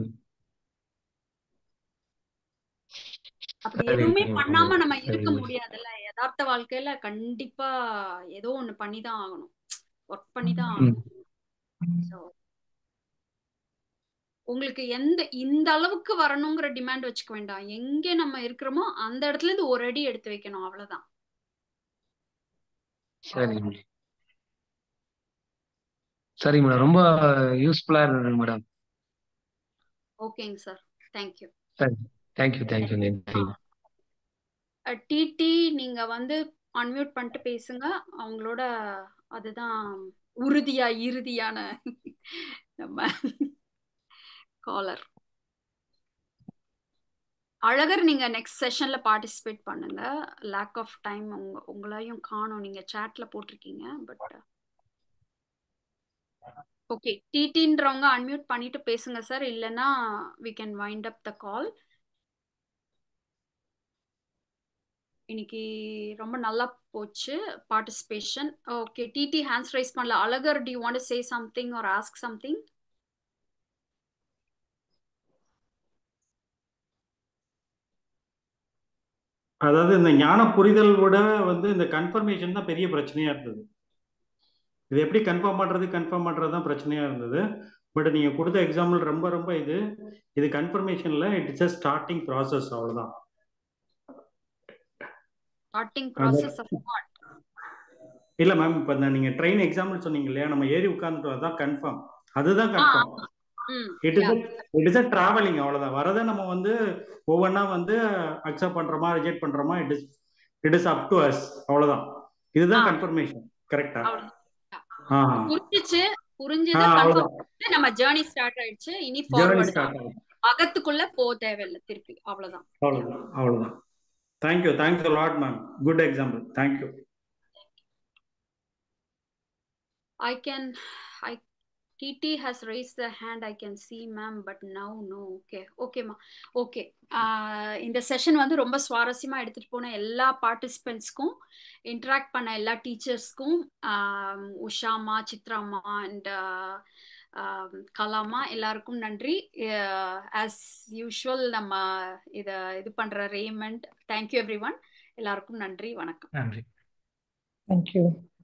அப்படி சரி எதுவுமே சரி பண்ணாம மேடம் நம்ம சரி இருக்க மேடம் முடியாதுல்ல யதார்த்த வாழ்க்கையில கண்டிப்பா ஏதோ ஒண்ணு பண்ணிதான் ஆகணும் ஒர்க் பண்ணிதான் ம் ஆகணும் ஸோ உங்களுக்கு எந்த இந்த அளவுக்கு வரணுங்கிற டிமாண்ட் வச்சுக்க வேண்டாம் எங்க நம்ம இருக்கிறோமோ அந்த இடத்துல இருந்து ஒரு அடி எடுத்து வைக்கணும் அவ்வளவுதான் சரி மேடம் சரி மேடம் ரொம்ப யூஸ்ஃபுல்லா இருந்தது மேடம் ஓகேங்க சார் தேங்க்யூ சரி தேங்க்யூ தேங்க்யூ நன்றி டிடி நீங்க வந்து அன்மியூட் பண்ணிட்டு பேசுங்க அவங்களோட அதுதான் உறுதியா இறுதியான நம்ம காலர் அழகர் நீங்க நெக்ஸ்ட் செஷன்ல பார்ட்டிசிபேட் பண்ணுங்க லேக் ஆஃப் டைம் உங்க உங்களையும் காணோம் நீங்க சாட்ல போட்டிருக்கீங்க பட் ஓகே டிடின்றவங்க அன்மியூட் பண்ணிட்டு பேசுங்க சார் இல்லைன்னா we can wind up the call இன்னைக்கு ரொம்ப நல்லா போச்சு participation okay DD hands raise பண்ணல Alagar D want say something or ask something அதாவது இந்த ஞான புரிதல் விட வந்து இந்த கன்ஃபர்மேஷன் தான் பெரிய பிரச்சனையா இருந்தது இது எப்படி கன்ஃபார்ம் பண்றது கன்ஃபார்ம் பண்றது தான் பிரச்சனையா இருந்தது பட் நீங்க கொடுத்த எக்ஸாம்பிள் ரொம்ப ரொம்ப இது இது கன்ஃபர்மேஷன்ல இட்ஸ் அ ஸ்டார்டிங் ப்ராசஸ் அவ்வளவுதான் ஸ்டார்டிங் அந்த ப்ராசஸ் ஆஃப் வாட் இல்ல மேம் இப்ப இந்த நீங்க ட்ரெயின் எக்ஸாம்பிள் சொன்னீங்க இல்லையா நம்ம ஏறி உட்கார்ந்துட்டோம் அதான் கன்ஃபார்ம் அதுதான் ஆ confirm hmm it is yeah it is a travelling அவ்வளவுதான் வரதை நம்ம வந்து ஒவ்வொன்றா வந்து அக்செப்ட் பண்றோமா ரிஜெக்ட் பண்றோமா it is it is up to us அவ்வளவுதான் ஆ இதுதான் கன்ஃபர்மேஷன் கரெக்டா அவ்வளவுதான் ஆ புரிஞ்சிச்சு ஆ புரிஞ்சது கன்ஃபார்ம் அவ்வளவுதான் பண்ணிட்டு நம்ம ஜேர்னி ஸ்டார்ட் ஆயிடுச்சு இனி ஜேர்னி ஃபார்வர்டு தான் ஸ்டார்ட் ஆகும் அகத்துக்குள்ள போக தேவையில்லை திருப்பி அவ்வளவுதான் யா அவ்வளவுதான் அவ்வளவுதான் thank you thanks lot ma'am good example thank you I can, I, TT has raised the hand. I can see, ma'am, but now no. Okay, okay, ma. Okay. ஆஹ் இந்த செஷன் வந்து ரொம்ப சுவாரஸ்யமா எடுத்துட்டு போன எல்லா பார்ட்டிசிபென்ட்ஸ்க்கும் இன்டராக்ட் பண்ண எல்லா டீச்சர்ஸ்க்கும் உஷாமா சித்ராமா அண்ட் கலாமா எல்லாருக்கும் நன்றி ஆஸ் யூஷுவல் நம்ம இதை இது பண்ற ரேமண்ட் தேங்க்யூ எவ்ரி ஒன் எல்லாருக்கும் நன்றி வணக்கம் நன்றி தேங்க்யூ